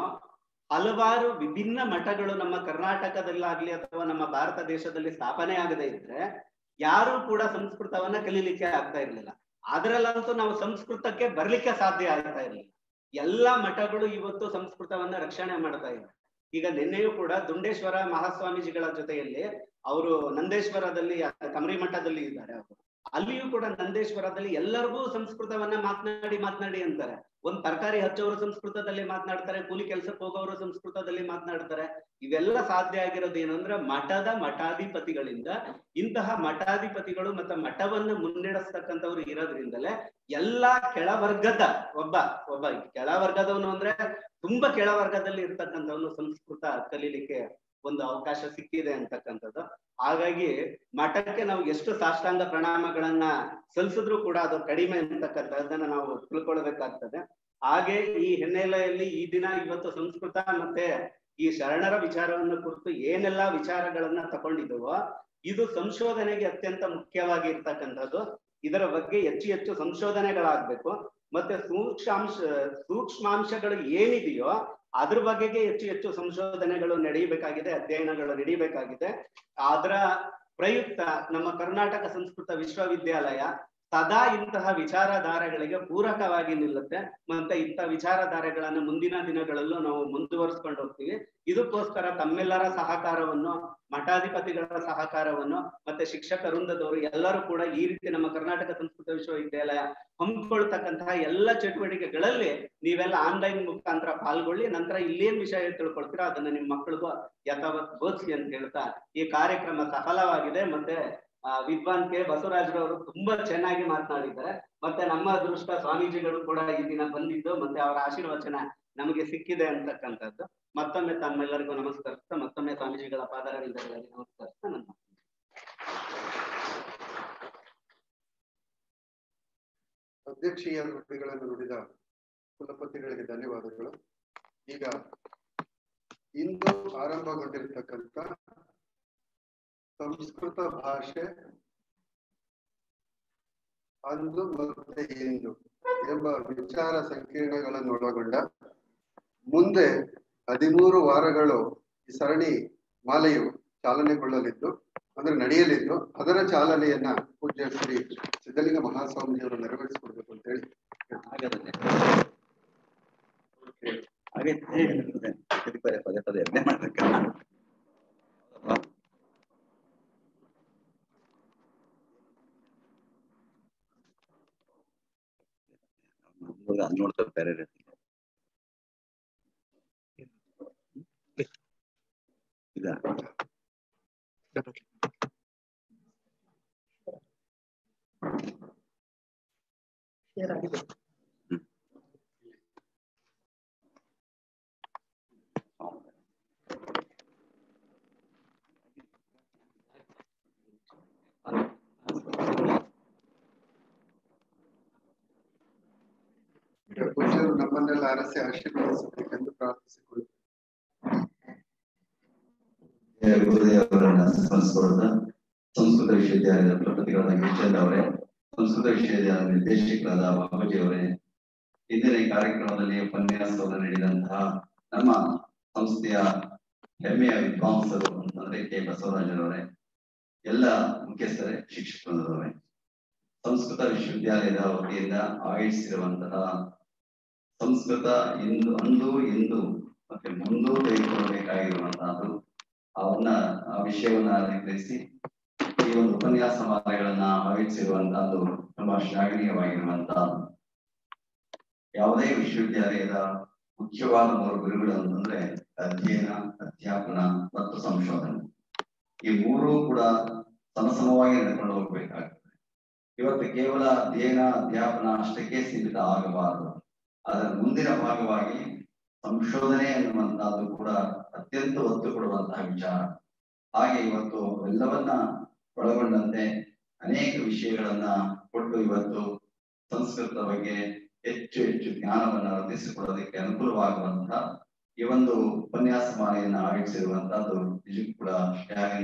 ಹಲವಾರು ವಿಭಿನ್ನ ಮಠಗಳು ನಮ್ಮ ಕರ್ನಾಟಕದಲ್ಲಾಗ್ಲಿ ಅಥವಾ ನಮ್ಮ ಭಾರತ ದೇಶದಲ್ಲಿ ಸ್ಥಾಪನೆ ಆಗದೆ ಇದ್ರೆ ಯಾರು ಕೂಡ ಸಂಸ್ಕೃತವನ್ನ ಕಲೀಲಿಕ್ಕೆ ಆಗ್ತಾ ಇರ್ಲಿಲ್ಲ ಅದ್ರಲ್ಲಂತೂ ನಾವು ಸಂಸ್ಕೃತಕ್ಕೆ ಬರ್ಲಿಕ್ಕೆ ಸಾಧ್ಯ ಆಗ್ತಾ ಇರ್ಲಿಲ್ಲ ಎಲ್ಲಾ ಮಠಗಳು ಇವತ್ತು ಸಂಸ್ಕೃತವನ್ನ ರಕ್ಷಣೆ ಮಾಡ್ತಾ ಇವೆ ಈಗ ನಿನ್ನೆಯೂ ಕೂಡ ದುಂಡೇಶ್ವರ ಮಹಾಸ್ವಾಮೀಜಿಗಳ ಜೊತೆಯಲ್ಲಿ ಅವರು ನಂದೇಶ್ವರದಲ್ಲಿ ಕಮರಿ ಮಠದಲ್ಲಿ ಇದ್ದಾರೆ ಅವರು ಅಲ್ಲಿಯೂ ಕೂಡ ನಂದೇಶ್ವರದಲ್ಲಿ ಎಲ್ಲರಿಗೂ ಸಂಸ್ಕೃತವನ್ನ ಮಾತನಾಡಿ ಮಾತನಾಡಿ ಅಂತಾರೆ ಒಂದ್ ತರಕಾರಿ ಹಚ್ಚೋರು ಸಂಸ್ಕೃತದಲ್ಲಿ ಮಾತನಾಡ್ತಾರೆ ಕೂಲಿ ಕೆಲ್ಸಕ್ಕೆ ಹೋಗೋರು ಸಂಸ್ಕೃತದಲ್ಲಿ ಮಾತನಾಡ್ತಾರೆ ಇವೆಲ್ಲ ಸಾಧ್ಯ ಆಗಿರೋದು ಏನಂದ್ರೆ ಮಠದ ಮಠಾಧಿಪತಿಗಳಿಂದ ಇಂತಹ ಮಠಾಧಿಪತಿಗಳು ಮತ್ತೆ ಮಠವನ್ನು ಮುನ್ನಡೆಸ್ತಕ್ಕಂಥವ್ರು ಇರೋದ್ರಿಂದಲೇ ಎಲ್ಲಾ ಕೆಳವರ್ಗದ ಒಬ್ಬ ಒಬ್ಬ ಕೆಳವರ್ಗದವನು ಅಂದ್ರೆ ತುಂಬಾ ಕೆಳವರ್ಗದಲ್ಲಿ ಇರ್ತಕ್ಕಂಥವನು ಸಂಸ್ಕೃತ ಕಲೀಲಿಕ್ಕೆ ಒಂದು ಅವಕಾಶ ಸಿಕ್ಕಿದೆ ಅಂತಕ್ಕಂಥದ್ದು ಹಾಗಾಗಿ ಮಠಕ್ಕೆ ನಾವು ಎಷ್ಟು ಸಾಷ್ಟಾಂಗ ಪ್ರಣಾಮಗಳನ್ನ ಸಲ್ಲಿಸಿದ್ರು ಕೂಡ ಅದು ಕಡಿಮೆ ಅಂತಕ್ಕಂಥದ್ದನ್ನ ನಾವು ತಿಳ್ಕೊಳ್ಬೇಕಾಗ್ತದೆ ಹಾಗೆ ಈ ಹಿನ್ನೆಲೆಯಲ್ಲಿ ಈ ದಿನ ಇವತ್ತು ಸಂಸ್ಕೃತ ಮತ್ತೆ ಈ ಶರಣರ ವಿಚಾರವನ್ನು ಕುರಿತು ಏನೆಲ್ಲಾ ವಿಚಾರಗಳನ್ನ ತಗೊಂಡಿದ್ದೀವೋ ಇದು ಸಂಶೋಧನೆಗೆ ಅತ್ಯಂತ ಮುಖ್ಯವಾಗಿ ಇರ್ತಕ್ಕಂಥದ್ದು ಇದರ ಬಗ್ಗೆ ಹೆಚ್ಚು ಹೆಚ್ಚು ಸಂಶೋಧನೆಗಳಾಗ್ಬೇಕು ಮತ್ತೆ ಸೂಕ್ಷ್ಮಾಂಶ ಸೂಕ್ಷ್ಮಾಂಶಗಳು ಏನಿದೆಯೋ ಅದ್ರ ಬಗೆಗೆ ಹೆಚ್ಚು ಹೆಚ್ಚು ಸಂಶೋಧನೆಗಳು ನಡೆಯಬೇಕಾಗಿದೆ ಅಧ್ಯಯನಗಳು ನಡೀಬೇಕಾಗಿದೆ ಅದರ ಪ್ರಯುಕ್ತ ನಮ್ಮ ಕರ್ನಾಟಕ ಸಂಸ್ಕೃತ ವಿಶ್ವವಿದ್ಯಾಲಯ ಸದಾ ಇಂತಹ ವಿಚಾರಧಾರೆಗಳಿಗೆ ಪೂರಕವಾಗಿ ನಿಲ್ಲುತ್ತೆ ಮತ್ತೆ ಇಂಥ ವಿಚಾರಧಾರೆಗಳನ್ನ ಮುಂದಿನ ದಿನಗಳಲ್ಲೂ ನಾವು ಮುಂದುವರಿಸ್ಕೊಂಡು ಹೋಗ್ತೀವಿ ಇದಕ್ಕೋಸ್ಕರ ತಮ್ಮೆಲ್ಲರ ಸಹಕಾರವನ್ನು ಮಠಾಧಿಪತಿಗಳ ಸಹಕಾರವನ್ನು ಮತ್ತೆ ಶಿಕ್ಷಕ ವೃಂದದವರು ಎಲ್ಲರೂ ಕೂಡ ಈ ರೀತಿ ನಮ್ಮ ಕರ್ನಾಟಕ ಸಂಸ್ಕೃತ ವಿಶ್ವವಿದ್ಯಾಲಯ ಹಮ್ಮಿಕೊಳ್ತಕ್ಕಂತಹ ಎಲ್ಲ ಚಟುವಟಿಕೆಗಳಲ್ಲಿ ನೀವೆಲ್ಲ ಆನ್ಲೈನ್ ಮುಖಾಂತರ ಪಾಲ್ಗೊಳ್ಳಿ ನಂತರ ಇಲ್ಲೇನ್ ವಿಷಯ ತಿಳ್ಕೊಳ್ತೀರಾ ಅದನ್ನ ನಿಮ್ಮ ಮಕ್ಕಳಿಗೂ ಯಥಾವತ್ ಬೋಧಿಸಿ ಅಂತ ಹೇಳ್ತಾ ಈ ಕಾರ್ಯಕ್ರಮ ಸಫಲವಾಗಿದೆ ಮತ್ತೆ ಆ ವಿದ್ವಾನ್ ಕೆ ಬಸವರಾಜರವರು ತುಂಬಾ ಚೆನ್ನಾಗಿ ಮಾತನಾಡಿದ್ದಾರೆ ಮತ್ತೆ ನಮ್ಮ ಅದೃಷ್ಟ ಸ್ವಾಮೀಜಿಗಳು ಕೂಡ ಈ ದಿನ ಬಂದಿದ್ದು ಮತ್ತೆ ಅವರ ಆಶೀರ್ವಚನ ನಮಗೆ ಸಿಕ್ಕಿದೆ ಅಂತಕ್ಕಂಥದ್ದು ಮತ್ತೊಮ್ಮೆ ತಮ್ಮೆಲ್ಲರಿಗೂ ನಮಸ್ಕರಿಸ್ತಾ ಮತ್ತೊಮ್ಮೆ ಸ್ವಾಮೀಜಿಗಳ ಪಾದಗಳಿಂದಗಳಿಗೆ ನಮಸ್ಕರಿಸ್ತಾ ನನ್ನ ಅಧ್ಯಕ್ಷೀಯ ನುಡಿಗಳನ್ನು ನುಡಿದ ಕುಲಪತಿಗಳಿಗೆ ಧನ್ಯವಾದಗಳು ಈಗ ಇಂದು ಆರಂಭಗೊಂಡಿರತಕ್ಕಂತ ಸಂಸ್ಕೃತ ಭಾಷೆ ಅಂದು ಮತ್ತೆ ಇಂದು ಎಂಬ ವಿಚಾರ ಸಂಕೀರ್ಣಗಳನ್ನು ಒಳಗೊಂಡ ಮುಂದೆ ಹದಿಮೂರು ವಾರಗಳು ಈ ಸರಣಿ ಮಾಲೆಯು ಚಾಲನೆಗೊಳ್ಳಲಿದ್ದು ಅಂದ್ರೆ ನಡೆಯಲಿದ್ದು ಅದರ ಚಾಲನೆಯನ್ನ ಪೂಜ್ಯ ಶ್ರೀ ಸಿದ್ಧಲಿಂಗ ಮಹಾಸ್ವಾಮಿಜಿಯವರು ನೆರವೇರಿಸಿಕೊಡ್ಬೇಕು ಅಂತ ಹೇಳಿ ಆಗದಂತೆ ಹಾಗೆ ಪದೇ ಪದೇ ಪದೇ ಪದೇ ಅದನ್ನೇ ಮಾಡ್ಬೇಕು ಹೌದಪ್ಪ? ನಮ್ಗೆ ನೋಡ್ತಾರೆ ಬೇರೆ ರೀತಿ ಇದಾ ಪೂಜ್ಯರು ನಮ್ಮನ್ನೆಲ್ಲ ಅರಸಿ ಆಶೀರ್ವದಿಸಬೇಕೆಂದು ಪ್ರಾರ್ಥಿಸಿಕೊಳ್ಳುತ್ತೇವೆ ಗುರುದೇವರನ್ನ ಸ್ಮರಿಸಿಕೊಳ್ಳುತ್ತಾ ಸಂಸ್ಕೃತ ವಿಶ್ವವಿದ್ಯಾಲಯದ ಕುಲಪತಿಗಳಾದ ಗಿರಿಚಂದ್ ಅವರೇ ಸಂಸ್ಕೃತ ವಿಶ್ವವಿದ್ಯಾಲಯದ ನಿರ್ದೇಶಕರಾದ ಬಾಬುಜಿ ಅವರೇ ಇಂದಿನ ಈ ಕಾರ್ಯಕ್ರಮದಲ್ಲಿ ಉಪನ್ಯಾಸವನ್ನು ನೀಡಿದಂತಹ ನಮ್ಮ ಸಂಸ್ಥೆಯ ಹೆಮ್ಮೆಯ ವಿದ್ವಾಂಸರು ಅಂತಂದ್ರೆ ಕೆ ಬಸವರಾಜರವರೇ ಎಲ್ಲ ಮುಖ್ಯಸ್ಥರೇ ಶಿಕ್ಷಕರವರೇ ಸಂಸ್ಕೃತ ವಿಶ್ವವಿದ್ಯಾಲಯದ ವತಿಯಿಂದ ಆಯೋಜಿಸಿರುವಂತಹ ಸಂಸ್ಕೃತ ಇಂದು ಅಂದು ಇಂದು ಮತ್ತೆ ಮುಂದೂ ತೆಗೆದುಕೊಳ್ಳಬೇಕಾಗಿರುವಂತಹದ್ದು ಅವನ್ನ ಆ ವಿಷಯವನ್ನ ಅಧಿಕರಿಸಿ ಈ ಒಂದು ಉಪನ್ಯಾಸ ಮಾಲೆಗಳನ್ನ ಆಯೋಜಿಸಿರುವಂತಹದ್ದು ತುಂಬಾ ಶ್ಲಾಘನೀಯವಾಗಿರುವಂತಹದ್ದು ಯಾವುದೇ ವಿಶ್ವವಿದ್ಯಾಲಯದ ಮುಖ್ಯವಾದ ಮೂರು ಗುರುಗಳು ಅಂತಂದ್ರೆ ಅಧ್ಯಯನ ಅಧ್ಯಾಪನ ಮತ್ತು ಸಂಶೋಧನೆ ಈ ಮೂರೂ ಕೂಡ ಸಮಸಮವಾಗಿ ನಡ್ಕೊಂಡು ಹೋಗ್ಬೇಕಾಗ್ತದೆ ಇವತ್ತು ಕೇವಲ ಅಧ್ಯಯನ ಅಧ್ಯಾಪನ ಅಷ್ಟಕ್ಕೆ ಸೀಮಿತ ಆಗಬಾರದು ಅದರ ಮುಂದಿನ ಭಾಗವಾಗಿ ಸಂಶೋಧನೆ ಅನ್ನುವಂತಹದ್ದು ಕೂಡ ಅತ್ಯಂತ ಒತ್ತು ಕೊಡುವಂತಹ ವಿಚಾರ ಹಾಗೆ ಇವತ್ತು ಎಲ್ಲವನ್ನ ಒಳಗೊಂಡಂತೆ ಅನೇಕ ವಿಷಯಗಳನ್ನ ಕೊಟ್ಟು ಇವತ್ತು ಸಂಸ್ಕೃತದ ಬಗ್ಗೆ ಹೆಚ್ಚು ಹೆಚ್ಚು ಜ್ಞಾನವನ್ನ ವೃದ್ಧಿಸಿಕೊಳ್ಳೋದಕ್ಕೆ ಅನುಕೂಲವಾಗುವಂತಹ ಈ ಒಂದು ಉಪನ್ಯಾಸ ಮಾಲೆಯನ್ನ ಆಯೋಜಿಸಿರುವಂತಹದ್ದು ನಿಜಕ್ಕೂ ಕೂಡ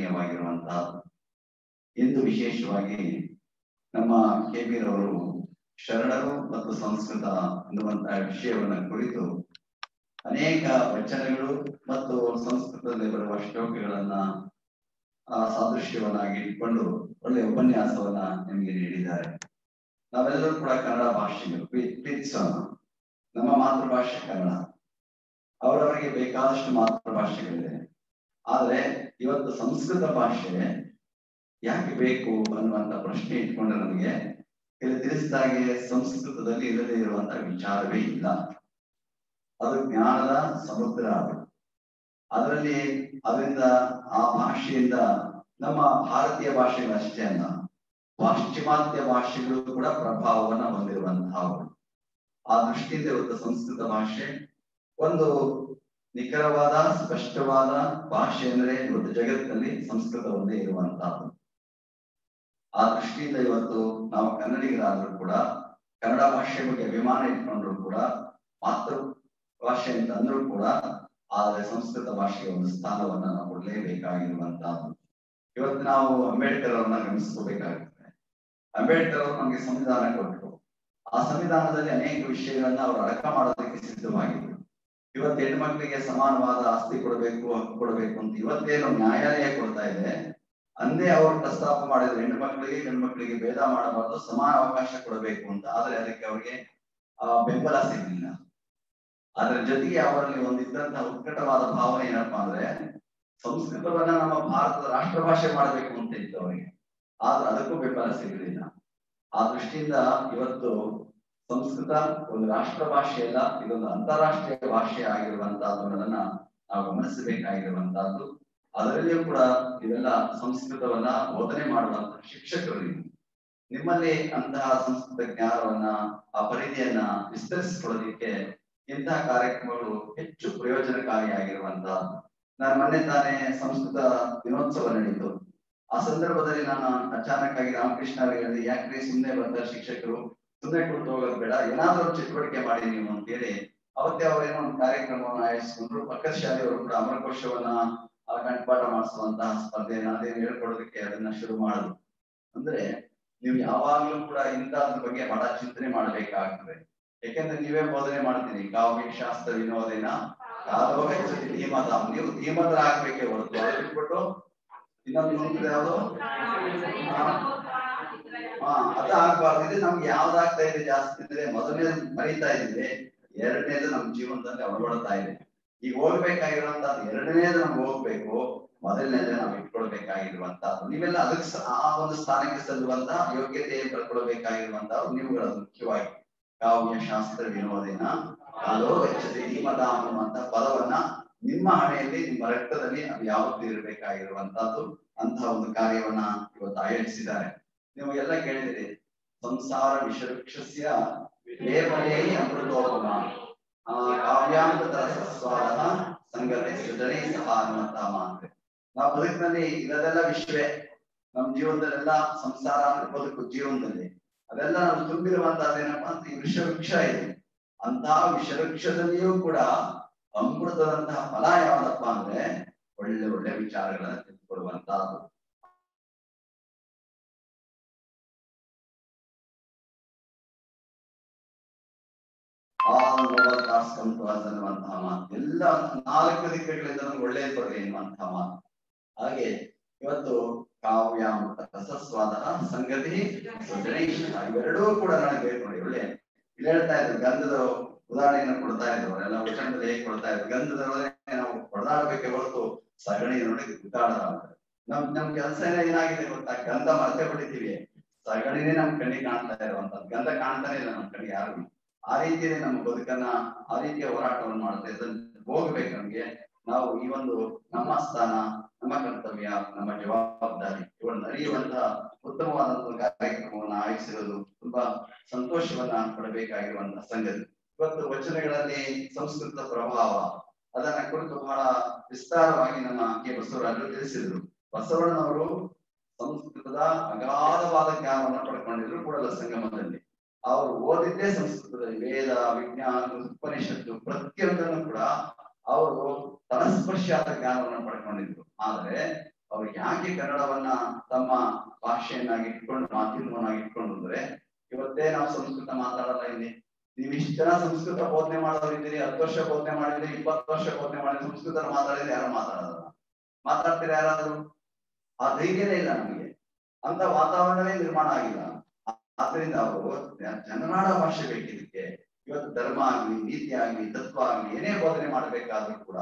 ಶ್ಲಾಘನೀಯವಾಗಿರುವಂತಹದ್ದು ಇಂದು ವಿಶೇಷವಾಗಿ ನಮ್ಮ ಕೆ ರವರು ಶರಣರು ಮತ್ತು ಸಂಸ್ಕೃತ ಅನ್ನುವಂತಹ ವಿಷಯವನ್ನ ಕುರಿತು ಅನೇಕ ವಚನಗಳು ಮತ್ತು ಸಂಸ್ಕೃತದಲ್ಲಿ ಬರುವ ಶ್ಲೋಕಗಳನ್ನ ಆ ಸಾದೃಶ್ಯವನ್ನಾಗಿ ಇಟ್ಕೊಂಡು ಒಳ್ಳೆ ಉಪನ್ಯಾಸವನ್ನ ನಿಮಗೆ ನೀಡಿದ್ದಾರೆ ನಾವೆಲ್ಲರೂ ಕೂಡ ಕನ್ನಡ ಭಾಷೆಗಳು ಪ್ರೀ- ಪ್ರೀತಿಸೋಣ ನಮ್ಮ ಮಾತೃಭಾಷೆ ಕನ್ನಡ ಅವರವರಿಗೆ ಬೇಕಾದಷ್ಟು ಮಾತೃಭಾಷೆಗಳಿದೆ ಆದ್ರೆ ಇವತ್ತು ಸಂಸ್ಕೃತ ಭಾಷೆ ಯಾಕೆ ಬೇಕು ಅನ್ನುವಂತ ಪ್ರಶ್ನೆ ಇಟ್ಕೊಂಡ್ರೆ ನಮಗೆ ಇಲ್ಲಿ ತಿಳಿಸಿದಾಗೆ ಸಂಸ್ಕೃತದಲ್ಲಿ ಇಲ್ಲದೆ ಇರುವಂತ ವಿಚಾರವೇ ಇಲ್ಲ ಅದು ಜ್ಞಾನದ ಸಮುದ್ರ ಅದು ಅದರಲ್ಲಿ ಅದರಿಂದ ಆ ಭಾಷೆಯಿಂದ ನಮ್ಮ ಭಾರತೀಯ ಭಾಷೆಗಳಷ್ಟೇ ಅಲ್ಲ ಪಾಶ್ಚಿಮಾತ್ಯ ಭಾಷೆಗಳು ಕೂಡ ಪ್ರಭಾವವನ್ನ ಹೊಂದಿರುವಂತಹವು ಆ ದೃಷ್ಟಿಯಿಂದ ಇವತ್ತು ಸಂಸ್ಕೃತ ಭಾಷೆ ಒಂದು ನಿಖರವಾದ ಸ್ಪಷ್ಟವಾದ ಭಾಷೆ ಅಂದ್ರೆ ಇವತ್ತು ಜಗತ್ತಿನಲ್ಲಿ ಸಂಸ್ಕೃತ ಒಂದೇ ಇರುವಂತಹದ್ದು ಆ ದೃಷ್ಟಿಯಿಂದ ಇವತ್ತು ನಾವು ಕನ್ನಡಿಗರಾದ್ರೂ ಕೂಡ ಕನ್ನಡ ಭಾಷೆ ಬಗ್ಗೆ ಅಭಿಮಾನ ಇಟ್ಕೊಂಡ್ರು ಕೂಡ ಮಾತೃ ಭಾಷೆ ಅಂತ ಅಂದ್ರೂ ಕೂಡ ಆದ್ರೆ ಸಂಸ್ಕೃತ ಭಾಷೆಗೆ ಒಂದು ಸ್ಥಾನವನ್ನ ನಾವು ಕೊಡ್ಲೇಬೇಕಾಗಿರುವಂತಹದ್ದು ಇವತ್ತು ನಾವು ಅಂಬೇಡ್ಕರ್ ಅವ್ರನ್ನ ಗಮನಿಸ್ಕೋಬೇಕಾಗುತ್ತೆ ಅಂಬೇಡ್ಕರ್ ಅವರು ನಮಗೆ ಸಂವಿಧಾನ ಕೊಟ್ಟರು ಆ ಸಂವಿಧಾನದಲ್ಲಿ ಅನೇಕ ವಿಷಯಗಳನ್ನ ಅವರು ಅಡಕ ಮಾಡೋದಕ್ಕೆ ಸಿದ್ಧವಾಗಿದ್ರು ಇವತ್ತು ಹೆಣ್ಮಕ್ಳಿಗೆ ಸಮಾನವಾದ ಆಸ್ತಿ ಕೊಡಬೇಕು ಹಕ್ಕು ಕೊಡಬೇಕು ಅಂತ ಇವತ್ತೇನು ನ್ಯಾಯಾಲಯ ಕೊಡ್ತಾ ಇದೆ ಅಂದೇ ಅವರು ಪ್ರಸ್ತಾಪ ಮಾಡಿದ್ರು ಹೆಣ್ಣು ಮಕ್ಕಳಿಗೆ ಗಂಡು ಮಕ್ಕಳಿಗೆ ಭೇದ ಮಾಡಬಾರ್ದು ಸಮಾನ ಅವಕಾಶ ಕೊಡಬೇಕು ಅಂತ ಆದ್ರೆ ಅದಕ್ಕೆ ಅವರಿಗೆ ಆ ಬೆಂಬಲ ಸಿಗ್ಲಿಲ್ಲ ಅದರ ಜೊತೆಗೆ ಅವರಲ್ಲಿ ಒಂದಿದ್ದಂತಹ ಉತ್ಕಟವಾದ ಭಾವನೆ ಏನಪ್ಪಾ ಅಂದ್ರೆ ಸಂಸ್ಕೃತವನ್ನ ನಮ್ಮ ಭಾರತದ ರಾಷ್ಟ್ರ ಭಾಷೆ ಮಾಡಬೇಕು ಅಂತ ಇತ್ತು ಅವರಿಗೆ ಆದ್ರೆ ಅದಕ್ಕೂ ಬೆಂಬಲ ಸಿಗಲಿಲ್ಲ ಆ ದೃಷ್ಟಿಯಿಂದ ಇವತ್ತು ಸಂಸ್ಕೃತ ಒಂದು ರಾಷ್ಟ್ರ ಭಾಷೆ ಅಲ್ಲ ಇದೊಂದು ಅಂತಾರಾಷ್ಟ್ರೀಯ ಭಾಷೆ ಆಗಿರುವಂತಹದ್ದನ್ನ ನಾವು ಗಮನಿಸಬೇಕಾಗಿರುವಂತಹದ್ದು ಅದರಲ್ಲಿಯೂ ಕೂಡ ಇವೆಲ್ಲ ಸಂಸ್ಕೃತವನ್ನ ಬೋಧನೆ ಮಾಡುವಂತಹ ಶಿಕ್ಷಕರು ನೀವು ನಿಮ್ಮಲ್ಲಿ ಅಂತಹ ಸಂಸ್ಕೃತ ಜ್ಞಾನವನ್ನ ಆ ಪರಿಧಿಯನ್ನ ವಿಸ್ತರಿಸಿಕೊಳ್ಳೋದಿಕ್ಕೆ ಇಂತಹ ಕಾರ್ಯಕ್ರಮಗಳು ಹೆಚ್ಚು ಪ್ರಯೋಜನಕಾರಿಯಾಗಿರುವಂತಹ ನಾನು ಮೊನ್ನೆ ತಾನೇ ಸಂಸ್ಕೃತ ದಿನೋತ್ಸವ ನಡೀತು ಆ ಸಂದರ್ಭದಲ್ಲಿ ನಾನು ಅಚಾನಕ್ ಆಗಿ ರಾಮಕೃಷ್ಣ ಅವರಿಗೆ ಹೇಳಿದೆ ಯಾಕ್ರಿ ಸುಮ್ಮನೆ ಬರ್ತಾರೆ ಶಿಕ್ಷಕರು ಸುಮ್ಮನೆ ಕುಳಿತು ಹೋಗೋದು ಬೇಡ ಏನಾದ್ರೂ ಒಂದು ಚಟುವಟಿಕೆ ಮಾಡಿ ನೀವು ಅಂತೇಳಿ ಅವತ್ತೇ ಅವರೇನೋ ಒಂದು ಕಾರ್ಯಕ್ರಮವನ್ನು ಆಯೋಜಿಸಿಕೊಂಡ್ರು ಪಕ್ಕದ ಶಾಲೆಯವರು ಕೂಡ ಅಮರಕೋಶವನ್ನ ಆ ಕಂಠಪಾಠ ಮಾಡಿಸುವಂತಹ ಸ್ಪರ್ಧೆಯನ್ನ ಅದೇನು ಹೇಳ್ಕೊಡೋದಕ್ಕೆ ಅದನ್ನ ಶುರು ಮಾಡಿದ್ರು ಅಂದ್ರೆ ನೀವು ಯಾವಾಗ್ಲೂ ಕೂಡ ಇಂಥದ್ರ ಬಗ್ಗೆ ಬಹಳ ಚಿಂತನೆ ಮಾಡ್ಬೇಕಾಗ್ತದೆ ಯಾಕೆಂದ್ರೆ ನೀವೇ ಬೋಧನೆ ಮಾಡ್ತೀನಿ ಕಾವ್ಯ ಶಾಸ್ತ್ರ ವಿನೋದಿನ ಕಾದೋ ಹೆಚ್ಚು ಧೀಮತ ನೀವು ಧೀಮತರ ಆಗ್ಬೇಕೇ ಹೊರತು ಅದು ಬಿಟ್ಬಿಟ್ಟು ಇನ್ನೊಂದು ಮುಂದೆ ಯಾವುದು ಹಾ ಅದ ಆಗ್ಬಾರ್ದು ಇದು ನಮ್ಗೆ ಯಾವ್ದಾಗ್ತಾ ಇದೆ ಜಾಸ್ತಿ ಅಂದ್ರೆ ಮೊದಲನೇ ಮರಿತಾ ಇದ್ದೀವಿ ಎರಡನೇದು ನಮ್ ಜೀವನದಲ್ಲಿ ಅಳವಡ್ತಾ ಇದೆ ಈಗ ಹೋಗ್ಬೇಕಾಗಿರುವಂತದ್ದು ಎರಡನೇದು ನಮ್ಗೆ ಹೋಗ್ಬೇಕು ಮೊದಲನೇದೇ ನಾವು ಇಟ್ಕೊಳ್ಬೇಕಾಗಿರುವಂತಹದ್ದು ನೀವೆಲ್ಲ ಅದಕ್ಕೆ ಸ- ಆ ಒಂದು ಸ್ಥಾನಕ್ಕೆ ಸಲ್ಲುವಂತ ಯೋಗ್ಯತೆ ಪಡ್ಕೊಳ್ಬೇಕಾಗಿರುವಂತಹ ನೀವುಗಳು ಮುಖ್ಯವಾಗಿ ಕಾವ್ಯ ಶಾಸ್ತ್ರ ವಿನೋದಿನ ಕಾಲೋ ವೆಚ್ಚತೆ ಧೀಮತ ಅನ್ನುವಂತ ಪದವನ್ನ ನಿಮ್ಮ ಹಣೆಯಲ್ಲಿ ನಿಮ್ಮ ರಕ್ತದಲ್ಲಿ ಅದು ಯಾವತ್ತೂ ಇರಬೇಕಾಗಿರುವಂತಹದ್ದು ಅಂತಹ ಒಂದು ಕಾರ್ಯವನ್ನ ಇವತ್ತು ಆಯೋಜಿಸಿದ್ದಾರೆ ನಿಮಗೆಲ್ಲ ಕೇಳಿದಿರಿ ಸಂಸಾರ ವಿಷವೃಕ್ಷಸ್ಯ ಲೇಪನೇ ಅಮೃತೋಪಮ ಆ ಕಾವ್ಯಾಂತ ಸ್ವಾದ ಸಂಗತಿ ಸೃಜನೆ ಸಹ ಅನ್ನುವಂತಹ ಮಾತು ನಾವು ಬದುಕಿನಲ್ಲಿ ಇರೋದೆಲ್ಲ ವಿಶ್ವೇ ನಮ್ಮ ಜೀವನದಲ್ಲೆಲ್ಲ ಸಂಸಾರ ಅಂದ್ರೆ ಬದುಕು ಜೀವನದಲ್ಲಿ ಅದೆಲ್ಲ ನಾವು ತುಂಬಿರುವಂತಹದ್ದೇನಪ್ಪಾ ಅಂತ ಈ ವಿಷವೃಕ್ಷ ಇದೆ ಅಂತಹ ವಿಷವೃಕ್ಷದಲ್ಲಿಯೂ ಕೂಡ ಅಮೃತದಂತಹ ಫಲ ಯಾವ್ದಪ್ಪ ಅಂದ್ರೆ ಒಳ್ಳೆ ಒಳ್ಳೆ ವಿಚಾರಗಳನ್ನ ತಿಳ್ಕೊಳ್ಳುವಂತಹದ್ದು ಅನ್ನುವಂತಹ ಮಾತು ಎಲ್ಲ ನಾಲ್ಕು ದಿಕ್ಕುಗಳಿಂದ ನಮ್ಗೆ ಒಳ್ಳೆಯದು ಕೊಡ್ರಿ ಎನ್ನುವಂತಹ ಮಾತು ಹಾಗೆ ಇವತ್ತು ಕಾವ್ಯಾಮೃತ ರಸಸ್ವಾದ ಸಂಗತಿ ಗಣೇಶ ಇವೆರಡೂ ಕೂಡ ನನಗೆ ಬೇಕು ನೋಡಿ ಒಳ್ಳೆ ಇಲ್ಲಿ ಹೇಳ್ತಾ ಇದ್ರು ಗಂಧದ ಉದಾಹರಣೆಯನ್ನು ಕೊಡ್ತಾ ಇದ್ರು ಅವರೆಲ್ಲ ವಚನದಲ್ಲಿ ಹೇಗೆ ಕೊಡ್ತಾ ಇದ್ರು ಗಂಧದೊಳಗೆ ನಾವು ಹೊಡೆದಾಡಬೇಕೆ ಹೊರತು ಸಗಣಿ ನೋಡಿ ಗುದ್ದಾಡ ನಮ್ ನಮ್ ಕೆಲಸ ಏನಾಗಿದೆ ಗೊತ್ತಾ ಗಂಧ ಮರ್ತೆ ಬಿಟ್ಟಿದ್ದೀವಿ ಸಗಣಿನೇ ನಮ್ ಕಣ್ಣಿಗೆ ಕಾಣ್ತಾ ಇರುವಂತದ್ದು ಗಂಧ ಕಾಣ್ತಾನೆ ಇಲ್ಲ ನಮ್ ಕಣ್ಣಿಗೆ ಯಾರು ಆ ರೀತಿಯಲ್ಲಿ ನಮ್ಮ ಬದುಕನ್ನ ಆ ರೀತಿಯ ಹೋರಾಟವನ್ನು ಮಾಡುತ್ತೆ ಅದನ್ನ ಹೋಗ್ಬೇಕು ನಮ್ಗೆ ನಾವು ಈ ಒಂದು ನಮ್ಮ ಸ್ಥಾನ ನಮ್ಮ ಕರ್ತವ್ಯ ನಮ್ಮ ಜವಾಬ್ದಾರಿ ಇವುಗಳನ್ನು ಅರಿಯುವಂತಹ ಉತ್ತಮವಾದಂತಹ ಕಾರ್ಯಕ್ರಮವನ್ನು ಆಯೋಜಿಸಿರೋದು ತುಂಬಾ ಸಂತೋಷವನ್ನ ಪಡಬೇಕಾಗಿರುವಂತಹ ಸಂಗತಿ ಇವತ್ತು ವಚನಗಳಲ್ಲಿ ಸಂಸ್ಕೃತ ಪ್ರಭಾವ ಅದನ್ನ ಕುರಿತು ಬಹಳ ವಿಸ್ತಾರವಾಗಿ ನಮ್ಮ ಕೆ ಬಸವರಾಜರು ತಿಳಿಸಿದ್ರು ಬಸವಣ್ಣನವರು ಸಂಸ್ಕೃತದ ಅಗಾಧವಾದ ಜ್ಞಾನವನ್ನು ಪಡ್ಕೊಂಡಿದ್ರು ಕೂಡಲ ಸಂಗಮದಲ್ಲಿ ಅವರು ಓದಿದ್ದೇ ಸಂಸ್ಕೃತದಲ್ಲಿ ವೇದ ವಿಜ್ಞಾನ ಉಪನಿಷತ್ತು ಪ್ರತಿಯೊಂದನ್ನು ಕೂಡ ಅವರು ತನಸ್ಪರ್ಶಿಯಾದ ಜ್ಞಾನವನ್ನು ಪಡ್ಕೊಂಡಿದ್ರು ಆದ್ರೆ ಅವ್ರು ಯಾಕೆ ಕನ್ನಡವನ್ನ ತಮ್ಮ ಭಾಷೆಯನ್ನಾಗಿ ಇಟ್ಕೊಂಡು ಮಾಧ್ಯಮವನ್ನಾಗಿ ಇಟ್ಕೊಂಡು ಅಂದ್ರೆ ಇವತ್ತು ಇವತ್ತೇ ನಾವು ಸಂಸ್ಕೃತ ಮಾತಾಡಲ್ಲ ಇಲ್ಲಿ ನೀವು ಇಷ್ಟು ಜನ ಸಂಸ್ಕೃತ ಬೋಧನೆ ಮಾಡೋರಿದ್ದೀರಿ ಹತ್ತು ವರ್ಷ ಬೋಧನೆ ಮಾಡಿದ್ರಿ ಇಪ್ಪತ್ತು ವರ್ಷ ಬೋಧನೆ ಮಾಡಿದ್ರಿ ಸಂಸ್ಕೃತ ಮಾತಾಡಿದ್ರೆ ಯಾರು ಮಾತಾಡೋಲ್ಲ ಮಾತಾಡ್ತೀರಾ ಯಾರಾದ್ರೂ ಆ ಧೈರ್ಯನೇ ಇಲ್ಲ ನಮಗೆ ಅಂತ ವಾತಾವರಣವೇ ನಿರ್ಮಾಣ ಆಗಿಲ್ಲ ಆದ್ರಿಂದ ಅವರು ಜನನಾಡ ಭಾಷೆ ಬೇಕಿದಕ್ಕೆ ಇವತ್ತು ಧರ್ಮ ಆಗ್ಲಿ ನೀತಿ ಆಗ್ಲಿ ತತ್ವ ಆಗ್ಲಿ ಏನೇ ಬೋಧನೆ ಮಾಡಬೇಕಾದ್ರೂ ಕೂಡ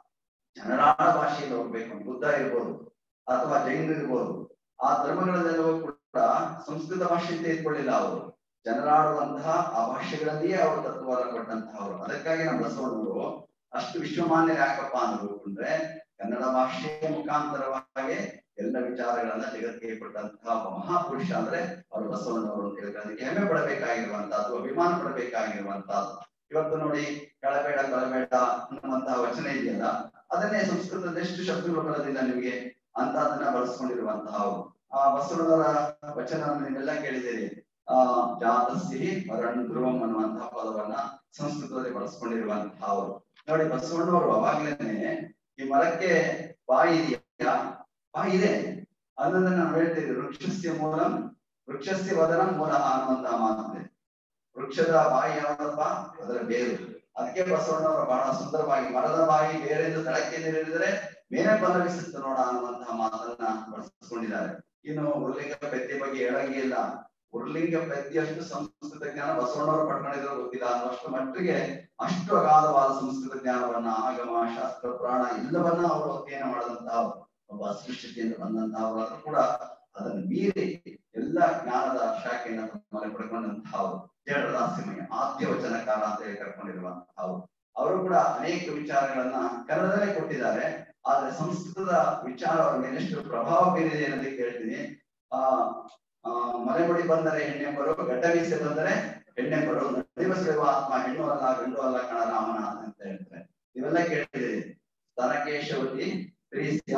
ಜನನಾಡ ಭಾಷೆಯಲ್ಲಿ ಹೋಗ್ಬೇಕು ಬುದ್ಧ ಇರ್ಬೋದು ಅಥವಾ ಜೈನರು ಇರ್ಬೋದು ಆ ಧರ್ಮಗಳಲ್ಲೆಲ್ಲವೂ ಕೂಡ ಸಂಸ್ಕೃತ ಭಾಷೆ ಅಂತ ಇಟ್ಕೊಳ್ಳಿಲ್ಲ ಅವರು ಜನರಾಡುವಂತಹ ಆ ಭಾಷೆಗಳಲ್ಲಿಯೇ ಅವರು ತತ್ವವನ್ನು ಕೊಟ್ಟಂತಹವರು ಅದಕ್ಕಾಗಿ ನಮ್ಮ ಬಸವಣ್ಣವರು ಅಷ್ಟು ವಿಶ್ವಮಾನ್ಯ ಯಾಕಪ್ಪ ಅಂದ್ರೆ ಕನ್ನಡ ಭಾಷೆಯ ಮುಖಾಂತರವಾಗಿ ಎಲ್ಲ ವಿಚಾರಗಳನ್ನ ಜಗತ್ತಿಗೆ ಕೊಟ್ಟಂತಹ ಒಬ್ಬ ಮಹಾಪುರುಷ ಅಂದ್ರೆ ಅವರು ಬಸವಣ್ಣವರು ಅಂತ ಹೇಳಿದ್ರೆ ಅದಕ್ಕೆ ಹೆಮ್ಮೆ ಪಡಬೇಕಾಗಿರುವಂತಹದ್ದು ಅಭಿಮಾನ ಪಡಬೇಕಾಗಿರುವಂತಹದ್ದು ಇವತ್ತು ನೋಡಿ ಕಳಬೇಡ ಕಳಬೇಡ ಅನ್ನುವಂತಹ ವಚನ ಇದೆಯಲ್ಲ ಅದನ್ನೇ ಸಂಸ್ಕೃತದ ಎಷ್ಟು ಶಬ್ದಗಳು ಬರೋದಿಲ್ಲ ನಿಮಗೆ ಅಂತ ಅದನ್ನ ಬಳಸ್ಕೊಂಡಿರುವಂತಹ ಆ ಬಸವಣ್ಣವರ ವಚನ ನೀವೆಲ್ಲ ಕೇಳಿದ್ದೀರಿ ಆ ಜಾತಸ್ಸಿ ವರಣ್ ಧ್ರುವಂ ಅನ್ನುವಂತಹ ಪದವನ್ನ ಸಂಸ್ಕೃತದಲ್ಲಿ ಬಳಸ್ಕೊಂಡಿರುವಂತಹ ಅವರು ನೋಡಿ ಬಸವಣ್ಣವರು ಅವಾಗ್ಲೇನೆ ಈ ಮರಕ್ಕೆ ಬಾಯಿ ಇದೆಯಾ ಬಾಯಿ ಇದೆ ಅದನ್ನ ನಾವು ಹೇಳ್ತೀವಿ ವೃಕ್ಷಸ್ಯ ಮೂಲಂ ವೃಕ್ಷಸ್ಯ ವದನಂ ಮೂಲ ಅನ್ನುವಂತಹ ಮಾತಿದೆ ವೃಕ್ಷದ ಬಾಯಿ ಯಾವ್ದಪ್ಪ ಅದರ ಬೇರು ಅದಕ್ಕೆ ಬಸವಣ್ಣವರು ಬಹಳ ಸುಂದರವಾಗಿ ಮರದ ಬಾಯಿ ಬೇರೆಂದು ತಳಕ್ಕೆ ನೀರಿಳಿದರೆ ಮೇಲೆ ಬಲವಿಸುತ್ತೆ ನೋಡ ಅನ್ನುವಂತಹ ಮಾತನ್ನ ಬಳಸಿಕೊಂಡಿದ್ದಾರೆ ಇನ್ನು ಉರ್ಲಿಂಗ ಪೆದ್ಯ ಬಗ್ಗೆ ಹೇಳಂಗೆ ಇಲ್ಲ ಉರ್ಲಿಂಗ ಪೆದ್ಯಷ್ಟು ಸಂಸ್ಕೃತ ಜ್ಞಾನ ಬಸವಣ್ಣವರು ಪಡ್ಕೊಂಡಿದ್ರು ಗೊತ್ತಿಲ್ಲ ಅನ್ನುವಷ್ಟು ಮಟ್ಟಿಗೆ ಅಷ್ಟು ಅಗಾಧವಾದ ಸಂಸ್ಕೃತ ಜ್ಞಾನವನ್ನ ಆಗಮ ಶಾಸ್ತ್ರ ಪುರಾಣ ಎಲ್ಲವನ್ನ ಅವರು ಅಧ್ಯಯನ ಮಾಡಿದಂತಹ ಒಬ್ಬ ಅಸ್ಪೃಶ್ಯತೆಯಿಂದ ಬಂದಂತಹವರಾದ್ರೂ ಕೂಡ ಅದನ್ನು ಮೀರಿ ಎಲ್ಲ ಜ್ಞಾನದ ಶಾಖೆಯನ್ನ ತಮ್ಮಲ್ಲಿ ಪಡ್ಕೊಂಡಂತಹ ಜಡದಾಸಿಮಯ್ಯ ಆದ್ಯ ವಚನಕಾರ ಅಂತ ಹೇಳಿ ಕರ್ಕೊಂಡಿರುವಂತಹ ಅವರು ಕೂಡ ಅನೇಕ ವಿಚಾರಗಳನ್ನ ಕನ್ನಡದಲ್ಲೇ ಕೊಟ್ಟಿದ್ದಾರೆ ಆದ್ರೆ ಸಂಸ್ಕೃತದ ವಿಚಾರ ಅವರ ಮೇಲೆ ಎಷ್ಟು ಪ್ರಭಾವ ಬೀರಿದೆ ಅನ್ನೋದಕ್ಕೆ ಹೇಳ್ತೀನಿ ಆ ಆ ಮಲೆಮುಡಿ ಬಂದರೆ ಹೆಣ್ಣೆಂಬರು ಗಡ್ಡಮೀಸೆ ಬಂದರೆ ಹೆಣ್ಣೆಂಬರು ನಡೆಬಸಿರುವ ಆತ್ಮ ಹೆಣ್ಣು ಅಲ್ಲ ಗಂಡು ಅಲ್ಲ ಕಣ ರಾಮನ ಅಂತ ಹೇಳ್ತಾರೆ ಇವೆಲ್ಲ ಕೇಳಿದಿರಿ ಸ್ತನಕೇಶವತಿ ಸ್ತ್ರೀಸ್ಯ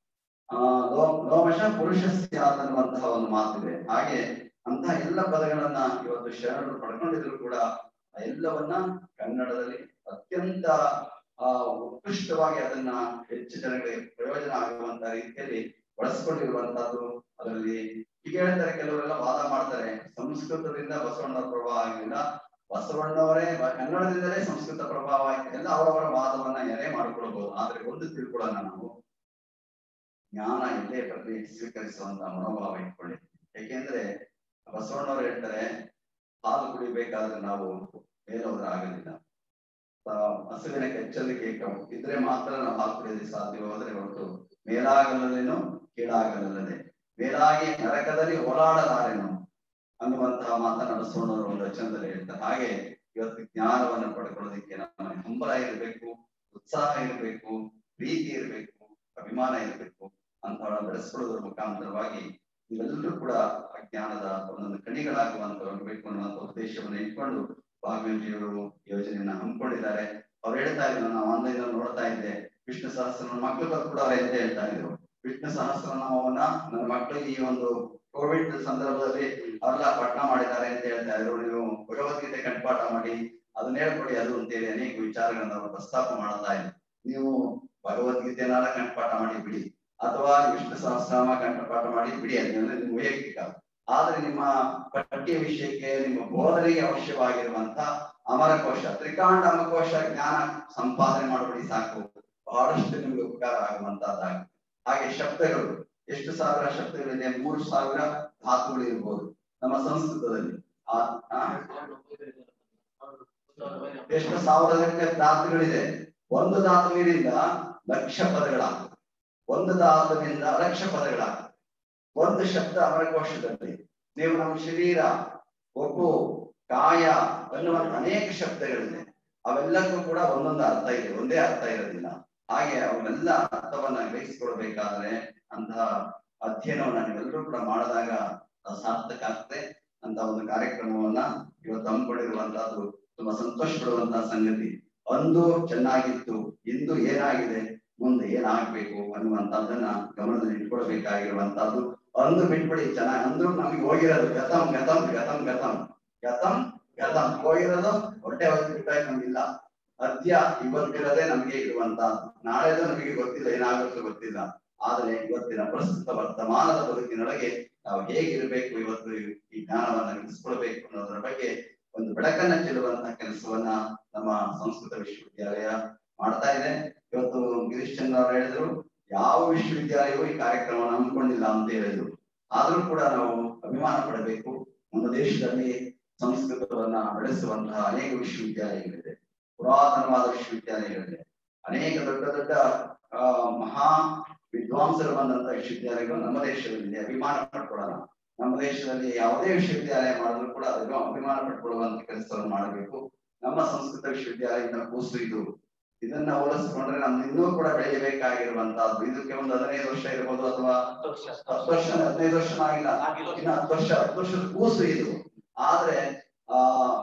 ಆ ಲೋಮಶ ಪುರುಷಸ್ಯ ಅನ್ನುವಂತಹ ಒಂದು ಮಾತಿದೆ ಹಾಗೆ ಅಂತಹ ಎಲ್ಲ ಪದಗಳನ್ನ ಇವತ್ತು ಶರಣರು ಪಡ್ಕೊಂಡಿದ್ರು ಕೂಡ ಆ ಎಲ್ಲವನ್ನ ಕನ್ನಡದಲ್ಲಿ ಅತ್ಯಂತ ಆ ಉತ್ಕೃಷ್ಟವಾಗಿ ಅದನ್ನ ಹೆಚ್ಚು ಜನಗಳಿಗೆ ಪ್ರಯೋಜನ ಆಗುವಂತ ರೀತಿಯಲ್ಲಿ ಬಳಸ್ಕೊಂಡಿರುವಂತಹದ್ದು ಅದರಲ್ಲಿ ಈಗ ಹೇಳ್ತಾರೆ ಕೆಲವರೆಲ್ಲ ವಾದ ಮಾಡ್ತಾರೆ ಸಂಸ್ಕೃತದಿಂದ ಬಸವಣ್ಣ ಪ್ರಭಾವ ಆಗಿಲ್ಲ ಬಸವಣ್ಣವರೇ ಕನ್ನಡದಿಂದಲೇ ಸಂಸ್ಕೃತ ಪ್ರಭಾವ ಆಯ್ತು ಎಲ್ಲ ಅವರವರ ವಾದವನ್ನ ಎರೆ ಮಾಡ್ಕೊಳ್ಬಹುದು ಆದ್ರೆ ಒಂದು ತಿಳ್ಕೊಳ್ಳೋಣ ನಾವು ಜ್ಞಾನ ಎಲ್ಲೇ ಬರಲಿ ಸ್ವೀಕರಿಸುವಂತ ಮನೋಭಾವ ಇಟ್ಕೊಳ್ಳಿ ಯಾಕೆಂದ್ರೆ ಬಸವಣ್ಣವರು ಹೇಳ್ತಾರೆ ಹಾಲು ಕುಡಿಬೇಕಾದ್ರೆ ನಾವು ಮೇಲೋದ್ರ ಆಗೋದಿಲ್ಲ ಹಸುವಿನ ಕೆಚ್ಚಲಿಗೆ ಇದ್ರೆ ಮಾತ್ರ ನಾವು ಹಾಲು ಕುಡಿಯೋದಕ್ಕೆ ಸಾಧ್ಯವಾದ್ರೆ ಹೊರತು ಮೇಲಾಗಲೇನು ಕೀಳಾಗಲಲ್ಲದೆ ಮೇಲಾಗಿ ನರಕದಲ್ಲಿ ಓಡಾಡಲಾರೆನು ಅನ್ನುವಂತಹ ಮಾತನ್ನ ಬಸವಣ್ಣವರು ಒಂದು ವಚನದಲ್ಲಿ ಹೇಳ್ತಾರೆ ಹಾಗೆ ಇವತ್ತು ಜ್ಞಾನವನ್ನು ಪಡ್ಕೊಳ್ಳೋದಕ್ಕೆ ನಮ್ಮಲ್ಲಿ ಹಂಬಲ ಇರಬೇಕು ಉತ್ಸಾಹ ಇರಬೇಕು ಪ್ರೀತಿ ಇರಬೇಕು ಅಭಿಮಾನ ಇರಬೇಕು ಅಂತ ಬೆಳೆಸ್ಕೊಳ್ಳೋದ್ರ ಮುಖಾಂತರವಾಗಿ ಇವೆಲ್ಲರೂ ಕೂಡ ಅಜ್ಞಾನದ ಒಂದೊಂದು ಕಣಿಗಳಾಗುವಂತವರಬೇಕು ಅನ್ನುವಂತ ಉದ್ದೇಶವನ್ನು ಇಟ್ಕೊಂಡು ಭಾಗವಂತಿಯವರು ಯೋಜನೆಯನ್ನ ಹಮ್ಮಿಕೊಂಡಿದ್ದಾರೆ ಅವ್ರು ಹೇಳ್ತಾ ಇದ್ರು ನಾವು ಆನ್ಲೈನ್ ಅಲ್ಲಿ ನೋಡ್ತಾ ಇದ್ದೆ ವಿಷ್ಣು ಸಹಸ್ರ ಮಕ್ಕಳು ಕೂಡ ಅವ್ರು ಅಂತ ಹೇಳ್ತಾ ಇದ್ರು ವಿಷ್ಣು ಸಹಸ್ರನಾಮವನ್ನ ನನ್ನ ಮಕ್ಕಳಿಗೆ ಈ ಒಂದು ಕೋವಿಡ್ ಸಂದರ್ಭದಲ್ಲಿ ಅವರೆಲ್ಲ ಪಠಣ ಮಾಡಿದ್ದಾರೆ ಅಂತ ಹೇಳ್ತಾ ಇದ್ರು ನೀವು ಭಗವದ್ಗೀತೆ ಕಂಠಪಾಠ ಮಾಡಿ ಅದನ್ನ ಹೇಳ್ಕೊಡಿ ಅದು ಅಂತೇಳಿ ಅನೇಕ ವಿಚಾರಗಳನ್ನ ಅವರು ಪ್ರಸ್ತಾಪ ಮಾಡ್ತಾ ಇದ್ರು ನೀವು ಭಗವದ್ಗೀತೆನಾರ ಕಂಠಪಾಠ ಮಾಡಿ ಬಿಡಿ ಅಥವಾ ವಿಷ್ಣು ಸಹಸ್ರನಾಮ ಕಂಠಪಾಠ ಮಾಡಿ ಬಿಡಿ ಅದನ್ನೆಲ್ಲ ನಿಮ್ಗೆ ವೈಯಕ್ತಿಕ ಆದ್ರೆ ನಿಮ್ಮ ಪಠ್ಯ ವಿಷಯಕ್ಕೆ ನಿಮ್ಮ ಬೋಧನೆಗೆ ಅವಶ್ಯವಾಗಿರುವಂತ ಅಮರಕೋಶ ತ್ರಿಕಾಂಡ ಅಮರಕೋಶ ಜ್ಞಾನ ಸಂಪಾದನೆ ಮಾಡಬೇಡಿ ಸಾಕು ಬಹಳಷ್ಟು ನಿಮ್ಗೆ ಉಪಕಾರ ಆಗುವಂತಹದ್ದಾಗಿದೆ ಹಾಗೆ ಶಬ್ದಗಳು ಎಷ್ಟು ಸಾವಿರ ಶಬ್ದಗಳಿದೆ ಮೂರು ಸಾವಿರ ಧಾತುಗಳು ಇರ್ಬೋದು ನಮ್ಮ ಸಂಸ್ಕೃತದಲ್ಲಿ ಆ ಆ? ಎಷ್ಟು ಸಾವಿರ ಧಾತುಗಳಿದೆ ಒಂದು ಧಾತುವಿನಿಂದ ಲಕ್ಷ ಪದಗಳಾಗ್ತದೆ ಒಂದು ಧಾತುವಿನಿಂದ ಲಕ್ಷ ಪದಗಳಾಗ್ತದೆ ಒಂದು ಶಬ್ದ ಅಮರಕೋಶದಲ್ಲಿ ನೀವು ನಮ್ಮ ಶರೀರ ಒಪ್ಪು ಕಾಯ ಅನ್ನುವಂತ ಅನೇಕ ಶಬ್ದಗಳಿದೆ ಅವೆಲ್ಲಕ್ಕೂ ಕೂಡ ಒಂದೊಂದು ಅರ್ಥ ಇದೆ ಒಂದೇ ಅರ್ಥ ಇರೋದಿಲ್ಲ ಹಾಗೆ ಅವನ್ನೆಲ್ಲ ಅರ್ಥವನ್ನ ಗ್ರಹಿಸಿಕೊಳ್ಬೇಕಾದ್ರೆ ಅಂತಹ ಅಧ್ಯಯನವನ್ನ ನೀವೆಲ್ಲರೂ ಕೂಡ ಮಾಡಿದಾಗ ಅದು ಸಾರ್ಥಕ ಆಗ್ತದೆ ಅಂತ ಒಂದು ಕಾರ್ಯಕ್ರಮವನ್ನ ಇವತ್ತು ಹಮ್ಮಿಕೊಂಡಿರುವಂತಹದ್ದು ತುಂಬಾ ಸಂತೋಷ ಪಡುವಂತಹ ಸಂಗತಿ ಅಂದು ಚೆನ್ನಾಗಿತ್ತು ಇಂದು ಏನಾಗಿದೆ ಮುಂದೆ ಏನಾಗ್ಬೇಕು ಅನ್ನುವಂಥದ್ದನ್ನ ಗಮನದಲ್ಲಿ ಇಟ್ಕೊಳ್ಬೇಕಾಗಿರುವಂತಹದ್ದು ಅಂದು ಬಿಟ್ಬಿಡಿ ಚೆನ್ನಾಗಿ ಅಂದ್ರು ನಮಗೆ ಹೋಗಿರೋದು ಗತಂ ಗತಂ ಗತಂ ಗತಂ ಗತಂ ಗತಂ ಹೋಗಿರೋದು ಹೊಟ್ಟೆ ಹೋಗಿ ಬಿಟ್ಟಾಯ್ತು ನಮ್ಗಿಲ್ಲ ಅದ್ಯ ಇವತ್ತಿರೋದೇ ನಮಗೆ ಇರುವಂತ ನಾಳೆದು ನಮಗೆ ಗೊತ್ತಿಲ್ಲ ಏನಾಗುತ್ತೋ ಗೊತ್ತಿಲ್ಲ ಆದ್ರೆ ಇವತ್ತಿನ ಪ್ರಸ್ತುತ ವರ್ತಮಾನದ ಬದುಕಿನೊಳಗೆ ನಾವು ಹೇಗಿರ್ಬೇಕು ಇವತ್ತು ಈ ಜ್ಞಾನವನ್ನ ಗಿಟ್ಟಿಸ್ಕೊಳ್ಬೇಕು ಅನ್ನೋದ್ರ ಬಗ್ಗೆ ಒಂದು ಬೆಳಕನ್ನ ಚೆಲ್ಲುವಂತಹ ಕೆಲಸವನ್ನ ನಮ್ಮ ಸಂಸ್ಕೃತ ವಿಶ್ವವಿದ್ಯಾಲಯ ಮಾಡ್ತಾ ಇದೆ ಇವತ್ತು ಗಿರೀಶ್ ಚಂದ್ರ ಅವರು ಹೇಳಿದ್ರು ಯಾವ ವಿಶ್ವವಿದ್ಯಾಲಯವೂ ಈ ಕಾರ್ಯಕ್ರಮವನ್ನು ಹಮ್ಮಿಕೊಂಡಿಲ್ಲ ಅಂತ ಹೇಳಿದ್ರು ಆದ್ರೂ ಕೂಡ ನಾವು ಅಭಿಮಾನ ಪಡಬೇಕು ನಮ್ಮ ದೇಶದಲ್ಲಿ ಸಂಸ್ಕೃತವನ್ನ ಬೆಳೆಸುವಂತಹ ಅನೇಕ ವಿಶ್ವವಿದ್ಯಾಲಯಗಳಿದೆ ಪುರಾತನವಾದ ವಿಶ್ವವಿದ್ಯಾಲಯಗಳಿದೆ ಅನೇಕ ದೊಡ್ಡ ದೊಡ್ಡ ಆ ಮಹಾ ವಿದ್ವಾಂಸರು ಬಂದಂತಹ ವಿಶ್ವವಿದ್ಯಾಲಯಗಳು ನಮ್ಮ ದೇಶದಲ್ಲಿದೆ ಅಭಿಮಾನ ಪಡ್ಕೊಳ್ಳೋಣ ನಮ್ಮ ದೇಶದಲ್ಲಿ ಯಾವುದೇ ವಿಶ್ವವಿದ್ಯಾಲಯ ಮಾಡಿದ್ರು ಕೂಡ ಅದನ್ನು ಅಭಿಮಾನ ಪಡ್ಕೊಳ್ಳುವಂತ ಕೆಲಸವನ್ನು ಮಾಡಬೇಕು ನಮ್ಮ ಸಂಸ್ಕೃತ ವಿಶ್ವವಿದ್ಯಾಲಯದಿಂದ ಕೂಸು ಇದು ಇದನ್ನ ಹೋಲಿಸ್ಕೊಂಡ್ರೆ ನಮ್ದು ಇನ್ನೂ ಕೂಡ ಬೆಳೆಯಬೇಕಾಗಿರುವಂತಹದ್ದು ಇದಕ್ಕೆ ಒಂದು ಹದಿನೈದು ವರ್ಷ ಇರ್ಬೋದು ಅಥವಾ ಹತ್ತು ವರ್ಷ ಹದಿನೈದು ವರ್ಷ ಆಗಿಲ್ಲ ಇನ್ನು ಹತ್ತು ವರ್ಷ ಹತ್ತು ವರ್ಷದ ಕೂಸು ಇದು ಆದ್ರೆ ಆ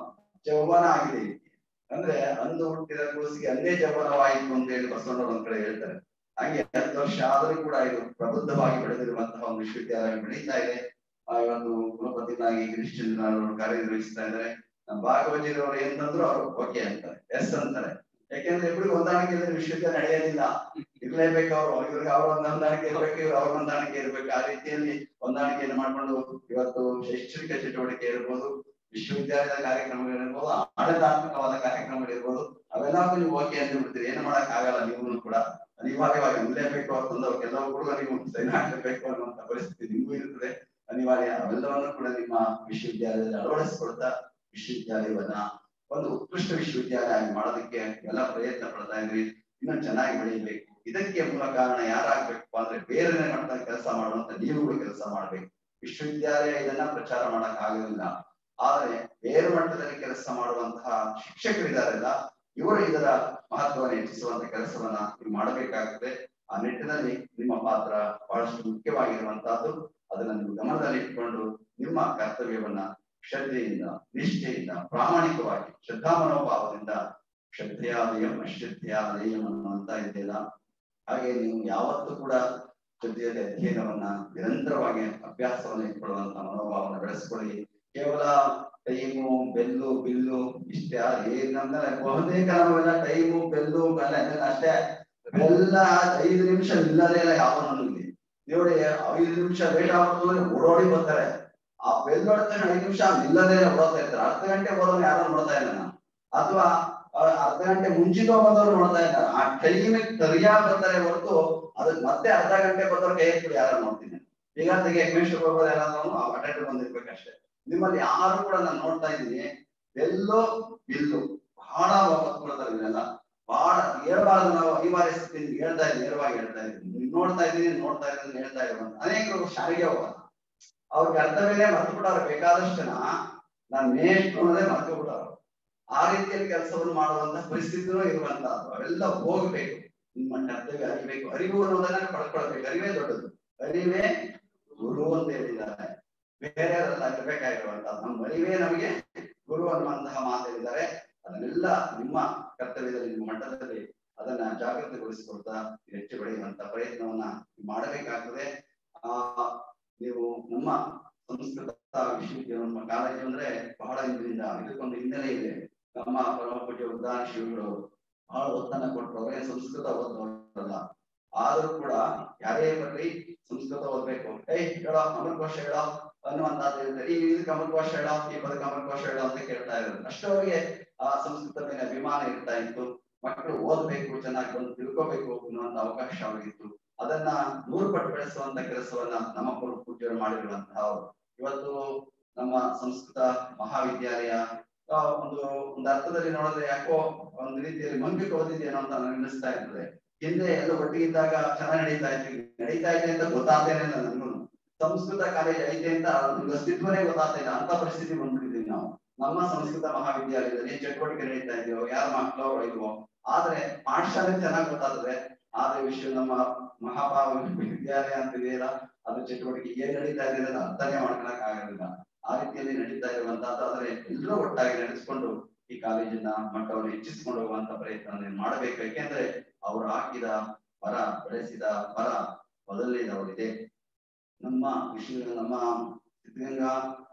ಜೌವನ ಆಗಿದೆ ಇದಕ್ಕೆ. ಅಂದ್ರೆ ಅಂದು ಹುಟ್ಟಿದ ಕೂಸಿಗೆ ಅಂದೇ ಜೌವನವಾಯಿತು ಅಂತ ಹೇಳಿ ಬಸವಣ್ಣವ್ರು ಒಂದ್ ಕಡೆ ಹೇಳ್ತಾರೆ ಹಾಗೆ ಹತ್ತು ವರ್ಷ ಆದರೂ ಕೂಡ ಇದು ಪ್ರಬುದ್ಧವಾಗಿ ಬೆಳೆದಿರುವಂತಹ ಒಂದು ವಿಶ್ವವಿದ್ಯಾಲಯ ಬೆಳೀತಾ ಇದೆ ಆ ಇವತ್ತು ಕುಲಪತಿನಾಗಿ ಗಿರೀಶ್ ಚಂದ್ರ ಅವರು ಕಾರ್ಯನಿರ್ವಹಿಸ್ತಾ ಇದ್ದಾರೆ ನಮ್ಮ ಭಾಗವತಿರವರು ಏನಂದ್ರು ಅವರು ಓಕೆ ಅಂತಾರೆ ಎಸ್ ಅಂತಾರೆ ಯಾಕೆಂದ್ರೆ ಇಬ್ಬರಿಗೆ ಹೊಂದಾಣಿಕೆ ಇಲ್ಲದೆ ವಿಶ್ವವಿದ್ಯಾಲಯ ನಡೆಯೋದಿಲ್ಲ ಇರ್ಲೇಬೇಕು ಅವರು ಇವ್ರಿಗೆ ಅವ್ರ ಒಂದು ಹೊಂದಾಣಿಕೆ ಇರ್ಬೇಕು ಇವ್ರ ಅವ್ರ ಹೊಂದಾಣಿಕೆ ಇರ್ಬೇಕು ಆ ರೀತಿಯಲ್ಲಿ ಹೊಂದಾಣಿಕೆಯನ್ನು ಮಾಡ್ಕೊಂಡು ಇವತ್ತು ಶೈಕ್ಷಣಿಕ ಚಟುವಟಿಕೆ ಇರ್ಬೋದು ವಿಶ್ವವಿದ್ಯಾಲಯದ ಕಾರ್ಯಕ್ರಮಗಳಿರ್ಬೋದು ಆಡಳಿತಾತ್ಮಕವಾದ ಕಾರ್ಯಕ್ರಮಗಳಿರ್ಬೋದು ಅವೆಲ್ಲವೂ ನೀವು ಓಕೆ ಅಂತ ಬಿಡ್ತೀರಿ ಏನು ಮಾಡಕ್ ಆಗಲ್ಲ ನೀವು ಕೂಡ ಅನಿವಾರ್ಯವಾಗಿ ಇರಲೇಬೇಕು ಅಂತಂದ್ರೆ ಅವಕ್ಕೆಲ್ಲವೂ ಕೂಡ ನೀವು ಸೈನ್ ಹಾಕಬೇಕು ಅನ್ನುವಂತ ಪರಿಸ್ಥಿತಿ ನಿಮಗೂ ಇರ್ತದೆ ಅನಿವಾರ್ಯ ಅವೆಲ್ಲವನ್ನು ಕೂಡ ನಿಮ್ಮ ವಿಶ್ವವಿದ್ಯಾಲಯದಲ್ಲಿ ಅಳವಡಿಸಿಕೊಳ್ತಾ ವಿಶ್ವವಿದ್ಯಾಲಯವನ್ನ ಒಂದು ಉತ್ಕೃಷ್ಟ ವಿಶ್ವವಿದ್ಯಾಲಯ ಆಗಿ ಮಾಡೋದಕ್ಕೆ ಎಲ್ಲ ಪ್ರಯತ್ನ ಪಡ್ತಾ ಇದ್ವಿ ಇನ್ನೂ ಚೆನ್ನಾಗಿ ಬೆಳೀಬೇಕು ಇದಕ್ಕೆ ಮೂಲ ಕಾರಣ ಯಾರಾಗ್ಬೇಕಪ್ಪ ಅಂದ್ರೆ ಬೇರೆ ಮಟ್ಟದ ಕೆಲಸ ಮಾಡುವಂತ ನೀವುಗಳು ಕೆಲಸ ಮಾಡ್ಬೇಕು ವಿಶ್ವವಿದ್ಯಾಲಯ ಇದನ್ನ ಪ್ರಚಾರ ಮಾಡಕ್ ಆಗೋದಿಲ್ಲ ಆದ್ರೆ ಬೇರೆ ಮಟ್ಟದಲ್ಲಿ ಕೆಲಸ ಮಾಡುವಂತಹ ಶಿಕ್ಷಕರಿದಾರಲ್ಲ ಇವರು ಇದರ ಮಹತ್ವವನ್ನು ಹೆಚ್ಚಿಸುವಂತ ಕೆಲಸವನ್ನ ನೀವು ಮಾಡಬೇಕಾಗುತ್ತೆ ಆ ನಿಟ್ಟಿನಲ್ಲಿ ನಿಮ್ಮ ಪಾತ್ರ ಬಹಳಷ್ಟು ಮುಖ್ಯವಾಗಿರುವಂತಹದ್ದು ಅದನ್ನ ನೀವು ಗಮನದಲ್ಲಿ ಇಟ್ಕೊಂಡು ನಿಮ್ಮ ಕರ್ತವ್ಯವನ್ನ ಶ್ರದ್ಧೆಯಿಂದ ನಿಷ್ಠೆಯಿಂದ ಪ್ರಾಮಾಣಿಕವಾಗಿ ಶ್ರದ್ಧಾ ಮನೋಭಾವದಿಂದ ಶ್ರದ್ಧೆಯಾಲಯಂ ಅಶ್ರದ್ಧೆಯಾಲಯಂ ಅನ್ನುವಂತ ಇದೆಯಲ್ಲ ಹಾಗೆ ನೀವು ಯಾವತ್ತೂ ಕೂಡ ಶ್ರದ್ಧೆಯಲ್ಲಿ ಅಧ್ಯಯನವನ್ನ ನಿರಂತರವಾಗಿ ಅಭ್ಯಾಸವನ್ನ ಇಟ್ಕೊಳ್ಳುವಂತ ಮನೋಭಾವನ ಬೆಳೆಸ್ಕೊಳ್ಳಿ ಕೇವಲ ಟೈಮು ಬೆಲ್ಲು ಬಿಲ್ಲು ಇಷ್ಟೇ ಏನಂದ್ರೆ ಬಹುತೇಕ ನಾವೆಲ್ಲ ಟೈಮು ಬೆಲ್ಲು ಬೆಲ್ಲ ಅಷ್ಟೇ ಬೆಲ್ಲ ಐದು ನಿಮಿಷ ಇಲ್ಲದೇ ಇಲ್ಲ ಯಾವ ನನ್ನಲ್ಲಿ ನೋಡಿ ಐದು ನಿಮಿಷ ಲೇಟ್ ಆಗ್ಬೋದು ಅಂದ್ರೆ ಓಡೋಡಿ ಬರ್ತಾರೆ ಆ ಬೆಲ್ ಹೊಡೆದ ಐದು ನಿಮಿಷ ನಿಲ್ಲದೇ ಓಡೋತಾ ಇರ್ತಾರೆ ಅರ್ಧ ಗಂಟೆ ಬರೋನು ಯಾರು ನೋಡ್ತಾ ಇಲ್ಲ ನಾನು ಅಥವಾ ಆ, ಅರ್ಧ ಗಂಟೆ ಮುಂಚಿತ ಬಂದವರು ನೋಡ್ತಾ ಇದ್ದಾರೆ ಆ ಟೈಮಿಗೆ ಸರಿಯಾಗಿ ಬರ್ತಾರೆ ಹೊರತು ಅದಕ್ಕೆ ಮತ್ತೆ ಅರ್ಧ ಗಂಟೆ ಬಂದವ್ರ ಕೈ ಎತ್ಬಿಡಿ ಯಾರು ನೋಡ್ತೀನಿ ಈಗ ತೆಗೆ ಯಜ್ಞೇಶ್ವರ ಬರ್ಬೋದು ಯಾರಾದ್ರೂ ಅಟೆಂಡ್ ಬಂದಿರ್ಬೇಕಷ್ಟೇ ನಿಮ್ಮಲ್ಲಿ ಯಾರು ಕೂಡ ನಾನು ನೋಡ್ತಾ ಇದ್ದೀನಿ ಬೆಲ್ಲು ಬಿಲ್ಲು ಬಹಳ ವಾಪಸ್ ಕೊಡ್ತಾರೆ ಇದನ್ನೆಲ್ಲ ಬಹಳ ಹೇಳ್ಬಾರ್ದು ನಾವು ಅನಿವಾರ್ಯ ಸ್ಥಿತಿ ಹೇಳ್ತಾ ಇದ್ದೀನಿ ನೇರವಾಗಿ ಹೇಳ್ತಾ ಇದ್ದೀನಿ ನೀವ್ ನೋಡ್ತಾ ಇದ್ದೀನಿ ನೋಡ್ತಾ ಇದ್ದೀನಿ ಹೇಳ್ತಾ ಇರುವಂತ ಅನೇಕರು ಶಾಲೆಗೆ ಹೋಗಲ್ಲ ಅವ್ರಿಗೆ ಕರ್ತವ್ಯನೇ ಮರ್ತು ಬಿಟ್ಟವ್ರು ಬೇಕಾದಷ್ಟು ಜನ ನಾನ್ ಮೇಷ್ಟ್ರು ಅನ್ನೋದೇ ಮರ್ತು ಬಿಟ್ಟವ್ರು ಆ ರೀತಿಯಲ್ಲಿ ಕೆಲಸವನ್ನು ಮಾಡುವಂತ ಪರಿಸ್ಥಿತಿನೂ ಇರುವಂತಹದ್ದು ಅವೆಲ್ಲ ಹೋಗ್ಬೇಕು ನಿಮ್ಮ ಕರ್ತವ್ಯ ಅರಿಬೇಕು ಅರಿವು ಅನ್ನೋದನ್ನ ಪಡ್ಕೊಳ್ಬೇಕು ಅರಿವೇ ದೊಡ್ಡದು ಅರಿವೇ ಗುರು ಅಂತ ಹೇಳಿದ್ದಾರೆ ಬೇರೆ ಇರಬೇಕಾಗಿರುವಂತಹದ್ದು ನಮ್ಮ ಅರಿವೇ ನಮಗೆ ಗುರು ಅನ್ನುವಂತಹ ಮಾತೇಳಿದ್ದಾರೆ ಅದನ್ನೆಲ್ಲ ನಿಮ್ಮ ಕರ್ತವ್ಯದಲ್ಲಿ ನಿಮ್ಮ ಮಟ್ಟದಲ್ಲಿ ಅದನ್ನ ಜಾಗೃತಿಗೊಳಿಸಿಕೊಳ್ತಾ ಹೆಚ್ಚು ಬೆಳೆಯುವಂತ ಪ್ರಯತ್ನವನ್ನ ಮಾಡಬೇಕಾಗ್ತದೆ ಆ ನೀವು ನಮ್ಮ ಸಂಸ್ಕೃತ ವಿಶ್ವವಿದ್ಯಾಲಯ ನಮ್ಮ ಕಾಲೇಜು ಅಂದ್ರೆ ಬಹಳ ಹಿಂದಿನಿಂದ ಇದಕ್ಕೊಂದು ಹಿನ್ನೆಲೆ ಇದೆ ನಮ್ಮ ಪರಮ ಪೂಜ್ಯ ಉದ್ದಾನ ಶ್ರೀಗಳು ಬಹಳ ಒತ್ತನ್ನ ಕೊಟ್ಟರು ಅವರೇ ಸಂಸ್ಕೃತ ಓದೋರಲ್ಲ ಆದ್ರೂ ಕೂಡ ಯಾರೇ ಬರ್ಲಿ ಸಂಸ್ಕೃತ ಓದ್ಬೇಕು ಏಯ್ ಹೇಳೋ ಅಮರಕೋಶ ಹೇಳೋ ಅನ್ನುವಂತದ್ದು ಇರುತ್ತೆ ಈ ಇದಕ್ಕೆ ಅಮರಕೋಶ ಹೇಳೋ ಈ ಪದಕ್ಕೆ ಅಮರಕೋಶ ಹೇಳೋ ಅಂತ ಕೇಳ್ತಾ ಇದ್ರು ಅಷ್ಟು ಅವರಿಗೆ ಆ ಸಂಸ್ಕೃತ ಮೇಲೆ ಅಭಿಮಾನ ಇರ್ತಾ ಇತ್ತು ಮಕ್ಕಳು ಓದ್ಬೇಕು ಚೆನ್ನಾಗಿ ಬಂದು ತಿಳ್ಕೋಬೇಕು ಅನ್ನುವಂತ ಅವಕಾಶ ಅವರಿಗಿತ್ತು ಅದನ್ನ ನೂರು ಪಟ್ಟು ಬೆಳೆಸುವಂತ ಕೆಲಸವನ್ನ ನಮ್ಮ ಪೂರ್ವ ಪೂಜ್ಯರು ಮಾಡಿರುವಂತಹ ಇವತ್ತು ನಮ್ಮ ಸಂಸ್ಕೃತ ಮಹಾವಿದ್ಯಾಲಯ ಆ, ಒಂದು ಒಂದು ಅರ್ಥದಲ್ಲಿ ನೋಡಿದ್ರೆ ಯಾಕೋ ಒಂದು ರೀತಿಯಲ್ಲಿ ಮಂಬಿಕೆ ಓದಿದ್ದೇನೋ ಅಂತ ನನಗೆ ಅನಿಸ್ತಾ ಇರ್ತದೆ ಹಿಂದೆ ಎಲ್ಲ ಒಟ್ಟಿಗಿದ್ದಾಗ ಚೆನ್ನಾಗಿ ನಡೀತಾ ಇತ್ತು ನಡೀತಾ ಇದೆ ಅಂತ ಗೊತ್ತಾಗ್ತೇನೆ ಇಲ್ಲ ನನ್ಗೂ ಸಂಸ್ಕೃತ ಕಾಲೇಜ್ ಐತೆ ಅಂತ ಒಂದು ಅಸ್ತಿತ್ವನೇ ಗೊತ್ತಾಗ್ತಾ ಇಲ್ಲ ಅಂತ ಪರಿಸ್ಥಿತಿ ಬಂದ್ಬಿಟ್ಟಿದ್ದೀವಿ ನಾವು ನಮ್ಮ ಸಂಸ್ಕೃತ ಮಹಾವಿದ್ಯಾಲಯದಲ್ಲಿ ಚಟುವಟಿಕೆ ನಡೀತಾ ಇದೆಯೋ ಯಾರ ಮಕ್ಕಳು ಇಲ್ವೋ ಆದ್ರೆ ಪಾಠಶಾಲೆ ಚೆನ್ನಾಗಿ ಗೊತ್ತಾಗ್ತದೆ ಆದ್ರೆ ವಿಶ್ವ ನಮ್ಮ ಮಹಾಭಾವ ವಿದ್ಯಾಲಯ ಅಂತ ಇದೆಯಲ್ಲ ಅದ್ರ ಚಟುವಟಿಕೆ ಏನ್ ನಡೀತಾ ಇದೆ ಅನ್ನೋದು ಅರ್ಥನೇ ಮಾಡ್ಕೊಳಕ್ ಆಗೋದಿಲ್ಲ ಆ ರೀತಿಯಲ್ಲಿ ನಡೀತಾ ಇರುವಂತಹದ್ದು ಆದ್ರೆ ಎಲ್ಲರೂ ಒಟ್ಟಾಗಿ ನಡೆಸ್ಕೊಂಡು ಈ ಕಾಲೇಜಿನ ಮಟ್ಟವನ್ನು ಹೆಚ್ಚಿಸಿಕೊಂಡು ಹೋಗುವಂತ ಪ್ರಯತ್ನ ಮಾಡಬೇಕು ಯಾಕೆಂದ್ರೆ ಅವರು ಹಾಕಿದ ಮರ ಬೆಳೆಸಿದ ಮರ ಮೊದಲನೇದವರಿದೆ ನಮ್ಮ ವಿಶ್ವ ನಮ್ಮ ಸಿದ್ಧಗಂಗಾ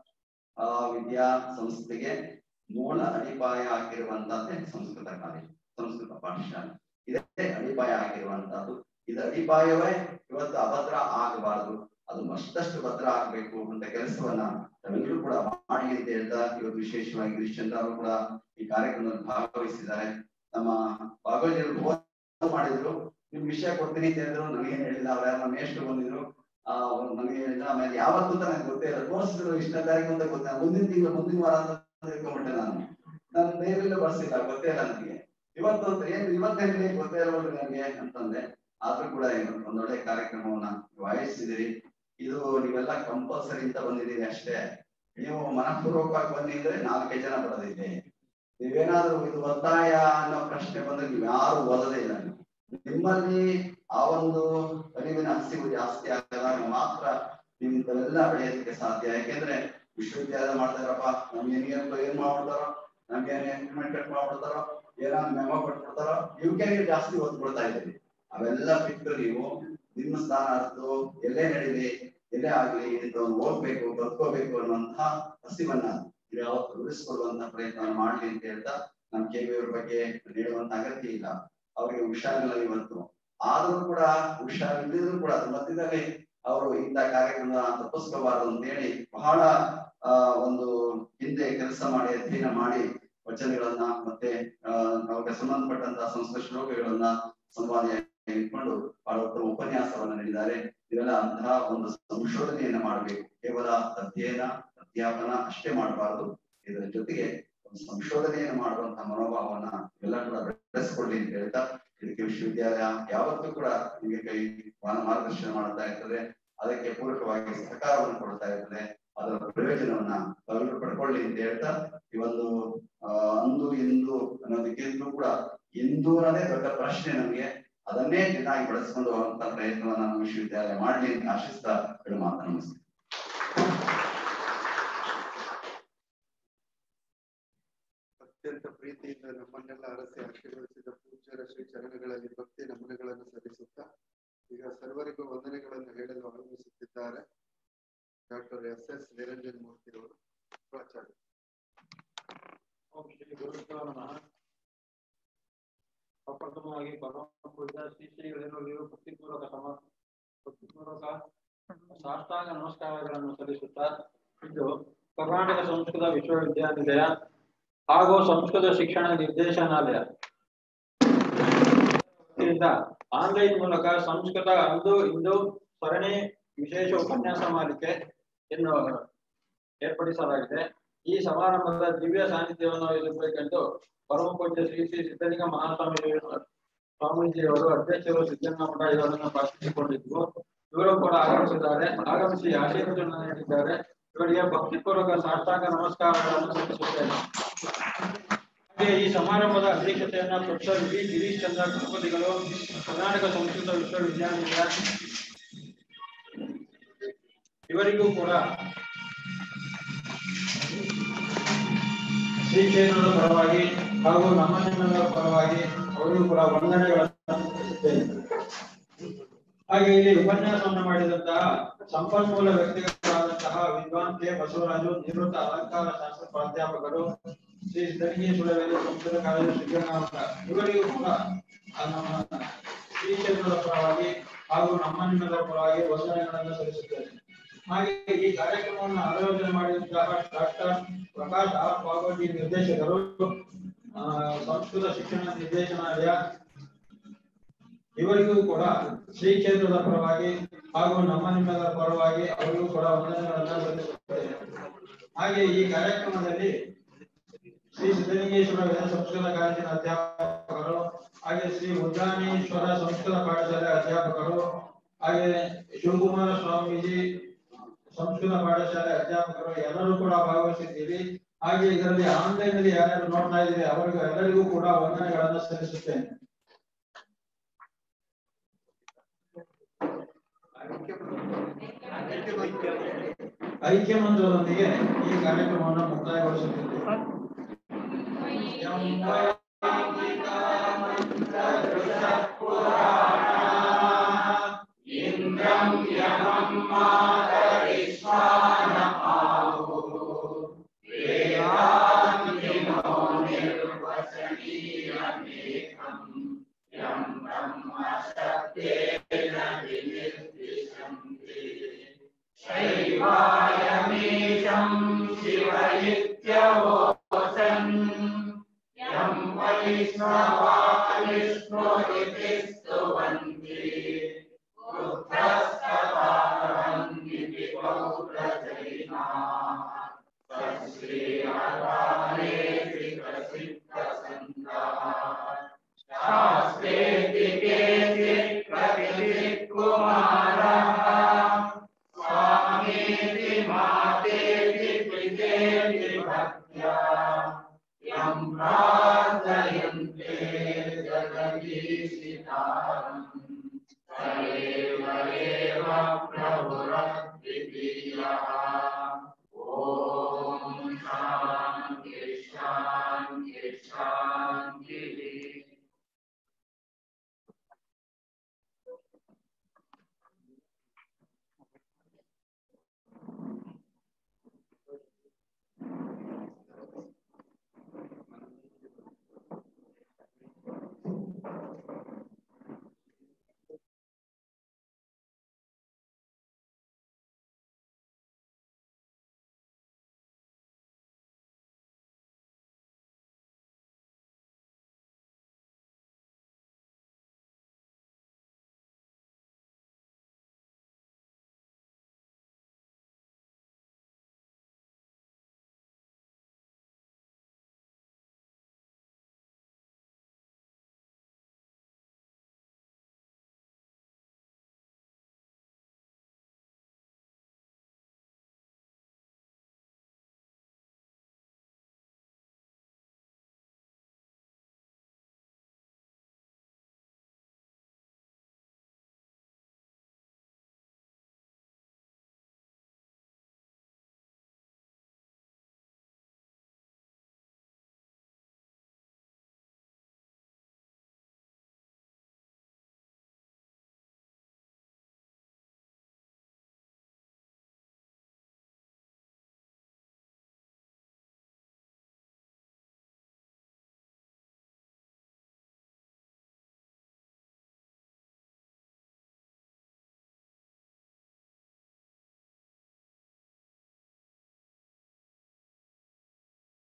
ಆ ವಿದ್ಯಾ ಸಂಸ್ಥೆಗೆ ಮೂಲ ಅಡಿಪಾಯ ಹಾಕಿರುವಂತಹದ್ದೇ ಸಂಸ್ಕೃತ ಕಾಲೇಜು ಸಂಸ್ಕೃತ ಪಾಠಶಾಲೆ ಇದೇ ಅಡಿಪಾಯ ಆಗಿರುವಂತಹದ್ದು ಇದು ಅಡಿಪಾಯವೇ ಇವತ್ತು ಅಭದ್ರ ಆಗಬಾರದು ಅದು ಮತ್ತಷ್ಟು ಭದ್ರ ಆಗ್ಬೇಕು ಅಂತ ಕೆಲಸವನ್ನ ನಾವೆಲ್ಲರೂ ಕೂಡ ಮಾಡಿ ಅಂತ ಹೇಳ್ತಾ ಇವತ್ತು ವಿಶೇಷವಾಗಿ ಗಿರೀಶ್ಚಂದ್ರ ಅವರು ಕೂಡ ಈ ಕಾರ್ಯಕ್ರಮದಲ್ಲಿ ಭಾಗವಹಿಸಿದ್ದಾರೆ ನಮ್ಮ ಭಾಗವಹಿಸಿದ್ರು ಬೋಧನೆ ಮಾಡಿದ್ರು ನಿಮ್ ವಿಷಯ ಕೊಡ್ತೀನಿ ಅಂತ ಹೇಳಿದ್ರು ನನಗೆ ಹೇಳಿಲ್ಲ ಅವ್ರ ಯಾರು ನಮ್ಮ ಎಷ್ಟು ಬಂದಿದ್ರು ಆ ಅವ್ರು ನನಗೆ ಹೇಳಿಲ್ಲ ಆಮೇಲೆ ಯಾವತ್ತೂ ಅಂತ ನನಗೆ ಗೊತ್ತೇ ಇಲ್ಲ ತೋರಿಸಿದ್ರು ಇಷ್ಟನೇ ತಾರೀಕು ಅಂತ ಗೊತ್ತಿಲ್ಲ ಮುಂದಿನ ತಿಂಗಳು ಮುಂದಿನ ವಾರ ಅಂತ ತಿಳ್ಕೊಂಡ್ಬಿಟ್ಟೆ ನಾನು ನಾನು ಬೇರೆಲ್ಲ ಬರ್ಸಿಲ್ಲ ಗೊತ್ತೇ ಇಲ್ಲ ನನಗೆ ಇವತ್ತು ಅಂತ ಏನು ಇವತ್ತೇನಿದೆ ಗೊತ್ತೇ ಇರೋದು ನನಗೆ ಅಂತಂದೆ ಆದ್ರೂ ಕೂಡ ಇವತ್ತು ಒಂದೊಳ್ಳೆ ಕಾರ್ಯಕ್ರಮವನ್ನ ವಾಯಿಸಿದಿರಿ ಇದು ನೀವೆಲ್ಲ ಕಂಪಲ್ಸರಿ ಅಂತ ಬಂದಿದ್ದೀರಿ ಅಷ್ಟೇ ನೀವು ಮನಪೂರ್ವಕವಾಗಿ ಬಂದಿದ್ರೆ ನಾಲ್ಕೈದು ಜನ ಬರೋದಿದೆ ನೀವೇನಾದ್ರೂ ಇದು ಒತ್ತಾಯ ಅನ್ನೋ ಪ್ರಶ್ನೆ ಬಂದ್ರೆ ನೀವು ಯಾರು ಓದದೇ ಇಲ್ಲ ನೀವು. ನಿಮ್ಮಲ್ಲಿ ಆ ಒಂದು ಅರಿವಿನ ಹಸಿವು ಜಾಸ್ತಿ ಆದಾಗ ಮಾತ್ರ ನೀವು ಇಂಥವೆಲ್ಲ ಬೆಳೆಯೋದಕ್ಕೆ ಸಾಧ್ಯ ಯಾಕೆಂದ್ರೆ ವಿಶ್ವವಿದ್ಯಾಲಯ ಮಾಡ್ತಾರಪ್ಪ ನಮ್ಗೆ ಏನ್ ಏನ್ ಮಾಡ್ಬಿಡ್ತಾರೋ ನಮ್ಗೆ ಇಂಪ್ಲಿಮೆಂಟ್ ಮಾಡ್ಬಿಡ್ತಾರೋ ಏನಾದ್ರು ಮೆಮೊ ಕೊಟ್ಬಿಡ್ತಾರೋ ಇವಕ್ಕೆ ನೀವು ಜಾಸ್ತಿ ಒತ್ತು ಕೊಡ್ತಾ ಇದ್ದೀರಿ ಅವೆಲ್ಲ ಬಿಟ್ಟು ನೀವು ನಿಮ್ಮ ಸ್ಥಾನ ಅರ್ತು ಎಲ್ಲೇ ನಡೀಲಿ ಎಲ್ಲೇ ಆಗ್ಲಿ ಇದನ್ನು ಓದ್ಬೇಕು ಕಲ್ತ್ಕೋಬೇಕು ಅನ್ನುವಂತಹ ಹಸಿವನ್ನ ನೀವು ಯಾವತ್ತು ಉಳಿಸ್ಕೊಳ್ಳುವಂತ ಪ್ರಯತ್ನ ಮಾಡ್ಲಿ ಅಂತ ಹೇಳ್ತಾ ನಮ್ ಕೆ ಅವ್ರ ಬಗ್ಗೆ ನೀಡುವಂತ ಅಗತ್ಯ ಇಲ್ಲ ಅವರಿಗೆ ಹುಷಾರಿಲ್ಲ ಇವತ್ತು ಆದ್ರೂ ಕೂಡ ಹುಷಾರಿಲ್ಲದಿದ್ರು ಕೂಡ ಅದ್ರ ಮಧ್ಯದಲ್ಲಿ ಅವರು ಇಂಥ ಕಾರ್ಯಕ್ರಮ ತಪ್ಪಿಸ್ಕೋಬಾರದು ಅಂತ ಹೇಳಿ ಬಹಳ ಆ ಒಂದು ಹಿಂದೆ ಕೆಲಸ ಮಾಡಿ ಅಧ್ಯಯನ ಮಾಡಿ ವಚನಗಳನ್ನ ಮತ್ತೆ ಆ ಅವ್ರಿಗೆ ಸಂಬಂಧಪಟ್ಟಂತಹ ಸಂಸ್ಕೃತ ಶ್ಲೋಕಗಳನ್ನ ಸಂವಾದ ಇಟ್ಕೊಂಡು ಬಹಳ ಉತ್ತಮ ಉಪನ್ಯಾಸವನ್ನ ನೀಡಿದ್ದಾರೆ ಇವೆಲ್ಲ ಅಂತಹ ಒಂದು ಸಂಶೋಧನೆಯನ್ನ ಮಾಡಬೇಕು ಕೇವಲ ಅಧ್ಯಯನ ಅಧ್ಯಾಪನ ಅಷ್ಟೇ ಮಾಡಬಾರದು ಇದರ ಜೊತೆಗೆ ಒಂದು ಸಂಶೋಧನೆಯನ್ನು ಮಾಡುವಂತಹ ಮನೋಭಾವವನ್ನ ಎಲ್ಲ ಕೂಡ ಬೆಳೆಸ್ಕೊಳ್ಳಿ ಅಂತ ಹೇಳ್ತಾ ಇದಕ್ಕೆ ವಿಶ್ವವಿದ್ಯಾಲಯ ಯಾವತ್ತೂ ಕೂಡ ನಿಮಗೆ ಕೈ ಮಾರ್ಗ- ಮಾರ್ಗದರ್ಶನ ಮಾಡ್ತಾ ಇರ್ತದೆ ಅದಕ್ಕೆ ಪೂರಕವಾಗಿ ಸಹಕಾರವನ್ನು ಕೊಡ್ತಾ ಇರ್ತದೆ ಅದರ ಪ್ರಯೋಜನವನ್ನ ತಾವೆಲ್ಲರೂ ಪಡ್ಕೊಳ್ಳಿ ಅಂತ ಹೇಳ್ತಾ ಈ ಒಂದು ಆ ಅಂದು ಇಂದು ಅನ್ನೋದಕ್ಕಿಂತಲೂ ಕೂಡ ಇಂದು ಅನ್ನೋದೇ ದೊಡ್ಡ ಪ್ರಶ್ನೆ ನಮಗೆ ಅದನ್ನೇ ಚೆನ್ನಾಗಿ ಬಳಸ್ಕೊಂಡು ಹೋಗುವಂತ ಪ್ರಯತ್ನವನ್ನ ನಮ್ಮ ವಿಶ್ವವಿದ್ಯಾಲಯ ಮಾಡ್ಲಿ ಅಂತ ಆಶಿಸ್ತಾ ಎರಡು ಮಾತನ್ನು ಮುಗಿಸ್ತೀನಿ ಅತ್ಯಂತ ಪ್ರೀತಿಯಿಂದ ನಮ್ಮನ್ನೆಲ್ಲ ಅರಸಿ ಆಶೀರ್ವದಿಸಿದ ಪೂಜ್ಯರ ಶ್ರೀ ಚರಣಗಳಲ್ಲಿ ಭಕ್ತಿ ನಮನಗಳನ್ನು ಸಲ್ಲಿಸುತ್ತಾ ಈಗ ಸರ್ವರಿಗೂ ವಂದನೆಗಳನ್ನು ಹೇಳಲು ಆಗಮಿಸುತ್ತಿದ್ದಾರೆ doctor S S Niranjan Murthy ಅವರು ಪ್ರಾಚಾರ್ಯ ಓಂ ಶ್ರೀ ಗುರುಭ್ಯೋ ನಮಃ ಪ್ರಪ್ರಥಮವಾಗಿ ಪರಮ ಪೂಜ್ಯ ಶ್ರೀ ಶ್ರೀಗಳಿರುವ ಭಕ್ತಿಪೂರ್ವಕ ಸಮ ಭಕ್ತಿಪೂರ್ವಕ ಸಾಷ್ಟಾಂಗ ನಮಸ್ಕಾರಗಳನ್ನು ಸಲ್ಲಿಸುತ್ತಾ ಇದು ಕರ್ನಾಟಕ ಸಂಸ್ಕೃತ ವಿಶ್ವವಿದ್ಯಾನಿಲಯ ಹಾಗೂ ಸಂಸ್ಕೃತ ಶಿಕ್ಷಣ ನಿರ್ದೇಶನಾಲಯ ಇದರಿಂದ ಆನ್ಲೈನ್ ಮೂಲಕ ಸಂಸ್ಕೃತ ಅಂದು ಇಂದು ಸರಣಿ ವಿಶೇಷ ಉಪನ್ಯಾಸ ಮಾಲಿಕೆ ಎಂದು ಏರ್ಪಡಿಸಲಾಗಿದೆ ಈ ಸಮಾರಂಭದ ದಿವ್ಯ ಸಾನ್ನಿಧ್ಯವನ್ನು ವಹಿಸಬೇಕೆಂದು ಪರಮ ಪೂಜ್ಯ ಶ್ರೀ ಶ್ರೀ ಸಿದ್ಧಲಿಂಗ ಮಹಾಸ್ವಾಮಿ ಸ್ವಾಮೀಜಿಯವರು ಅಧ್ಯಕ್ಷರು ಸಿದ್ದರಾಮಠ ಇವರನ್ನು ಪ್ರಾರ್ಥಿಸಿಕೊಂಡಿದ್ದು ಇವರು ಕೂಡ ಆಗಮಿಸಿದ್ದಾರೆ ಆಗಮಿಸಿ ಆಶೀರ್ವಚನ ನೀಡಿದ್ದಾರೆ ಇವರಿಗೆ ಭಕ್ತಿಪೂರ್ವಕ ಸಾಷ್ಟಾಂಗ ನಮಸ್ಕಾರಗಳನ್ನು ಸಲ್ಲಿಸುತ್ತೇನೆ ಹಾಗೆ ಈ ಸಮಾರಂಭದ ಅಧ್ಯಕ್ಷತೆಯನ್ನ ಪ್ರೊಫೆಸರ್ ವಿ ಗಿರೀಶ್ ಚಂದ್ರ ಗಣಪತಿಗಳು ಕರ್ನಾಟಕ ಸಂಸ್ಕೃತ ವಿಶ್ವವಿದ್ಯಾನಿಲಯ ಇವರಿಗೂ ಕೂಡ ಶ್ರೀ ಕ್ಷೇತ್ರದ ಪರವಾಗಿ ಹಾಗೂ ನಮ್ಮ ನಿಮ್ಮೆಲ್ಲರ ಪರವಾಗಿ ಅವರಿಗೂ ಕೂಡ ವಂದನೆಗಳನ್ನು ಸಲ್ಲಿಸುತ್ತೇನೆ ಹಾಗೆ ಇಲ್ಲಿ ಉಪನ್ಯಾಸವನ್ನು ಮಾಡಿದಂತಹ ಸಂಪನ್ಮೂಲ ವ್ಯಕ್ತಿಗಳಾದಂತಹ ವಿದ್ವಾನ್ ಕೆ ಬಸವರಾಜು ನಿವೃತ್ತ ಅಲಂಕಾರ ಶಾಸ್ತ್ರ ಪ್ರಾಧ್ಯಾಪಕರು ಶ್ರೀ ಧರ್ಮೀಶ್ವರವೇದ ಸಂಸ್ಕೃತ ಕಾಲೇಜು ಸಿದ್ದರಾಮಠ ಇವರಿಗೂ ಕೂಡ ಆ ನಮ್ಮ ಶ್ರೀ ಕ್ಷೇತ್ರದ ಪರವಾಗಿ ಹಾಗೂ ನಮ್ಮ ನಿಮ್ಮೆಲ್ಲರ ಪರವಾಗಿ ವಂದನೆಗಳನ್ನು ಸಲ್ಲಿಸುತ್ತೇನೆ ಹಾಗೆ ಈ ಕಾರ್ಯಕ್ರಮವನ್ನು ಆಯೋಜನೆ ಮಾಡಿದಂತಹ ಡಾಕ್ಟರ್ ಪ್ರಕಾಶ್ ಆರ್ ಪಾಗೋಟಿ ನಿರ್ದೇಶಕರು ಆ, ಸಂಸ್ಕೃತ ಶಿಕ್ಷಣ ನಿರ್ದೇಶನಾಲಯ ಇವರಿಗೂ ಕೂಡ ಶ್ರೀ ಕ್ಷೇತ್ರದ ಪರವಾಗಿ ಹಾಗೂ ನಮ್ಮ ನಿಮ್ಮೆಲ್ಲರ ಪರವಾಗಿ ಅವರಿಗೂ ಕೂಡ ವಂದನೆಗಳನ್ನು ಸಲ್ಲಿಸುತ್ತೇನೆ ಹಾಗೆ ಈ ಕಾರ್ಯಕ್ರಮದಲ್ಲಿ ಶ್ರೀ ಸಿದ್ದಲಿಂಗೇಶ್ವರ ವೇದ ಸಂಸ್ಕೃತ ಕಾಲೇಜಿನ ಅಧ್ಯಾಪಕರು ಹಾಗೆ ಶ್ರೀ ಉಜ್ಜಾನೇಶ್ವರ ಸಂಸ್ಕೃತ ಪಾಠಶಾಲೆ ಅಧ್ಯಾಪಕರು ಹಾಗೆ ಶಿವಕುಮಾರ ಸ್ವಾಮೀಜಿ ಸಂಸ್ಕೃತ ಪಾಠಶಾಲೆ ಅಧ್ಯಾಪಕರು ಎಲ್ಲರೂ ಕೂಡ ಭಾಗವಹಿಸಿದ್ದೀರಿ ಹಾಗೆ ಇದರಲ್ಲಿ ಆನ್ಲೈನ್ ನಲ್ಲಿ ಯಾರ್ಯಾರು ನೋಡ್ತಾ ಇದ್ದೀರಿ ಅವರಿಗೂ ಎಲ್ಲರಿಗೂ ಕೂಡ ವಂದನೆಗಳನ್ನು ಸಲ್ಲಿಸುತ್ತೇನೆ ಐಕ್ಯ ಮಂತ್ರದೊಂದಿಗೆ ಈ ಕಾರ್ಯಕ್ರಮವನ್ನು ಮುಕ್ತಾಯಗೊಳಿಸುತ್ತಿದ್ದೇವೆ ಇಂದ್ರಂ ಯಮಂ ಮಾತರಿಶ್ವಾನಮಾಹು ವೇದಾಂತಿನೋ ನಿರ್ವಚನೀಯಮೇಕಂ ಯಂ ಬ್ರಹ್ಮ ಶಬ್ದೇನ ವಿನಿರ್ದಿಶಂತಿ शिवायमीशं शिव इत्यवोचन् यं वैष्णवा विष्णुरिति स्तुवन्ति बुद्धस्तवारन्निति पौत्रजैनाः श्रीहरानेति प्रसिद्धसन्तः शास्त्रेति केचित् प्रतिचित् कुमारः स्वामीति मातेति प्रीतेति भक्त्या यं प्रा